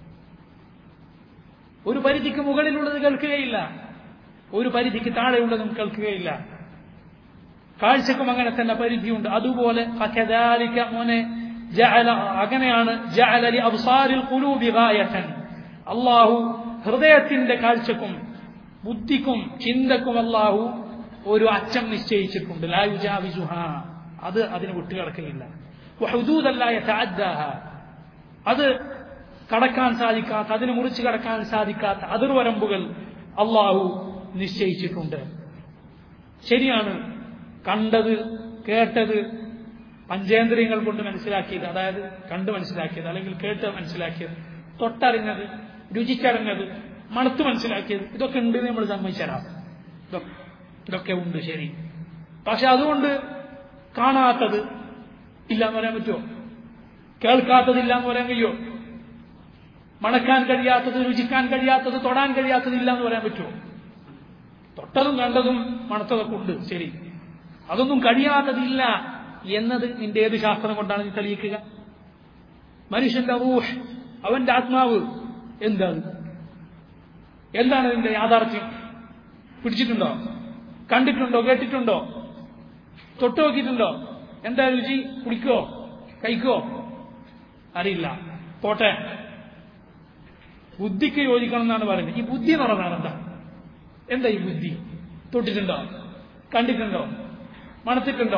ഒരു പരിധിക്ക് മുകളിലുള്ളത് കേൾക്കുകയില്ല ഒരു പരിധിക്ക് താഴെയുള്ളതും കേൾക്കുകയില്ല കാഴ്ചക്കും അങ്ങനെ തന്നെ പരിധിയുണ്ട് അതുപോലെ ഫകദാലിക മോനെ ജഅല അങ്ങനെയാണ് ജഅല ലി അബ്സാരിൽ ഖുലൂബി ഗായതൻ അല്ലാഹു ഹൃദയത്തിന്റെ കാഴ്ചക്കും ബുദ്ധിക്കും ചിന്തക്കും അല്ലാഹു ഒരു അച്ചം നിശ്ചയിച്ചിട്ടുണ്ട് ലാ യുജാവിസുഹ അത് അതിന് വിട്ടുകിടക്കുകയില്ല വഹുദൂദല്ല യതഅദ്ദാഹ അത് കടക്കാൻ സാധിക്കാത്ത അതിന് മുറിച്ച് കടക്കാൻ സാധിക്കാത്ത അതിർവരമ്പുകൾ അള്ളാഹു നിശ്ചയിച്ചിട്ടുണ്ട് ശരിയാണ് കണ്ടത് കേട്ടത് പഞ്ചേന്ദ്രിയങ്ങൾ കൊണ്ട് മനസ്സിലാക്കിയത് അതായത് കണ്ട് മനസ്സിലാക്കിയത് അല്ലെങ്കിൽ കേട്ട് മനസ്സിലാക്കിയത് തൊട്ടറിഞ്ഞത് രുചിച്ചറിഞ്ഞത് മണത്ത് മനസ്സിലാക്കിയത് ഇതൊക്കെ ഉണ്ട് എന്ന് നമ്മൾ സമ്മതിച്ചരാം ഇതൊക്കെ ഉണ്ട് ശരി പക്ഷെ അതുകൊണ്ട് കാണാത്തത് ഇല്ല എന്ന് പറയാൻ പറ്റുമോ കേൾക്കാത്തത് ഇല്ല എന്ന് പറയാൻ കഴിയോ മണക്കാൻ കഴിയാത്തത് രുചിക്കാൻ കഴിയാത്തത് തൊടാൻ കഴിയാത്തത് ഇല്ല എന്ന് പറയാൻ പറ്റുമോ തൊട്ടതും കണ്ടതും മണത്തതൊക്കെ ഉണ്ട് ശരി അതൊന്നും കഴിയാത്തതില്ല എന്നത് നിന്റെ ഏത് ശാസ്ത്രം കൊണ്ടാണ് നീ തെളിയിക്കുക മനുഷ്യന്റെ റൂഹ് അവന്റെ ആത്മാവ് എന്താണ് എന്താണ് നിന്റെ യാഥാർത്ഥ്യം പിടിച്ചിട്ടുണ്ടോ കണ്ടിട്ടുണ്ടോ കേട്ടിട്ടുണ്ടോ തൊട്ടു നോക്കിയിട്ടുണ്ടോ എന്താ രുചി കുടിക്കോ കഴിക്കോ അറിയില്ല പോട്ടെ ബുദ്ധിക്ക് യോജിക്കണം എന്നാണ് പറയുന്നത് ഈ ബുദ്ധി എന്ന് പറഞ്ഞാൽ എന്താ എന്താ ഈ ബുദ്ധി തൊട്ടിട്ടുണ്ടോ കണ്ടിട്ടുണ്ടോ മണത്തിട്ടുണ്ടോ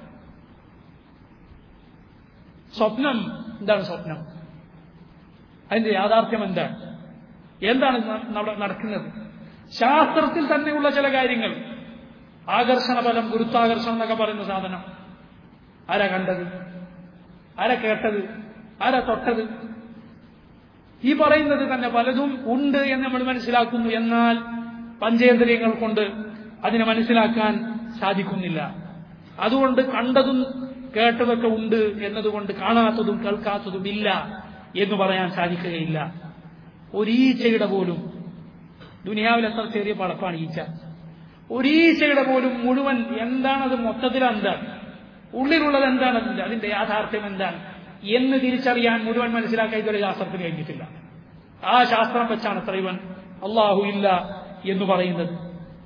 സ്വപ്നം എന്താണ് സ്വപ്നം അതിന്റെ യാഥാർത്ഥ്യം എന്താണ് എന്താണ് നടക്കുന്നത് ശാസ്ത്രത്തിൽ തന്നെയുള്ള ചില കാര്യങ്ങൾ ആകർഷണ ബലം ഗുരുത്വാകർഷണം എന്നൊക്കെ പറയുന്ന സാധനം ആരാ കണ്ടത് ആരാ കേട്ടത് ആരാ തൊട്ടത് ഈ പറയുന്നത് തന്നെ പലതും ഉണ്ട് എന്ന് നമ്മൾ മനസ്സിലാക്കുന്നു എന്നാൽ പഞ്ചേന്ദ്രിയങ്ങൾ കൊണ്ട് അതിനെ മനസ്സിലാക്കാൻ സാധിക്കുന്നില്ല അതുകൊണ്ട് കണ്ടതും കേട്ടതൊക്കെ ഉണ്ട് എന്നതുകൊണ്ട് കാണാത്തതും കേൾക്കാത്തതും ഇല്ല എന്ന് പറയാൻ സാധിക്കുകയില്ല ഒരീച്ചയുടെ പോലും ദുനിയാവിൽ എത്ര ചെറിയ പളപ്പാണ് ഈച്ച ഒരീച്ചയുടെ പോലും മുഴുവൻ എന്താണത് മൊത്തത്തിൽ എന്താണ് ഉള്ളിലുള്ളത് എന്താണ് അതിന്റെ അതിന്റെ യാഥാർത്ഥ്യം എന്താണ് എന്ന് തിരിച്ചറിയാൻ മുഴുവൻ മനസ്സിലാക്കാൻ ഇതുവരെ ശാസ്ത്രത്തിന് കഴിഞ്ഞിട്ടില്ല ആ ശാസ്ത്രം വെച്ചാണ് അത്ര ഇവൻ അള്ളാഹു ഇല്ല എന്ന് പറയുന്നത്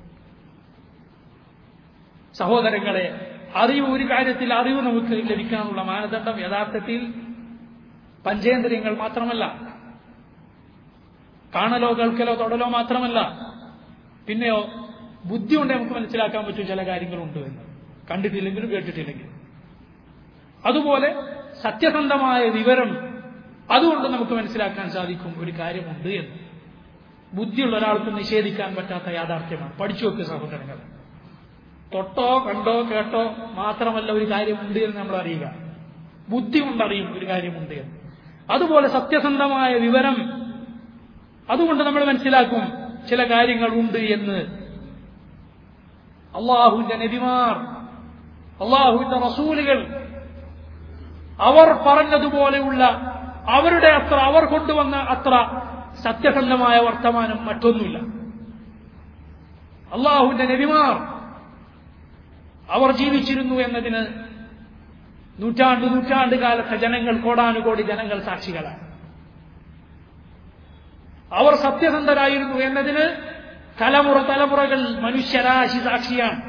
സഹോദരങ്ങളെ അറിവ് ഒരു കാര്യത്തിൽ അറിവ് നമുക്ക് ലഭിക്കാനുള്ള മാനദണ്ഡം യഥാർത്ഥത്തിൽ പഞ്ചേന്ദ്രിയങ്ങൾ മാത്രമല്ല കാണലോ കേൾക്കലോ തൊടലോ മാത്രമല്ല പിന്നെയോ ബുദ്ധി കൊണ്ട് നമുക്ക് മനസ്സിലാക്കാൻ പറ്റും ചില കാര്യങ്ങളുണ്ട് എന്ന് കണ്ടിട്ടില്ലെങ്കിലും കേട്ടിട്ടില്ലെങ്കിലും അതുപോലെ സത്യസന്ധമായ വിവരം അതുകൊണ്ട് നമുക്ക് മനസ്സിലാക്കാൻ സാധിക്കും ഒരു കാര്യമുണ്ട് എന്ന് ബുദ്ധിയുള്ള ഒരാൾക്ക് നിഷേധിക്കാൻ പറ്റാത്ത യാഥാർത്ഥ്യമാണ് പഠിച്ചു വെക്കുക സഹോദരങ്ങൾ തൊട്ടോ കണ്ടോ കേട്ടോ മാത്രമല്ല ഒരു കാര്യമുണ്ട് എന്ന് നമ്മൾ അറിയുക ബുദ്ധി കൊണ്ടറിയും ഒരു കാര്യമുണ്ട് എന്ന് അതുപോലെ സത്യസന്ധമായ വിവരം അതുകൊണ്ട് നമ്മൾ മനസ്സിലാക്കും ചില കാര്യങ്ങൾ ഉണ്ട് എന്ന് അള്ളാഹുവിന്റെ നബിമാർ അള്ളാഹുവിന്റെ റസൂലുകൾ അവർ പറഞ്ഞതുപോലെയുള്ള അവരുടെ അത്ര അവർ കൊണ്ടുവന്ന അത്ര സത്യസന്ധമായ വർത്തമാനം മറ്റൊന്നുമില്ല അള്ളാഹുവിന്റെ നബിമാർ അവർ ജീവിച്ചിരുന്നു എന്നതിന് നൂറ്റാണ്ട് നൂറ്റാണ്ട് കാലത്തെ ജനങ്ങൾ കോടാനുകോടി ജനങ്ങൾ സാക്ഷികളാണ് അവർ സത്യസന്ധരായിരുന്നു എന്നതിന് തലമുറ തലമുറകൾ മനുഷ്യരാശി സാക്ഷിയാണ്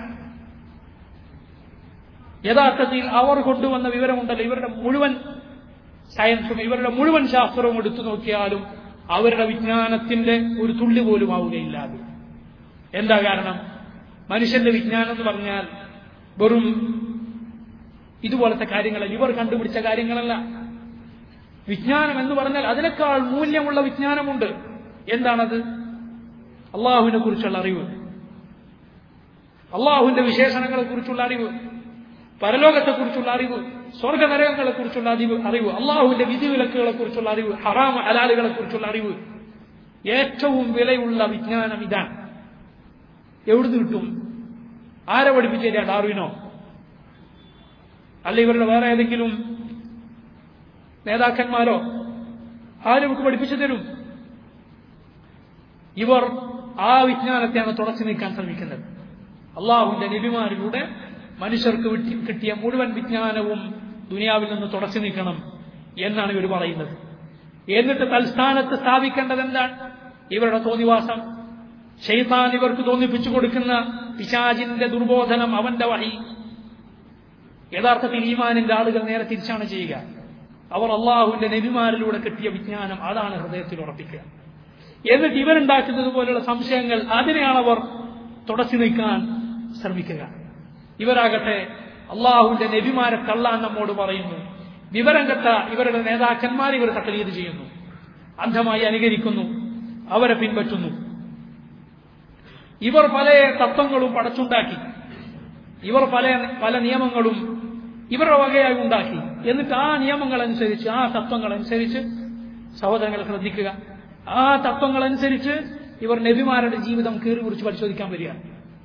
യഥാർത്ഥത്തിൽ അവർ കൊണ്ടുവന്ന വിവരമുണ്ടല്ലോ ഇവരുടെ മുഴുവൻ സയൻസും ഇവരുടെ മുഴുവൻ ശാസ്ത്രവും എടുത്തു നോക്കിയാലും അവരുടെ വിജ്ഞാനത്തിന്റെ ഒരു തുള്ളി പോലും ആവുകയില്ല അത് എന്താ കാരണം മനുഷ്യന്റെ വിജ്ഞാനം എന്ന് പറഞ്ഞാൽ വെറും ഇതുപോലത്തെ കാര്യങ്ങളല്ല ഇവർ കണ്ടുപിടിച്ച കാര്യങ്ങളല്ല വിജ്ഞാനം എന്ന് പറഞ്ഞാൽ അതിനേക്കാൾ മൂല്യമുള്ള വിജ്ഞാനമുണ്ട് എന്താണത് അള്ളാഹുവിനെ കുറിച്ചുള്ള അറിവ് അള്ളാഹുവിന്റെ വിശേഷണങ്ങളെ കുറിച്ചുള്ള അറിവ് പരലോകത്തെക്കുറിച്ചുള്ള അറിവ് സ്വർഗനരകങ്ങളെ കുറിച്ചുള്ള അറിവ് അറിവ് അള്ളാഹുവിന്റെ വിധിവിലക്കുകളെ കുറിച്ചുള്ള അറിവ് ഹറാമ ഹലാലുകളെ കുറിച്ചുള്ള അറിവ് ഏറ്റവും വിലയുള്ള വിജ്ഞാനം ഇതാണ് എവിടുന്ന് കിട്ടും ആരെ പഠിപ്പിച്ചു തരാ ഡാർവിനോ അല്ല ഇവരുടെ വേറെ ഏതെങ്കിലും നേതാക്കന്മാരോ ആരും നമുക്ക് പഠിപ്പിച്ചു തരും ഇവർ ആ വിജ്ഞാനത്തെയാണ് തുടച്ചു നീക്കാൻ ശ്രമിക്കുന്നത് അള്ളാഹുവിന്റെ നബിമാരിലൂടെ മനുഷ്യർക്ക് കിട്ടിയ മുഴുവൻ വിജ്ഞാനവും ദുനിയാവിൽ നിന്ന് തുടച്ചു നീക്കണം എന്നാണ് ഇവർ പറയുന്നത് എന്നിട്ട് തൽസ്ഥാനത്ത് സ്ഥാപിക്കേണ്ടത് എന്താണ് ഇവരുടെ തോന്നിവാസം ഷെയ്ത്താൻ ഇവർക്ക് തോന്നിപ്പിച്ചു കൊടുക്കുന്ന പിശാജിന്റെ ദുർബോധനം അവന്റെ വഴി യഥാർത്ഥത്തിൽ ഈമാനിന്റെ ആളുകൾ നേരെ തിരിച്ചാണ് ചെയ്യുക അവർ അള്ളാഹുവിന്റെ നബിമാരിലൂടെ കിട്ടിയ വിജ്ഞാനം അതാണ് ഹൃദയത്തിൽ ഉറപ്പിക്കുക എന്നിട്ട് ഇവരുണ്ടാക്കുന്നത് പോലുള്ള സംശയങ്ങൾ അതിനെയാണ് അവർ തുടച്ചു നീക്കാൻ ശ്രമിക്കുക ഇവരാകട്ടെ അള്ളാഹുവിന്റെ നബിമാരെ തള്ളാൻ നമ്മോട് പറയുന്നു വിവരം കെട്ട ഇവരുടെ നേതാക്കന്മാർ ഇവർ തക്കലീത് ചെയ്യുന്നു അന്ധമായി അനുകരിക്കുന്നു അവരെ പിൻപറ്റുന്നു ഇവർ പല തത്വങ്ങളും പടച്ചുണ്ടാക്കി ഇവർ പല പല നിയമങ്ങളും ഇവരുടെ വകയായി ഉണ്ടാക്കി എന്നിട്ട് ആ നിയമങ്ങൾ അനുസരിച്ച് ആ തത്വങ്ങൾ അനുസരിച്ച് സഹോദരങ്ങൾ ശ്രദ്ധിക്കുക ആ തത്വങ്ങൾ അനുസരിച്ച് ഇവർ നബിമാരുടെ ജീവിതം കീറി കുറിച്ച് പരിശോധിക്കാൻ വരികയാണ്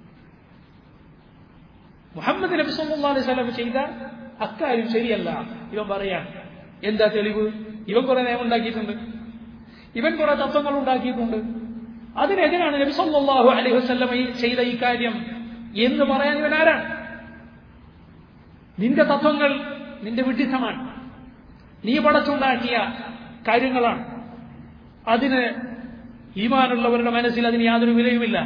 മുഹമ്മദ് നബി സല്ലാ അലൈഹി സ്വലം ചെയ്ത അക്കാര്യം ശരിയല്ല ഇവൻ പറയാൻ എന്താ തെളിവ് ഇവൻ കുറെ നിയമം ഉണ്ടാക്കിയിട്ടുണ്ട് ഇവൻ കുറെ തത്വങ്ങൾ ഉണ്ടാക്കിയിട്ടുണ്ട് അതിനെതിരാണ് നബി സല്ലാഹു അലൈഹി വസ്ലം ചെയ്ത ഈ കാര്യം എന്ന് പറയാൻ ഇവൻ ആരാണ് നിന്റെ തത്വങ്ങൾ നിന്റെ വിഡിത്തമാണ് നീ പടച്ചുണ്ടാക്കിയ കാര്യങ്ങളാണ് അതിന് ഈമാനുള്ളവരുടെ മനസ്സിൽ അതിന് യാതൊരു വിലയുമില്ല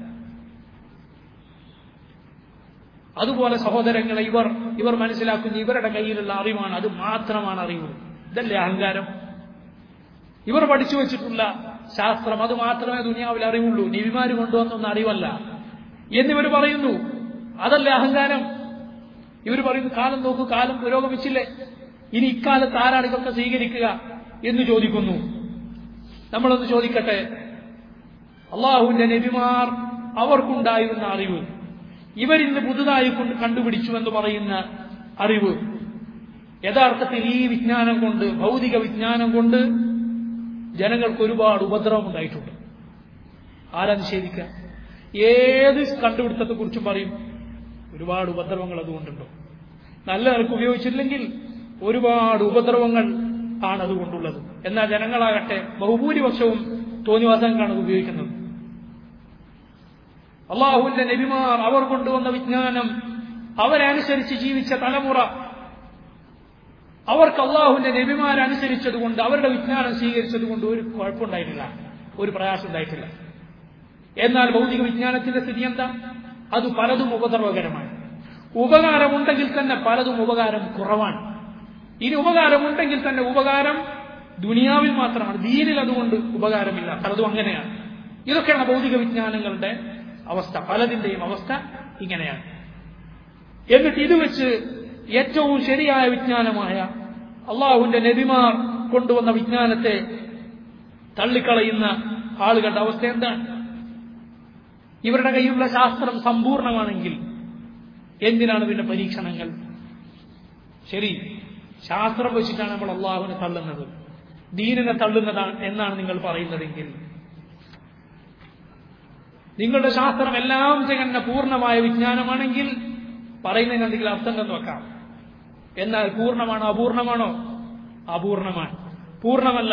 അതുപോലെ സഹോദരങ്ങളെ ഇവർ ഇവർ മനസ്സിലാക്കുന്ന ഇവരുടെ കയ്യിലുള്ള അറിവാണ് അത് മാത്രമാണ് അറിവ് ഇതല്ലേ അഹങ്കാരം ഇവർ പഠിച്ചു വെച്ചിട്ടുള്ള ശാസ്ത്രം അത് മാത്രമേ ദുനിയാവിൽ അറിവുള്ളൂ നിവിമാര് കൊണ്ടുവന്നൊന്നും അറിവല്ല എന്നിവർ പറയുന്നു അതല്ലേ അഹങ്കാരം ഇവർ പറയുന്നു കാലം നോക്കൂ കാലം പുരോഗമിച്ചില്ലേ ഇനി ഇക്കാലത്ത് ആരാണ് ഇതൊക്കെ സ്വീകരിക്കുക എന്ന് ചോദിക്കുന്നു നമ്മളൊന്ന് ചോദിക്കട്ടെ അള്ളാഹുവിന്റെ നബിമാർ അവർക്കുണ്ടായിരുന്ന അറിവ് ഇവരിന്ന് പുതുതായി കൊണ്ട് കണ്ടുപിടിച്ചു എന്ന് പറയുന്ന അറിവ് യഥാർത്ഥത്തിൽ ഈ വിജ്ഞാനം കൊണ്ട് ഭൗതിക വിജ്ഞാനം കൊണ്ട് ജനങ്ങൾക്ക് ഒരുപാട് ഉപദ്രവം ഉണ്ടായിട്ടുണ്ട് ആരാ നിഷേധിക്കുക ഏത് കണ്ടുപിടുത്തത്തെ കുറിച്ചും പറയും ഒരുപാട് ഉപദ്രവങ്ങൾ അതുകൊണ്ടുണ്ടോ നല്ല നിലക്ക് ഉപയോഗിച്ചില്ലെങ്കിൽ ഒരുപാട് ഉപദ്രവങ്ങൾ ആണ് അതുകൊണ്ടുള്ളത് എന്നാൽ ജനങ്ങളാകട്ടെ ബഹുഭൂരിപക്ഷവും തോന്നിവാസങ്ങളാണ് അത് ഉപയോഗിക്കുന്നത് അള്ളാഹുവിന്റെ നബിമാർ അവർ കൊണ്ടുവന്ന വിജ്ഞാനം അവരെ അനുസരിച്ച് ജീവിച്ച തലമുറ അവർക്ക് അള്ളാഹുവിന്റെ നബിമാരനുസരിച്ചതുകൊണ്ട് അവരുടെ വിജ്ഞാനം സ്വീകരിച്ചതുകൊണ്ട് ഒരു കുഴപ്പമുണ്ടായിട്ടില്ല ഒരു പ്രയാസം ഉണ്ടായിട്ടില്ല എന്നാൽ ഭൗതിക വിജ്ഞാനത്തിന്റെ സ്ഥിതി എന്താ അത് പലതും ഉപദ്രവകരമാണ് ഉപകാരമുണ്ടെങ്കിൽ തന്നെ പലതും ഉപകാരം കുറവാണ് ഇനി ഉപകാരമുണ്ടെങ്കിൽ തന്നെ ഉപകാരം ദുനിയാവിൽ മാത്രമാണ് ദീനിൽ അതുകൊണ്ട് ഉപകാരമില്ല പലതും അങ്ങനെയാണ് ഇതൊക്കെയാണ് ഭൗതിക വിജ്ഞാനങ്ങളുടെ അവസ്ഥ പലതിന്റെയും അവസ്ഥ ഇങ്ങനെയാണ് എന്നിട്ട് ഇത് വെച്ച് ഏറ്റവും ശരിയായ വിജ്ഞാനമായ അള്ളാഹുവിന്റെ നബിമാർ കൊണ്ടുവന്ന വിജ്ഞാനത്തെ തള്ളിക്കളയുന്ന ആളുകളുടെ അവസ്ഥ എന്താണ് ഇവരുടെ കയ്യിലുള്ള ശാസ്ത്രം സമ്പൂർണമാണെങ്കിൽ എന്തിനാണ് പിന്നെ പരീക്ഷണങ്ങൾ ശരി ശാസ്ത്രം വെച്ചിട്ടാണ് നമ്മൾ അള്ളാഹുവിനെ തള്ളുന്നത് ദീനിനെ തള്ളുന്നതാണ് എന്നാണ് നിങ്ങൾ പറയുന്നതെങ്കിൽ നിങ്ങളുടെ ശാസ്ത്രം എല്ലാം തികഞ്ഞ പൂർണ്ണമായ വിജ്ഞാനമാണെങ്കിൽ പറയുന്നതിന് എന്തെങ്കിലും അർത്ഥം തന്നെ വെക്കാം എന്നാൽ പൂർണ്ണമാണോ അപൂർണമാണോ അപൂർണമാണ് പൂർണ്ണമല്ല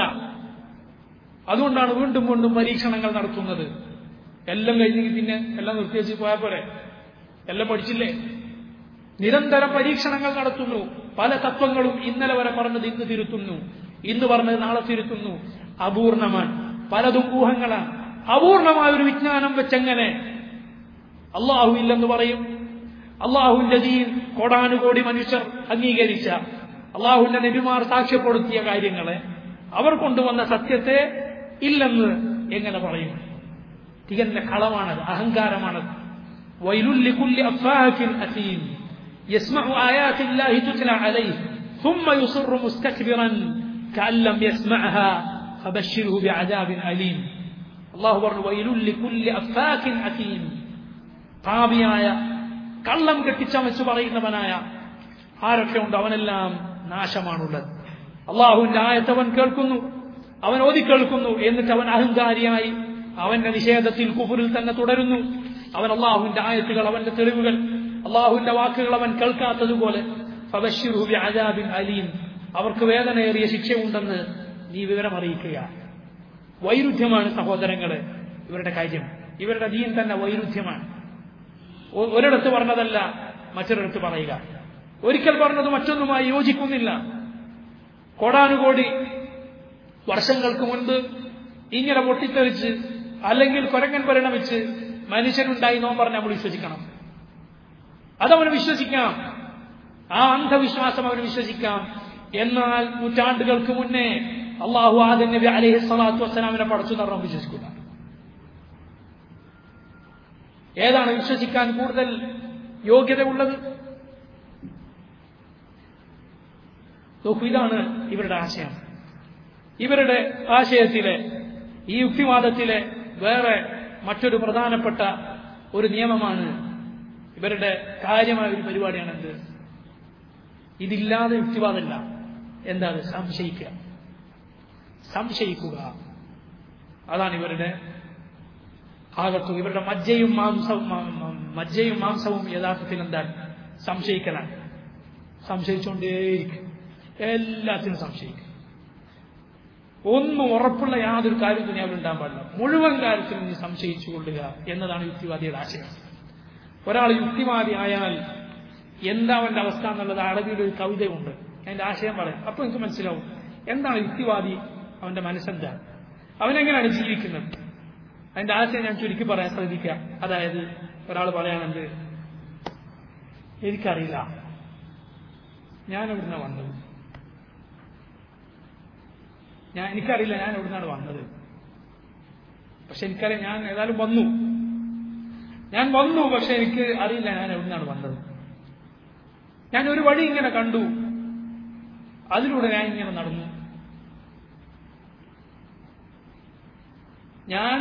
അതുകൊണ്ടാണ് വീണ്ടും വീണ്ടും പരീക്ഷണങ്ങൾ നടത്തുന്നത് എല്ലാം കഴിഞ്ഞെങ്കിൽ പിന്നെ എല്ലാം നിർത്തിവെച്ച് പോയാൽ പോരെ എല്ലാം പഠിച്ചില്ലേ നിരന്തരം പരീക്ഷണങ്ങൾ നടത്തുന്നു പല തത്വങ്ങളും ഇന്നലെ വരെ പറഞ്ഞത് ഇന്ന് തിരുത്തുന്നു ഇന്ന് പറഞ്ഞത് നാളെ തിരുത്തുന്നു അപൂർണമാണ് പലതും ഊഹങ്ങളാണ് അപൂർണമായ ഒരു വിജ്ഞാനം വെച്ചെങ്ങനെ അള്ളാഹു ഇല്ലെന്ന് പറയും അള്ളാഹുവിന്റെ ദീൻ കോടാനുകോടി മനുഷ്യർ അംഗീകരിച്ച അള്ളാഹുവിന്റെ നബിമാർ സാക്ഷ്യപ്പെടുത്തിയ കാര്യങ്ങളെ അവർ കൊണ്ടുവന്ന സത്യത്തെ ഇല്ലെന്ന് എങ്ങനെ പറയും തികഞ്ഞ കളമാണത് അഹങ്കാരമാണത് ويل أفاك أثيم يسمع آيات الله تتلى عليه ثم يصر مستكبرا كأن لم يسمعها فبشره بعذاب أليم الله بر ويل لكل أفاك أثيم പാപിയായ കള്ളം കെട്ടിച്ചമച്ചു പറയുന്നവനായ ആരൊക്കെ ഉണ്ട് അവനെല്ലാം നാശമാണുള്ളത് അള്ളാഹുവിന്റെ ആയത്തവൻ കേൾക്കുന്നു അവൻ ഓതി കേൾക്കുന്നു എന്നിട്ട് അവൻ അഹങ്കാരിയായി അവന്റെ നിഷേധത്തിൽ കുഫുരിൽ തന്നെ തുടരുന്നു അവൻ അള്ളാഹുവിന്റെ ആയത്തുകൾ അവന്റെ തെളിവുകൾ അള്ളാഹുവിന്റെ വാക്കുകൾ അവൻ കേൾക്കാത്തതുപോലെ അജാബിൻ അലീം അവർക്ക് വേദനയേറിയ ശിക്ഷയുണ്ടെന്ന് നീ വിവരം അറിയിക്കുക വൈരുദ്ധ്യമാണ് സഹോദരങ്ങളെ ഇവരുടെ കാര്യം ഇവരുടെ ദീൻ തന്നെ വൈരുദ്ധ്യമാണ് ഒരിടത്ത് പറഞ്ഞതല്ല മറ്റൊരിടത്ത് പറയുക ഒരിക്കൽ പറഞ്ഞത് മറ്റൊന്നുമായി യോജിക്കുന്നില്ല കോടാനുകോടി വർഷങ്ങൾക്ക് മുൻപ് ഇങ്ങനെ പൊട്ടിത്തെറിച്ച് അല്ലെങ്കിൽ കൊരങ്ങൻ പരിണമിച്ച് മനുഷ്യനുണ്ടായി നോൻ പറഞ്ഞ് നമ്മൾ വിശ്വസിക്കണം അതവന് വിശ്വസിക്കാം ആ അന്ധവിശ്വാസം അവന് വിശ്വസിക്കാം എന്നാൽ നൂറ്റാണ്ടുകൾക്ക് മുന്നേ അള്ളാഹു ആദൻ നബി അലൈഹി സ്വലാത്തു വസ്സലാമിനെ പടച്ചു നടണം വിശ്വസിക്കുക ഏതാണ് വിശ്വസിക്കാൻ കൂടുതൽ യോഗ്യതയുള്ളത് നോക്കൂ ഇതാണ് ഇവരുടെ ആശയം ഇവരുടെ ആശയത്തിലെ ഈ യുക്തിവാദത്തിലെ വേറെ മറ്റൊരു പ്രധാനപ്പെട്ട ഒരു നിയമമാണ് ഇവരുടെ കാര്യമായ ഒരു പരിപാടിയാണ് എന്ത് ഇതില്ലാതെ യുക്തിവാദമില്ല എന്താണ് സംശയിക്കുക സംശയിക്കുക അതാണ് ഇവരുടെ ആകത്തും ഇവരുടെ മജ്ജയും മാംസവും മജ്ജയും മാംസവും യഥാർത്ഥത്തിൽ എന്താണ് സംശയിക്കലാണ് സംശയിച്ചുകൊണ്ടേയിരിക്കും എല്ലാത്തിനും സംശയിക്കും ഒന്നും ഉറപ്പുള്ള യാതൊരു കാര്യത്തിനും അവർ ഉണ്ടാകാൻ പാടില്ല മുഴുവൻ കാര്യത്തിനും നീ സംശയിച്ചു കൊള്ളുക എന്നതാണ് യുക്തിവാദിയുടെ ആശയം ഒരാൾ യുക്തിവാദി ആയാൽ എന്താ അവന്റെ അവസ്ഥ എന്നുള്ളത് അറബിയുടെ ഒരു കവിതയുണ്ട് അതിന്റെ ആശയം പറയാം അപ്പൊ എനിക്ക് മനസ്സിലാവും എന്താണ് യുക്തിവാദി അവന്റെ മനസ്സെന്താണ് അവനെങ്ങനെയാണ് ജീവിക്കുന്നത് അതിന്റെ ആശയം ഞാൻ ചുരുക്കി പറയാൻ ശ്രദ്ധിക്കുക അതായത് ഒരാൾ പറയാണെന്ത് എനിക്കറിയില്ല ഞാൻ എവിടുന്ന വന്നത് ഞാൻ എനിക്കറിയില്ല ഞാൻ എവിടുന്നാണ് വന്നത് പക്ഷെ എനിക്കറിയാം ഞാൻ ഏതായാലും വന്നു ഞാൻ വന്നു പക്ഷെ എനിക്ക് അറിയില്ല ഞാൻ എവിടുന്നാണ് വന്നത് ഞാൻ ഒരു വഴി ഇങ്ങനെ കണ്ടു അതിലൂടെ ഞാൻ ഇങ്ങനെ നടന്നു ഞാൻ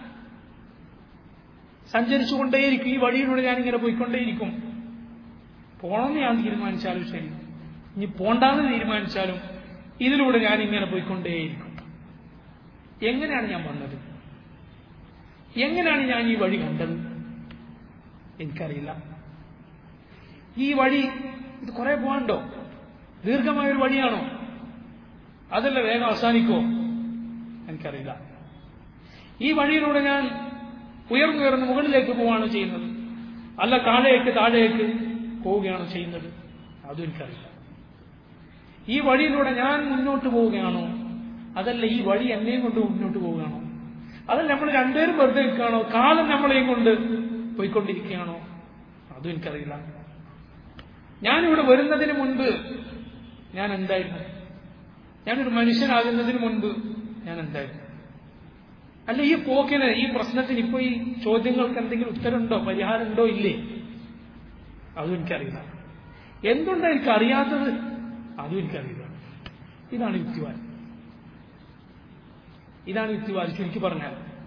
സഞ്ചരിച്ചുകൊണ്ടേയിരിക്കും ഈ വഴിയിലൂടെ ഞാൻ ഇങ്ങനെ പോയിക്കൊണ്ടേയിരിക്കും പോണമെന്ന് ഞാൻ തീരുമാനിച്ചാലും ശരി ഇനി പോണ്ടാന്ന് തീരുമാനിച്ചാലും ഇതിലൂടെ ഞാൻ ഇങ്ങനെ പോയിക്കൊണ്ടേയിരിക്കും എങ്ങനെയാണ് ഞാൻ വന്നത് എങ്ങനെയാണ് ഞാൻ ഈ വഴി കണ്ടത് എനിക്കറിയില്ല ഈ വഴി ഇത് കുറെ പോകാനുണ്ടോ ദീർഘമായ ഒരു വഴിയാണോ അതല്ല വേഗം അവസാനിക്കോ എനിക്കറിയില്ല ഈ വഴിയിലൂടെ ഞാൻ ഉയർന്നുയർന്ന് മുകളിലേക്ക് പോവുകയാണോ ചെയ്യുന്നത് അല്ല താഴേക്ക് താഴേക്ക് പോവുകയാണോ ചെയ്യുന്നത് അതും എനിക്കറിയില്ല ഈ വഴിയിലൂടെ ഞാൻ മുന്നോട്ട് പോവുകയാണോ അതല്ല ഈ വഴി എന്നെയും കൊണ്ട് മുന്നോട്ട് പോവുകയാണോ അതല്ല നമ്മൾ രണ്ടുപേരും വെറുതെ നിൽക്കുകയാണോ കാലം നമ്മളെയും കൊണ്ട് പോയിക്കൊണ്ടിരിക്കുകയാണോ അതും എനിക്കറിയില്ല ഞാനിവിടെ വരുന്നതിന് മുൻപ് ഞാൻ എന്തായിരുന്നു ഞാനൊരു മനുഷ്യനാകുന്നതിന് മുൻപ് ഞാൻ എന്തായിരുന്നു അല്ല ഈ പോക്കിന് ഈ പ്രശ്നത്തിന് ഇപ്പൊ ഈ ചോദ്യങ്ങൾക്ക് എന്തെങ്കിലും ഉത്തരമുണ്ടോ പരിഹാരമുണ്ടോ ഇല്ലേ അതും എനിക്കറിയില്ല എന്തുകൊണ്ടാണ് എനിക്ക് അറിയാത്തത് അതും എനിക്കറിയില്ല ഇതാണ് യുക്തിവാദം ഇതാണ് യുക്തിവാദം ചുരുക്കി പറഞ്ഞാൽ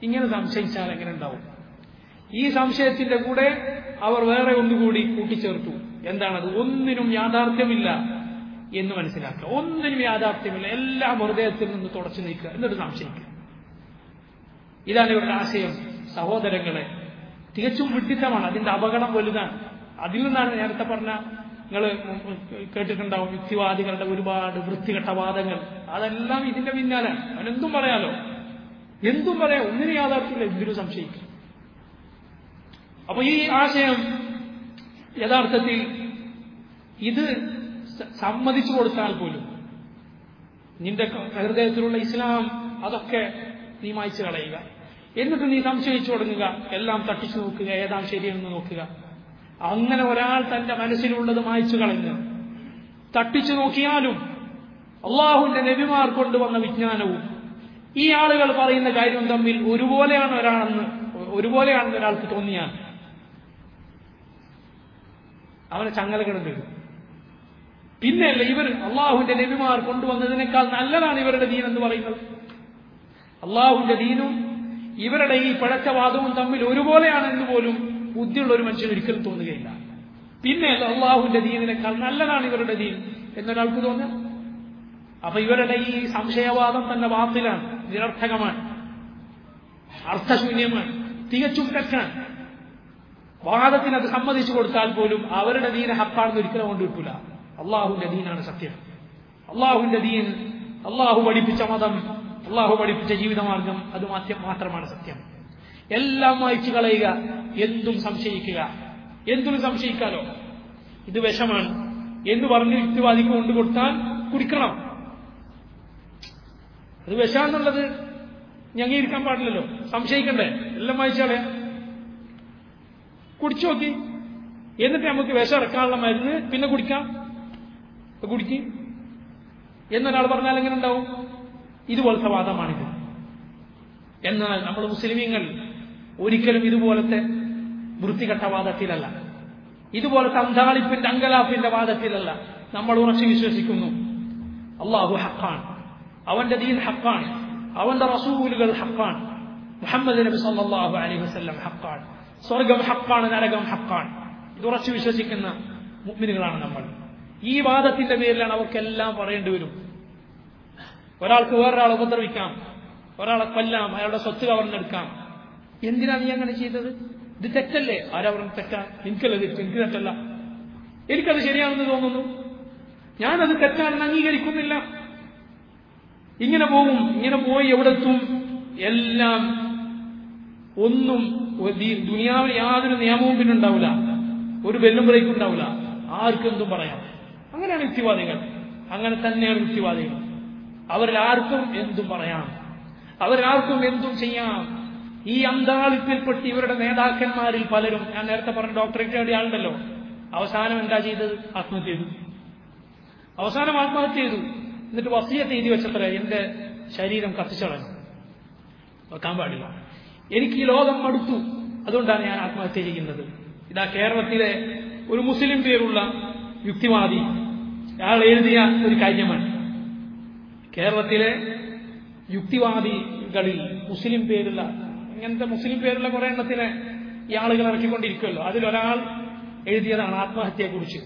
ഇങ്ങനെ സംശയിച്ചാൽ എങ്ങനെ ഉണ്ടാവും ഈ സംശയത്തിന്റെ കൂടെ അവർ വേറെ ഒന്നുകൂടി കൂട്ടിച്ചേർത്തു എന്താണത് ഒന്നിനും യാഥാർത്ഥ്യമില്ല എന്ന് മനസ്സിലാക്കുക ഒന്നിനും യാഥാർത്ഥ്യമില്ല എല്ലാം ഹൃദയത്തിൽ നിന്ന് തുടച്ചു നീക്കുക എന്നിട്ട് സംശയിക്കുക ഇതാണ് ഇവരുടെ ആശയം സഹോദരങ്ങളെ തികച്ചും വിഡിത്തമാണ് അതിന്റെ അപകടം വലുതാണ് അതിൽ നിന്നാണ് നേരത്തെ പറഞ്ഞ നിങ്ങൾ കേട്ടിട്ടുണ്ടാവും യുക്തിവാദികളുടെ ഒരുപാട് വൃത്തികെട്ട വാദങ്ങൾ അതെല്ലാം ഇതിന്റെ പിന്നാലെ അവനെന്തും പറയാലോ എന്തും പറയാം ഒന്നിനും യാഥാർത്ഥ്യമില്ല എന്തിനും സംശയിക്കും അപ്പൊ ഈ ആശയം യഥാർത്ഥത്തിൽ ഇത് സമ്മതിച്ചു കൊടുത്താൽ പോലും നിന്റെ ഹൃദയത്തിലുള്ള ഇസ്ലാം അതൊക്കെ നീ മായ്ച്ചു കളയുക എന്നിട്ട് നീ സംശയിച്ചു തുടങ്ങുക എല്ലാം തട്ടിച്ചു നോക്കുക ഏതാം ശരിയെന്ന് നോക്കുക അങ്ങനെ ഒരാൾ തന്റെ മനസ്സിലുള്ളത് മായ്ച്ചു കളഞ്ഞ് തട്ടിച്ചു നോക്കിയാലും അള്ളാഹുവിന്റെ നബിമാർ കൊണ്ടുവന്ന വിജ്ഞാനവും ഈ ആളുകൾ പറയുന്ന കാര്യം തമ്മിൽ ഒരുപോലെയാണ് ഒരാളെന്ന് ഒരുപോലെയാണെന്ന് ഒരാൾക്ക് തോന്നിയാൽ അവനെ ചങ്ങലകിടന്നു പിന്നെയല്ല ഇവർ അള്ളാഹുവിന്റെ നബിമാർ കൊണ്ടുവന്നതിനേക്കാൾ നല്ലതാണ് ഇവരുടെ ദീൻ എന്ന് പറയുന്നത് അള്ളാഹുവിന്റെ ദീനും ഇവരുടെ ഈ പഴച്ചവാദവും തമ്മിൽ ഒരുപോലെയാണെന്ന് പോലും ബുദ്ധിയുള്ള ഒരു മനുഷ്യൻ ഒരിക്കലും തോന്നുകയില്ല പിന്നെ അള്ളാഹുവിന്റെ ദീനിനേക്കാൾ നല്ലതാണ് ഇവരുടെ ദീൻ എന്നൊരാൾക്ക് തോന്നുക അപ്പൊ ഇവരുടെ ഈ സംശയവാദം തന്നെ വാത്തിലാണ് നിരർത്ഥകമാണ് അർത്ഥശൂന്യമാണ് തികച്ചും തെറ്റാണ് വാദത്തിന് അത് സമ്മതിച്ചു കൊടുത്താൽ പോലും അവരുടെ ദീന ഹക്കാണെന്ന് ഒരിക്കലും കൊണ്ട് കിട്ടൂല അള്ളാഹുവിന്റെ ദീനാണ് സത്യം അള്ളാഹുവിന്റെ ദീൻ അള്ളാഹു പഠിപ്പിച്ച മതം അള്ളാഹു പഠിപ്പിച്ച ജീവിതമാർഗം അത് മാത്രമാണ് സത്യം എല്ലാം വായിച്ചു കളയുക എന്തും സംശയിക്കുക എന്തും സംശയിക്കാലോ ഇത് വിഷമാണ് എന്ന് പറഞ്ഞ് യുക്തിവാദിക്ക് കൊണ്ടുകൊടുത്താൽ കുടിക്കണം അത് വിഷാന്നുള്ളത് ഞങ്ങിയിരിക്കാൻ പാടില്ലല്ലോ സംശയിക്കണ്ടേ എല്ലാം വായിച്ചാളെ കുടിച്ചു നോക്കി എന്നിട്ട് നമുക്ക് വിഷം ഇറക്കാനുള്ള മരുന്ന് പിന്നെ കുടിക്കാം കുടിക്കും എന്നൊരാൾ പറഞ്ഞാൽ എങ്ങനെ ഉണ്ടാവും ഇതുപോലത്തെ വാദമാണിത് എന്നാൽ നമ്മൾ മുസ്ലിമീങ്ങൾ ഒരിക്കലും ഇതുപോലത്തെ വൃത്തികെട്ട വാദത്തിലല്ല ഇതുപോലത്തെ അന്താളിപ്പിന്റെ അങ്കലാപ്പിന്റെ വാദത്തിലല്ല നമ്മൾ ഉറച്ചു വിശ്വസിക്കുന്നു അള്ളാഹു ഹക്കാണ് അവന്റെ ദീൻ ഹക്കാണ് അവന്റെ റസൂലുകൾ ഹക്കാണ് മുഹമ്മദ് നബി സല്ലല്ലാഹു അലൈഹി വസല്ലം ഹക്കാണ് സ്വർഗം ഹക്കാണ് നരകം ഹക്കാണ് ഇത് ഉറച്ചു വിശ്വസിക്കുന്ന മുഗ്മിനുകളാണ് നമ്മൾ ഈ വാദത്തിന്റെ പേരിലാണ് അവർക്കെല്ലാം പറയേണ്ടി വരും ഒരാൾക്ക് വേറൊരാളെ ഉപദ്രവിക്കാം ഒരാളെ കൊല്ലാം അയാളുടെ സ്വത്ത് കവർന്നെടുക്കാം എന്തിനാ നീ അങ്ങനെ ചെയ്തത് ഇത് തെറ്റല്ലേ ആരാ പറഞ്ഞു തെറ്റാ എനിക്കല്ല തെറ്റ് എനിക്ക് തെറ്റല്ല എനിക്കത് ശരിയാണെന്ന് തോന്നുന്നു ഞാനത് തെറ്റാണെന്ന് അംഗീകരിക്കുന്നില്ല ഇങ്ങനെ പോകും ഇങ്ങനെ പോയി എവിടെത്തും എല്ലാം ഒന്നും ദുനിയാവിൽ യാതൊരു നിയമവും പിന്നെ ഉണ്ടാവില്ല ഒരു ബെല്ലും ബ്രേക്കും ഉണ്ടാവില്ല ആർക്കും എന്തും പറയാം അങ്ങനെയാണ് യുക്തിവാദികൾ അങ്ങനെ തന്നെയാണ് യുക്തിവാദികൾ അവരിൽ ആർക്കും എന്തും പറയാം അവരാർക്കും എന്തും ചെയ്യാം ഈ അന്താളിപ്പിൽപ്പെട്ട് ഇവരുടെ നേതാക്കന്മാരിൽ പലരും ഞാൻ നേരത്തെ പറഞ്ഞ ഡോക്ടറേറ്റ് നേടിയ ആളുണ്ടല്ലോ അവസാനം എന്താ ചെയ്തത് ആത്മഹത്യ ചെയ്തു അവസാനം ആത്മഹത്യ ചെയ്തു എന്നിട്ട് വസീയത്ത് എഴുതി വെച്ചത്ര എന്റെ ശരീരം കത്തിച്ചളഞ്ഞു വെക്കാൻ പാടില്ല എനിക്ക് ഈ ലോകം മടുത്തു അതുകൊണ്ടാണ് ഞാൻ ആത്മഹത്യ ചെയ്യുന്നത് ഇതാ കേരളത്തിലെ ഒരു മുസ്ലിം പേരുള്ള യുക്തിവാദി അയാൾ എഴുതിയ ഒരു കാര്യമാണ് കേരളത്തിലെ യുക്തിവാദികളിൽ മുസ്ലിം പേരുള്ള ഇങ്ങനത്തെ മുസ്ലിം പേരുള്ള കുറെ എണ്ണത്തിനെ ഈ ആളുകൾ ഇറക്കിക്കൊണ്ടിരിക്കുമല്ലോ അതിലൊരാൾ എഴുതിയതാണ് ആത്മഹത്യയെക്കുറിച്ച്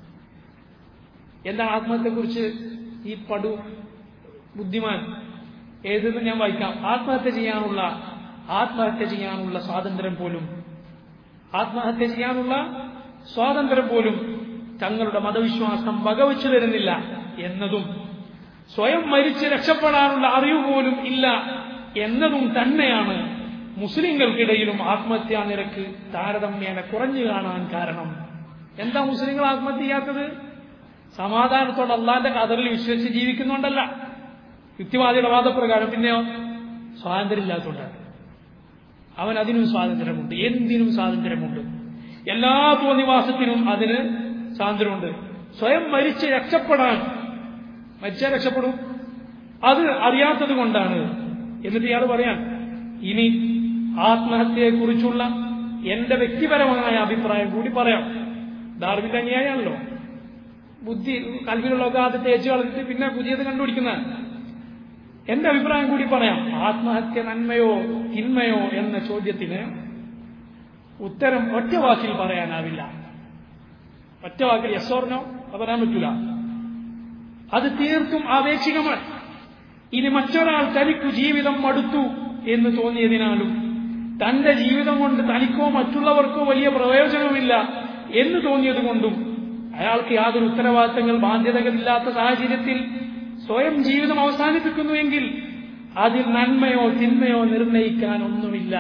എന്താണ് ആത്മഹത്യയെക്കുറിച്ച് ഈ പടു ബുദ്ധിമാൻ എഴുതുന്നത് ഞാൻ വായിക്കാം ആത്മഹത്യ ചെയ്യാനുള്ള ആത്മഹത്യ ചെയ്യാനുള്ള സ്വാതന്ത്ര്യം പോലും ആത്മഹത്യ ചെയ്യാനുള്ള സ്വാതന്ത്ര്യം പോലും തങ്ങളുടെ മതവിശ്വാസം വകവെച്ചു തരുന്നില്ല എന്നതും സ്വയം മരിച്ച് രക്ഷപ്പെടാനുള്ള അറിവ് പോലും ഇല്ല എന്നതും തന്നെയാണ് മുസ്ലിങ്ങൾക്കിടയിലും ആത്മഹത്യാ നിരക്ക് താരതമ്യേന കുറഞ്ഞു കാണാൻ കാരണം എന്താ മുസ്ലിങ്ങൾ ആത്മഹത്യ ചെയ്യാത്തത് സമാധാനത്തോടെ അള്ളാന്റെ കതറിൽ വിശ്വസിച്ച് ജീവിക്കുന്നുണ്ടല്ല യുക്തിവാദിയുടെ വാദപ്രകാരം പിന്നെയോ സ്വാതന്ത്ര്യമില്ലാത്തതുകൊണ്ടാണ് അവൻ അതിനും സ്വാതന്ത്ര്യമുണ്ട് എന്തിനും സ്വാതന്ത്ര്യമുണ്ട് എല്ലാ തോന്നിവാസത്തിനും അതിന് സ്വാതന്ത്ര്യമുണ്ട് സ്വയം മരിച്ച് രക്ഷപ്പെടാൻ മരിച്ചാൽ രക്ഷപ്പെടും അത് അറിയാത്തത് കൊണ്ടാണ് എന്നിട്ട് ഇയാൾ പറയാൻ ഇനി ആത്മഹത്യയെക്കുറിച്ചുള്ള എന്റെ വ്യക്തിപരമായ അഭിപ്രായം കൂടി പറയാം ഡാർവിന്റെ അന്യായാണല്ലോ ബുദ്ധി കൽവിലുള്ളതൊക്കെ ആദ്യം തേച്ച് കളഞ്ഞിട്ട് പിന്നെ പുതിയത് കണ്ടുപിടിക്കുന്നതാണ് എന്റെ അഭിപ്രായം കൂടി പറയാം ആത്മഹത്യ നന്മയോ തിന്മയോ എന്ന ചോദ്യത്തിന് ഉത്തരം ഒറ്റ വാക്കിൽ പറയാനാവില്ല ഒറ്റ വാക്കിൽ യസോർനോ അത് പറയാൻ പറ്റില്ല അത് തീർത്തും ആപേക്ഷികമാണ് ഇനി മറ്റൊരാൾ തനിക്കു ജീവിതം മടുത്തു എന്ന് തോന്നിയതിനാലും തന്റെ ജീവിതം കൊണ്ട് തനിക്കോ മറ്റുള്ളവർക്കോ വലിയ പ്രയോജനമില്ല എന്ന് തോന്നിയതുകൊണ്ടും അയാൾക്ക് യാതൊരു ഉത്തരവാദിത്തങ്ങൾ ബാധ്യതകളില്ലാത്ത സാഹചര്യത്തിൽ സ്വയം ജീവിതം അവസാനിപ്പിക്കുന്നുവെങ്കിൽ അതിൽ നന്മയോ തിന്മയോ നിർണയിക്കാൻ ഒന്നുമില്ല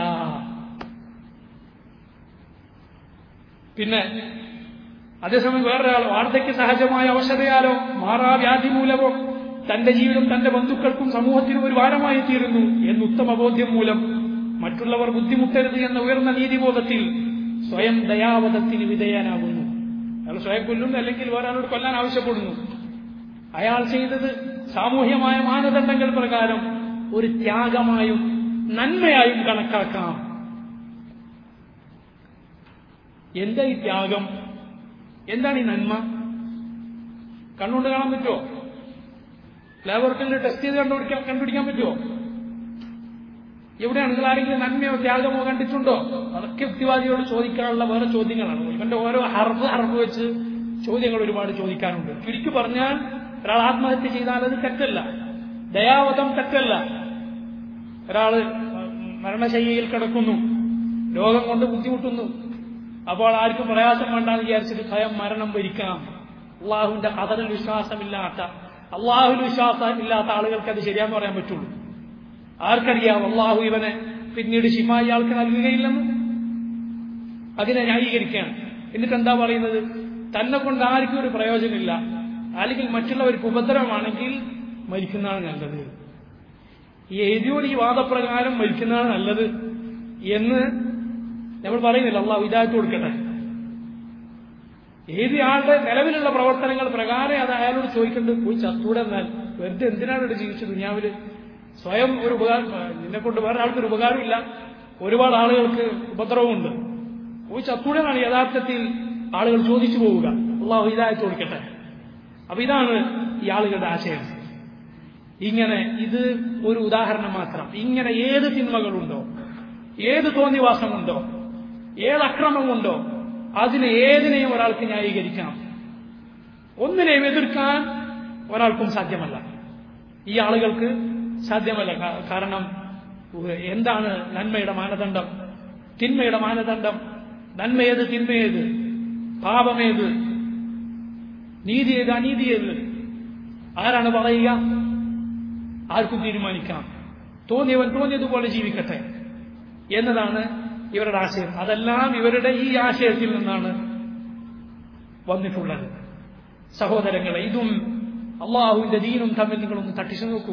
പിന്നെ അതേസമയം വേറൊരാൾ വാർദ്ധക്യ സഹജമായ അവശതയാലോ മാറാവ്യാധി മൂലമോ തന്റെ ജീവിതം തന്റെ ബന്ധുക്കൾക്കും സമൂഹത്തിനും ഒരു ഭാരമായി തീരുന്നു എന്ന് ഉത്തമ ബോധ്യം മൂലം മറ്റുള്ളവർ ബുദ്ധിമുട്ടരുത് എന്ന ഉയർന്ന നീതിബോധത്തിൽ സ്വയം ദയാവധത്തിന് വിധേയനാകുന്നു അയാൾ സ്വയം കൊല്ലുന്നു അല്ലെങ്കിൽ വേറൊരാളോട് കൊല്ലാൻ ആവശ്യപ്പെടുന്നു അയാൾ ചെയ്തത് സാമൂഹ്യമായ മാനദണ്ഡങ്ങൾ പ്രകാരം ഒരു ത്യാഗമായും നന്മയായും കണക്കാക്കാം എന്താ ഈ ത്യാഗം എന്താണ് ഈ നന്മ കണ്ണുകൊണ്ട് കാണാൻ പറ്റുമോ ലാബോറട്ടറിയിൽ ടെസ്റ്റ് ചെയ്ത് കണ്ടുപിടിക്കാൻ കണ്ടുപിടിക്കാൻ പറ്റുമോ എവിടെയാണ് നിങ്ങൾ ആരെങ്കിലും നന്മയോ ത്യാഗമോ കണ്ടിട്ടുണ്ടോ അതൊക്കെ യുക്തിവാദിയോട് ചോദിക്കാനുള്ള വേറെ ചോദ്യങ്ങളാണ് ഇവന്റെ ഓരോ ഹർഫ് ഹർഫ് വെച്ച് ചോദ്യങ്ങൾ ഒരുപാട് ചോദിക്കാനുണ്ട് ചുരുക്കി പറഞ്ഞാൽ ഒരാൾ ആത്മഹത്യ ചെയ്താൽ അത് തെറ്റല്ല ദയാവധം തെറ്റല്ല ഒരാള് മരണശയ്യയിൽ കിടക്കുന്നു രോഗം കൊണ്ട് ബുദ്ധിമുട്ടുന്നു അപ്പോൾ ആർക്കും പ്രയാസം വേണ്ടാന്ന് വിചാരിച്ചിട്ട് സ്വയം മരണം ഭരിക്കാം അള്ളാഹുവിന്റെ കഥറിൽ വിശ്വാസമില്ലാത്ത അള്ളാഹുവിൽ വിശ്വാസം ഇല്ലാത്ത ആളുകൾക്ക് അത് ശരിയാന്ന് പറയാൻ പറ്റുള്ളൂ ആർക്കറിയാം അള്ളാഹു ഇവനെ പിന്നീട് ശിമ ഇയാൾക്ക് നൽകുകയില്ലെന്ന് അതിനെ ന്യായീകരിക്കുകയാണ് എന്നിട്ട് എന്താ പറയുന്നത് തന്നെ കൊണ്ട് ആർക്കും ഒരു പ്രയോജനമില്ല അല്ലെങ്കിൽ മറ്റുള്ളവർക്ക് ഉപദ്രവമാണെങ്കിൽ മരിക്കുന്നതാണ് നല്ലത് ഈ എഴുതിയോട് ഈ വാദപ്രകാരം മരിക്കുന്നതാണ് നല്ലത് എന്ന് നമ്മൾ പറയുന്നില്ല അള്ളാഹു ഇതായിട്ട് കൊടുക്കട്ടെ ഏത് ആളുടെ നിലവിലുള്ള പ്രവർത്തനങ്ങൾ പ്രകാരം അത് അയാളോട് ചോദിക്കേണ്ടത് പോയി ചത്തൂടെ എന്നാൽ വെറുതെ എന്തിനാണ് ഇവിടെ ജീവിച്ചത് ദുനിയാവില് സ്വയം ഒരു ഉപകാരം നിന്നെ കൊണ്ട് വേറെ ആൾക്ക് ഒരു ഉപകാരമില്ല ഒരുപാട് ആളുകൾക്ക് ഉപദ്രവമുണ്ട് പോയി ചത്തൂടെന്നാണ് യഥാർത്ഥത്തിൽ ആളുകൾ ചോദിച്ചു പോവുക അള്ളാഹു ഇതായിട്ട് കൊടുക്കട്ടെ അപ്പൊ ഇതാണ് ഈ ആളുകളുടെ ആശയം ഇങ്ങനെ ഇത് ഒരു ഉദാഹരണം മാത്രം ഇങ്ങനെ ഏത് തിന്മകളുണ്ടോ ഏത് തോന്നിവാസമുണ്ടോ ഏത് അക്രമമുണ്ടോ അതിനെ ഏതിനെയും ഒരാൾക്ക് ന്യായീകരിക്കണം ഒന്നിനെയും എതിർക്കാൻ ഒരാൾക്കും സാധ്യമല്ല ഈ ആളുകൾക്ക് സാധ്യമല്ല കാരണം എന്താണ് നന്മയുടെ മാനദണ്ഡം തിന്മയുടെ മാനദണ്ഡം നന്മയേത് തിന്മയേത് പാപമേത് നീതിയേത് അനീതിയേത് ആരാണ് പറയുക ആർക്കും തീരുമാനിക്കാം തോന്നിയവൻ തോന്നിയതുപോലെ ജീവിക്കട്ടെ എന്നതാണ് ഇവരുടെ ആശയം അതെല്ലാം ഇവരുടെ ഈ ആശയത്തിൽ നിന്നാണ് വന്നിട്ടുള്ളത് സഹോദരങ്ങളെ ഇതും അള്ളാഹുവിന്റെ ദീനും തമ്മിൽ നിങ്ങളൊന്ന് തട്ടിച്ചു നോക്കൂ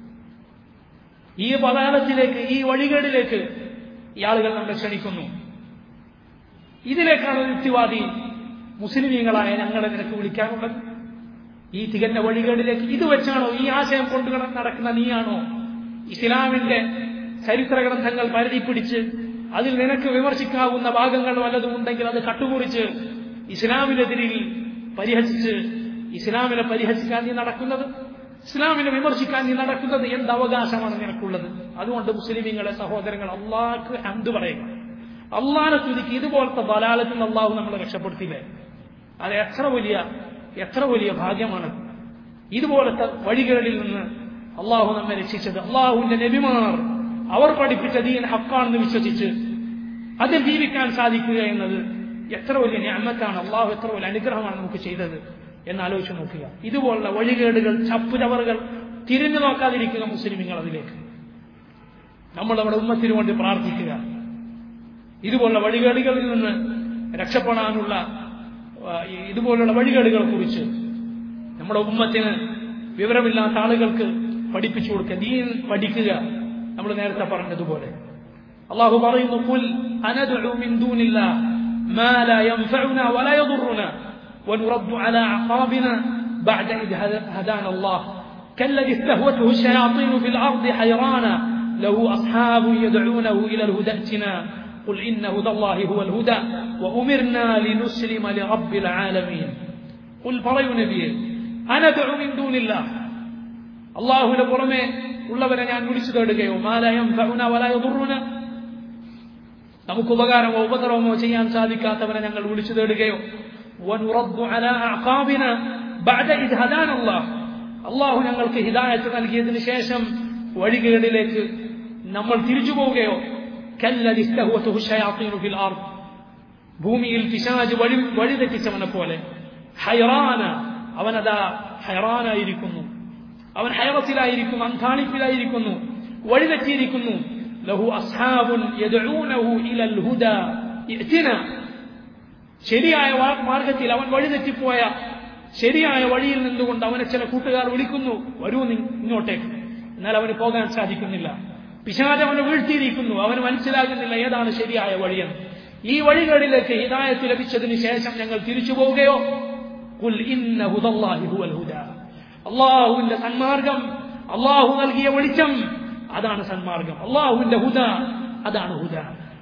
ഈ പതാളത്തിലേക്ക് ഈ വഴികേടിലേക്ക് ഈ ആളുകൾ നമ്മളെ ക്ഷണിക്കുന്നു ഇതിലേക്കാണ് യുക്തിവാദി മുസ്ലിമീങ്ങളായ ഞങ്ങളെ നിനക്ക് വിളിക്കാനുള്ളത് ഈ തികഞ്ഞ വഴികേടിലേക്ക് ഇത് വെച്ചാണോ ഈ ആശയം കൊണ്ടു നടക്കുന്ന നീയാണോ ഇസ്ലാമിന്റെ ചരിത്ര ഗ്രന്ഥങ്ങൾ പരതി പിടിച്ച് അതിൽ നിനക്ക് വിമർശിക്കാവുന്ന ഭാഗങ്ങൾ വല്ലതും ഉണ്ടെങ്കിൽ അത് കട്ടുകുറിച്ച് ഇസ്ലാമിനെതിരിൽ പരിഹസിച്ച് ഇസ്ലാമിനെ പരിഹസിക്കാൻ നീ നടക്കുന്നത് ഇസ്ലാമിനെ വിമർശിക്കാൻ നീ നടക്കുന്നത് എന്ത് അവകാശമാണ് നിനക്കുള്ളത് അതുകൊണ്ട് മുസ്ലിമീങ്ങളെ സഹോദരങ്ങൾ അള്ളാഹ്ക്ക് ഹന്ത് പറയുക അള്ളാഹിനെ തുതിക്ക് ഇതുപോലത്തെ ബലാലത്തിൽ നിന്ന് അള്ളാഹു നമ്മളെ രക്ഷപ്പെടുത്തില്ലേ അത് എത്ര വലിയ എത്ര വലിയ ഭാഗ്യമാണ് ഇതുപോലത്തെ വഴികളിൽ നിന്ന് അള്ളാഹു നമ്മെ രക്ഷിച്ചത് അള്ളാഹുവിന്റെ നബിമാർ അവർ പഠിപ്പിച്ച ദീൻ ഹക്കാണെന്ന് വിശ്വസിച്ച് അതിൽ ജീവിക്കാൻ സാധിക്കുക എന്നത് എത്ര വലിയ ഞാമത്താണ് അള്ളാഹു എത്ര വലിയ അനുഗ്രഹമാണ് നമുക്ക് ചെയ്തത് എന്നാലോചിച്ച് നോക്കുക ഇതുപോലുള്ള വഴികേടുകൾ ചപ്പുചവറുകൾ തിരിഞ്ഞു നോക്കാതിരിക്കുക മുസ്ലിമിങ്ങൾ അതിലേക്ക് നമ്മൾ നമ്മുടെ ഉമ്മത്തിനു വേണ്ടി പ്രാർത്ഥിക്കുക ഇതുപോലുള്ള വഴികേടുകളിൽ നിന്ന് രക്ഷപ്പെടാനുള്ള ഇതുപോലുള്ള വഴികേടുകളെ കുറിച്ച് നമ്മുടെ ഉമ്മത്തിന് വിവരമില്ലാത്ത ആളുകൾക്ക് പഠിപ്പിച്ചു കൊടുക്കുക ദീൻ പഠിക്കുക നമ്മൾ നേരത്തെ പറഞ്ഞതുപോലെ അള്ളാഹു പറയുന്നു കുൽ അനദുഉ മിൻ ദൂനില്ലാഹ് ما لا ينفعنا ولا يضرنا ونرد على أعقابنا بعد إذ هدانا الله كالذي استهوته الشياطين في الأرض حيرانا له أصحاب يدعونه إلى الهدى ائتنا قل إن هدى الله هو الهدى وأمرنا لنسلم لرب العالمين قل فريو نبيه أنا دعو من دون الله الله لبرمي ഉള്ളവരെ ഞാൻ വിളിച്ചു തേടുകയോ മാലയം വലായ ദുർറുന നമുക്ക് ഉപകാരമോ ഉപദ്രവമോ ചെയ്യാൻ സാധിക്കാത്തവരെ ഞങ്ങൾ വിളിച്ചു തേടുകയോ അള്ളാഹു ഞങ്ങൾക്ക് ഹിദായത്ത് നൽകിയതിനു ശേഷം വഴികേടിലേക്ക് നമ്മൾ തിരിച്ചു പോവുകയോ ഭൂമിയിൽ പിശാജ് വഴി വഴിതെറ്റിച്ചവനെ പോലെ ഹൈറാന അവനതാ ഹൈറാനായിരിക്കുന്നു അവൻ ഹൈറത്തിലായിരിക്കും അന്ധാണിപ്പിലായിരിക്കുന്നു വഴിതെറ്റിയിരിക്കുന്നു ലഹു അസ്ഹാബുൻ യദഊനഹു ഇലൽ ഹുദ ഇഅ്തിന ശരിയായ മാർഗത്തിൽ അവൻ വഴിതെറ്റിപ്പോയ ശരിയായ വഴിയിൽ നിന്നുകൊണ്ട് അവനെ ചില കൂട്ടുകാർ വിളിക്കുന്നു വരൂ ഇങ്ങോട്ടേക്ക് എന്നാൽ അവന് പോകാൻ സാധിക്കുന്നില്ല പിശാജ് അവനെ വീഴ്ത്തിയിരിക്കുന്നു അവന് മനസ്സിലാകുന്നില്ല ഏതാണ് ശരിയായ വഴിയെന്ന് ഈ വഴികളിലേക്ക് ഹിദായത്ത് ലഭിച്ചതിന് ശേഷം ഞങ്ങൾ തിരിച്ചു പോവുകയോ അള്ളാഹുവിന്റെ സന്മാർഗം അള്ളാഹു നൽകിയ വെളിച്ചം അതാണ് സന്മാർഗം അള്ളാഹുവിന്റെ ഹുദ അതാണ് ഹുദ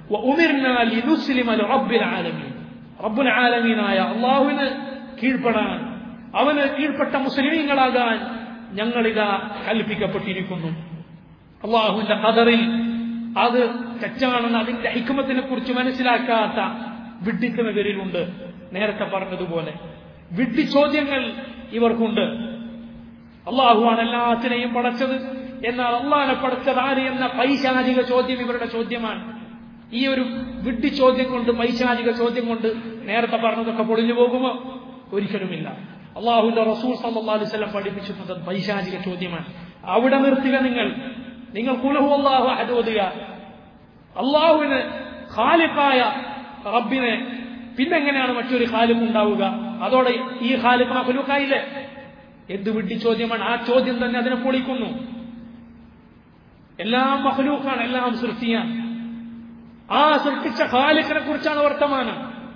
റബ്ബുൽ ആലമീനായ അള്ളാഹുവിന് കീഴ്പ്പെടാൻ അവന് കീഴ്പ്പെട്ട മുസ്ലിമീങ്ങളാകാൻ ഞങ്ങളിതാ കൽപ്പിക്കപ്പെട്ടിരിക്കുന്നു അള്ളാഹുവിന്റെ കതറിൽ അത് തെറ്റാണെന്ന് അതിന്റെ ഹിക്കുമത്തിനെ കുറിച്ച് മനസ്സിലാക്കാത്ത വിഡ്ഢിത്തമിവരിലുണ്ട് നേരത്തെ പറഞ്ഞതുപോലെ വിഡ്ഢി ചോദ്യങ്ങൾ ഇവർക്കുണ്ട് അള്ളാഹുവാണ് എല്ലാത്തിനെയും പടച്ചത് എന്നാൽ അള്ളാഹിനെ പടച്ചത് ആര് എന്ന പൈശാചിക ചോദ്യം ഇവരുടെ ചോദ്യമാണ് ഈ ഒരു വിഡ്ഢി ചോദ്യം കൊണ്ട് പൈശാചിക ചോദ്യം കൊണ്ട് നേരത്തെ പറഞ്ഞതൊക്കെ പൊളിഞ്ഞു പോകുമോ ഒരിക്കലുമില്ല അള്ളാഹുവിന്റെ റസൂൽ സല്ലാ അലിസ്ലം പഠിപ്പിച്ചിട്ടുള്ളത് പൈശാചിക ചോദ്യമാണ് അവിടെ നിർത്തുക നിങ്ങൾ നിങ്ങൾ കുലഹു അള്ളാഹു അഹദോതുക അള്ളാഹുവിന് ഖാലിഖായ റബ്ബിനെ പിന്നെങ്ങനെയാണ് മറ്റൊരു ഖാലിഖ് ഉണ്ടാവുക അതോടെ ഈ ഖാലിഖ് മഖലൂക്കായില്ലേ എന്ത് വിഡ്ഢി ചോദ്യമാണ് ആ ചോദ്യം തന്നെ അതിനെ പൊളിക്കുന്നു എല്ലാം മഹലൂക്കാണ് എല്ലാം സൃഷ്ടിയാണ് ആ സൃഷ്ടിച്ച ഖാലിഖിനെ കുറിച്ചാണ് വർത്തമാനം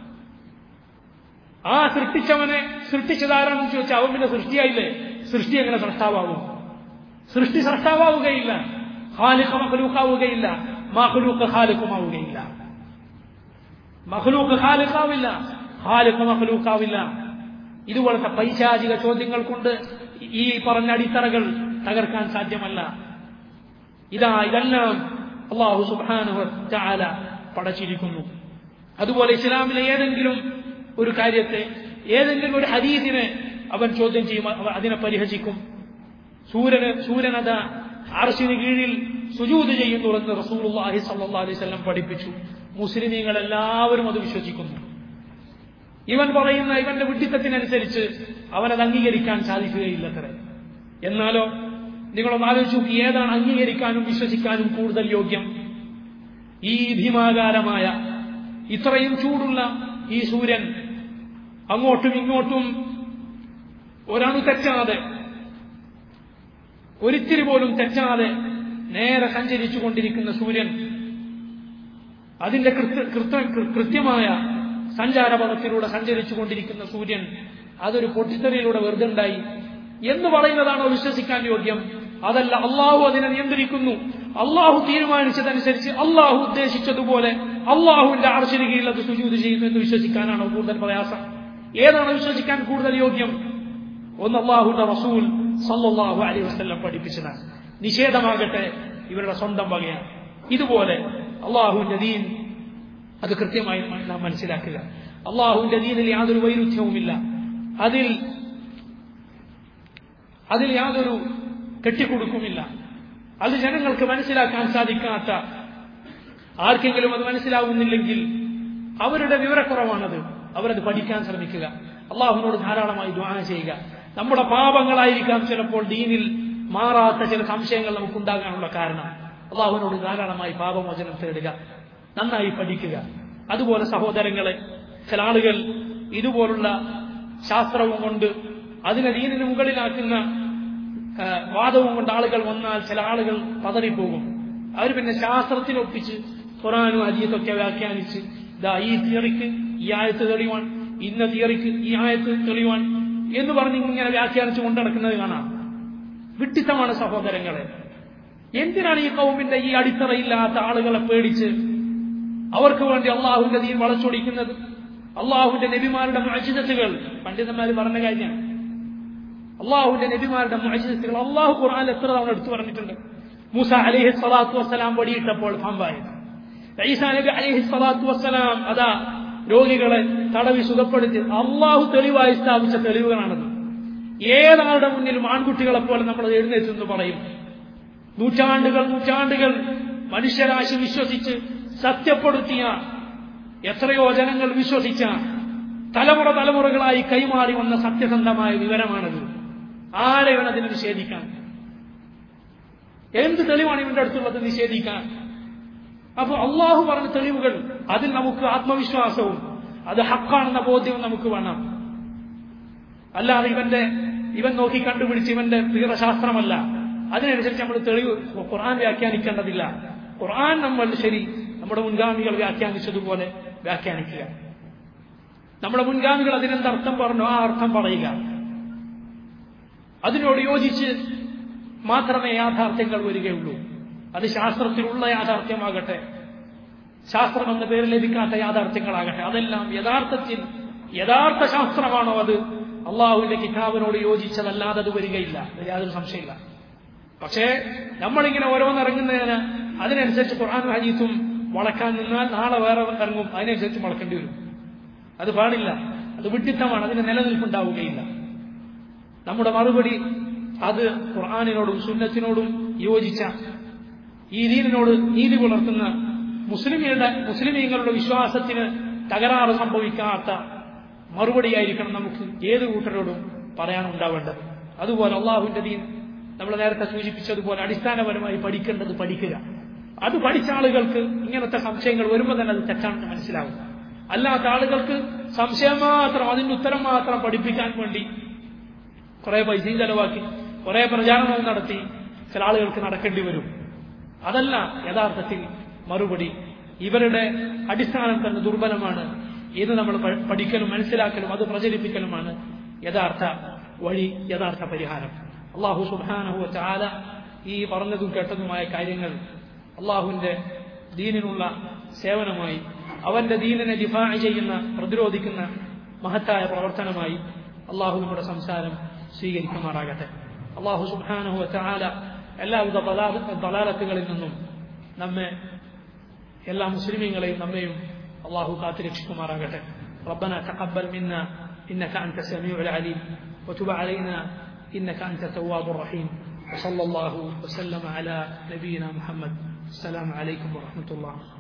ആ സൃഷ്ടിച്ചവനെ സൃഷ്ടിച്ചതാരാണെന്ന് ചോദിച്ചാൽ അവൻ പിന്നെ സൃഷ്ടിയായില്ലേ സൃഷ്ടി എങ്ങനെ സൃഷ്ടാവും സൃഷ്ടി സൃഷ്ടാവുകയില്ല ഖാലിഖ് മഖലൂക്കാവുകയില്ല മഖലൂക്ക് ഖാലിഖുമാവുകയില്ല മഖലൂക്ക് ഖാലിഖാവില്ല ഖാലിഖ് മഖലൂക്കാവില്ല ഇതുപോലത്തെ പൈശാചിക ചോദ്യങ്ങൾ കൊണ്ട് ഈ പറഞ്ഞ അടിത്തറകൾ തകർക്കാൻ സാധ്യമല്ല ഇതാ ഇതെല്ലാം അള്ളാഹു സുബാനു ചാല പടച്ചിരിക്കുന്നു അതുപോലെ ഇസ്ലാമിലെ ഏതെങ്കിലും ഒരു കാര്യത്തെ ഏതെങ്കിലും ഒരു ഹദീദിനെ അവൻ ചോദ്യം ചെയ്യും അതിനെ പരിഹസിക്കും സൂര്യന് സൂര്യനത അർശിന് കീഴിൽ സുജൂത് ചെയ്യുന്നു എന്ന് റസൂലുള്ളാഹി സല്ലല്ലാഹു അലൈഹി വസല്ലം പഠിപ്പിച്ചു മുസ്ലിമീങ്ങൾ എല്ലാവരും അത് വിശ്വസിക്കുന്നു ഇവൻ പറയുന്ന ഇവന്റെ വിഡ്ഢിത്തത്തിനനുസരിച്ച് അവനത് അംഗീകരിക്കാൻ സാധിക്കുകയില്ലത്രേ എന്നാലോ നിങ്ങളൊന്ന് ആലോചിച്ചു നോക്കി ഏതാണ് അംഗീകരിക്കാനും വിശ്വസിക്കാനും കൂടുതൽ യോഗ്യം ഈ ഭീമാകാരമായ ഇത്രയും ചൂടുള്ള ഈ സൂര്യൻ അങ്ങോട്ടും ഇങ്ങോട്ടും ഒരണു തെറ്റാതെ ഒരിത്തിരി പോലും തെറ്റാതെ നേരെ സഞ്ചരിച്ചു കൊണ്ടിരിക്കുന്ന സൂര്യൻ അതിന്റെ കൃത്യമായ സഞ്ചാരപഥത്തിലൂടെ സഞ്ചരിച്ചു കൊണ്ടിരിക്കുന്ന സൂര്യൻ അതൊരു പൊട്ടിത്തെറിയിലൂടെ വെറുതെ ഉണ്ടായി എന്ന് പറയുന്നതാണോ വിശ്വസിക്കാൻ യോഗ്യം അതല്ല അള്ളാഹു അതിനെ നിയന്ത്രിക്കുന്നു അള്ളാഹു തീരുമാനിച്ചതനുസരിച്ച് അള്ളാഹു ഉദ്ദേശിച്ചതുപോലെ അള്ളാഹുവിന്റെ ആർശിന് കീഴിൽ അത് സുജൂത് ചെയ്യുന്നു എന്ന് വിശ്വസിക്കാനാണോ കൂടുതൽ പ്രയാസം ഏതാണ് വിശ്വസിക്കാൻ കൂടുതൽ യോഗ്യം ഒന്ന് അള്ളാഹുന്റെ റസൂൽ സല്ലാഹു അലൈ വസ്ല്ലം പഠിപ്പിച്ചതാണ് നിഷേധമാകട്ടെ ഇവരുടെ സ്വന്തം വകയാണ് ഇതുപോലെ അള്ളാഹുവിന്റെ ദീൻ അത് കൃത്യമായി നാം മനസ്സിലാക്കുക അള്ളാഹുവിന്റെ ദീനിൽ യാതൊരു വൈരുദ്ധ്യവുമില്ല അതിൽ അതിൽ യാതൊരു കെട്ടിക്കൊടുക്കുമില്ല അത് ജനങ്ങൾക്ക് മനസ്സിലാക്കാൻ സാധിക്കാത്ത ആർക്കെങ്കിലും അത് മനസ്സിലാവുന്നില്ലെങ്കിൽ അവരുടെ വിവരക്കുറവാണത് അവരത് പഠിക്കാൻ ശ്രമിക്കുക അള്ളാഹുവിനോട് ധാരാളമായി ദ്വാന ചെയ്യുക നമ്മുടെ പാപങ്ങളായിരിക്കാം ചിലപ്പോൾ ദീനിൽ മാറാത്ത ചില സംശയങ്ങൾ നമുക്കുണ്ടാകാനുള്ള കാരണം അള്ളാഹുവിനോട് ധാരാളമായി പാപമോചനം തേടുക നന്നായി പഠിക്കുക അതുപോലെ സഹോദരങ്ങളെ ചില ആളുകൾ ഇതുപോലുള്ള ശാസ്ത്രവും കൊണ്ട് അതിനെ ദീനിന് മുകളിലാക്കുന്ന വാദവും കൊണ്ട് ആളുകൾ വന്നാൽ ചില ആളുകൾ പതറിപ്പോകും അവർ പിന്നെ ശാസ്ത്രത്തിനൊപ്പിച്ച് ഖുറാനും അജിയത്തൊക്കെ വ്യാഖ്യാനിച്ച് ഇതാ ഈ തിയറിക്ക് ഈ ആയത്ത് തെളിവാൻ ഇന്ന തിയറിക്ക് ഈ ആയത്ത് തെളിവാൻ എന്ന് പറഞ്ഞ് ഇങ്ങനെ വ്യാഖ്യാനിച്ചു കൊണ്ടു നടക്കുന്നത് കാണാം വിഡിത്തമാണ് സഹോദരങ്ങളെ എന്തിനാണ് ഈ കൗമിന്റെ ഈ അടിത്തറയില്ലാത്ത ആളുകളെ പേടിച്ച് അവർക്ക് വേണ്ടി അള്ളാഹുവിന്റെ ദീൻ വളച്ചൊടിക്കുന്നത് അള്ളാഹുവിന്റെ നബിമാരുടെ മജിതത്തുകൾ പണ്ഡിതന്മാർ പറഞ്ഞ കാര്യമാണ് അള്ളാഹുവിന്റെ നബിമാരുടെ മജിതത്തുകൾ അള്ളാഹു ഖുർആൻ എത്ര തവണ എടുത്തു പറഞ്ഞിട്ടുണ്ട് മൂസ അലിഹി സ്വലാത്തു വസ്സലാം വടിയിട്ടപ്പോൾ പാമ്പായത് ഈസാ നബി അലിഹി സ്വലാത്തു വസ്സലാം അതാ രോഗികളെ തടവി സുഖപ്പെടുത്തി അള്ളാഹു തെളിവായി സ്ഥാപിച്ച തെളിവുകളാണത് ഏതാളുടെ മുന്നിലും ആൺകുട്ടികളെ പോലെ നമ്മൾ എഴുന്നേറ്റെന്ന് പറയും നൂറ്റാണ്ടുകൾ നൂറ്റാണ്ടുകൾ മനുഷ്യരാശി വിശ്വസിച്ച് സത്യപ്പെടുത്തിയ എത്രയോ ജനങ്ങൾ വിശ്വസിച്ച തലമുറ തലമുറകളായി കൈമാറി വന്ന സത്യസന്ധമായ വിവരമാണത് ആരെയാണ് അതിനെ നിഷേധിക്കാൻ എന്ത് തെളിവാണ് ഇവന്റെ അടുത്തുള്ളത് നിഷേധിക്കാൻ അപ്പൊ അള്ളാഹു പറഞ്ഞ തെളിവുകൾ അതിൽ നമുക്ക് ആത്മവിശ്വാസവും അത് ഹക്കാണെന്ന ബോധ്യവും നമുക്ക് വേണം അല്ലാതെ ഇവന്റെ ഇവൻ നോക്കി കണ്ടുപിടിച്ച് ഇവന്റെ തീരശാസ്ത്രമല്ല അതിനനുസരിച്ച് നമ്മൾ തെളിവ് ഖുർആൻ വ്യാഖ്യാനിക്കേണ്ടതില്ല ഖുർആൻ നമ്മൾ ശരി നമ്മുടെ മുൻഗാമികൾ വ്യാഖ്യാനിച്ചതുപോലെ വ്യാഖ്യാനിക്കുക നമ്മുടെ മുൻഗാമികൾ അതിനെന്തർത്ഥം പറഞ്ഞു ആ അർത്ഥം പറയുക അതിനോട് യോജിച്ച് മാത്രമേ യാഥാർത്ഥ്യങ്ങൾ വരികയുള്ളൂ അത് ശാസ്ത്രത്തിലുള്ള യാഥാർത്ഥ്യമാകട്ടെ ശാസ്ത്രം എന്ന പേര് ലഭിക്കാത്ത യാഥാർത്ഥ്യങ്ങളാകട്ടെ അതെല്ലാം യഥാർത്ഥത്തിൽ യഥാർത്ഥ ശാസ്ത്രമാണോ അത് അള്ളാഹുവിന്റെ കിതാബിനോട് യോജിച്ചതല്ലാതെ അത് വരികയില്ല അതിൽ യാതൊരു സംശയമില്ല പക്ഷേ നമ്മളിങ്ങനെ ഓരോന്നിറങ്ങുന്നതിന് അതിനനുസരിച്ച് ഖുർആാനും ഹദീസും വളക്കാൻ നിന്നാൽ നാളെ വേറെ ഇറങ്ങും അതിനനുസരിച്ച് വളക്കേണ്ടി വരും അത് പാടില്ല അത് വിഡിത്തമാണ് അതിന് നിലനിൽപ്പുണ്ടാവുകയില്ല നമ്മുടെ മറുപടി അത് ഖുർആാനിനോടും സുന്നത്തിനോടും യോജിച്ച ഈ ദീനിനോട് നീതി പുലർത്തുന്ന മുസ്ലിമീങ്ങളുടെ മുസ്ലിമീങ്ങളുടെ വിശ്വാസത്തിന് തകരാറ് സംഭവിക്കാത്ത മറുപടിയായിരിക്കണം നമുക്ക് ഏത് കൂട്ടരോടും പറയാനുണ്ടാവേണ്ടത് അതുപോലെ അള്ളാഹുവിന്റെ ദീൻ നമ്മൾ നേരത്തെ സൂചിപ്പിച്ചതുപോലെ അടിസ്ഥാനപരമായി പഠിക്കേണ്ടത് പഠിക്കുക അത് പഠിച്ച ആളുകൾക്ക് ഇങ്ങനത്തെ സംശയങ്ങൾ വരുമ്പോൾ തന്നെ അത് തെറ്റാണെന്ന് മനസ്സിലാവും അല്ലാത്ത ആളുകൾക്ക് സംശയം മാത്രം അതിന്റെ ഉത്തരം മാത്രം പഠിപ്പിക്കാൻ വേണ്ടി കുറെ പൈസയും ചെലവാക്കി കുറെ പ്രചാരണവും നടത്തി ചില ആളുകൾക്ക് നടക്കേണ്ടി വരും അതല്ല യഥാർത്ഥത്തിൽ മറുപടി ഇവരുടെ അടിസ്ഥാനം തന്നെ ദുർബലമാണ് ഇത് നമ്മൾ പഠിക്കലും മനസ്സിലാക്കലും അത് പ്രചരിപ്പിക്കലുമാണ് യഥാർത്ഥ വഴി യഥാർത്ഥ പരിഹാരം അള്ളാഹു സുബാനഹു ചാല ഈ പറഞ്ഞതും കേട്ടതുമായ കാര്യങ്ങൾ അള്ളാഹുവിന്റെ ദീനിനുള്ള സേവനമായി അവന്റെ ദീനിനെ ദിഫാ ചെയ്യുന്ന പ്രതിരോധിക്കുന്ന മഹത്തായ പ്രവർത്തനമായി അള്ളാഹു നമ്മുടെ സംസാരം സ്വീകരിക്കുമാറാകട്ടെ അള്ളാഹു സുബാനഹു ചാല എല്ലാവിധ ദലാലത്തുകളിൽ നിന്നും നമ്മെ എല്ലാ മുസ്ലിമീങ്ങളെയും നമ്മയും الله كاتركشكم أراغته ربنا تقبل منا إنك أنت السميع العليم وتب علينا إنك أنت التواب الرحيم وصلى الله وسلم على نبينا محمد السلام عليكم ورحمة الله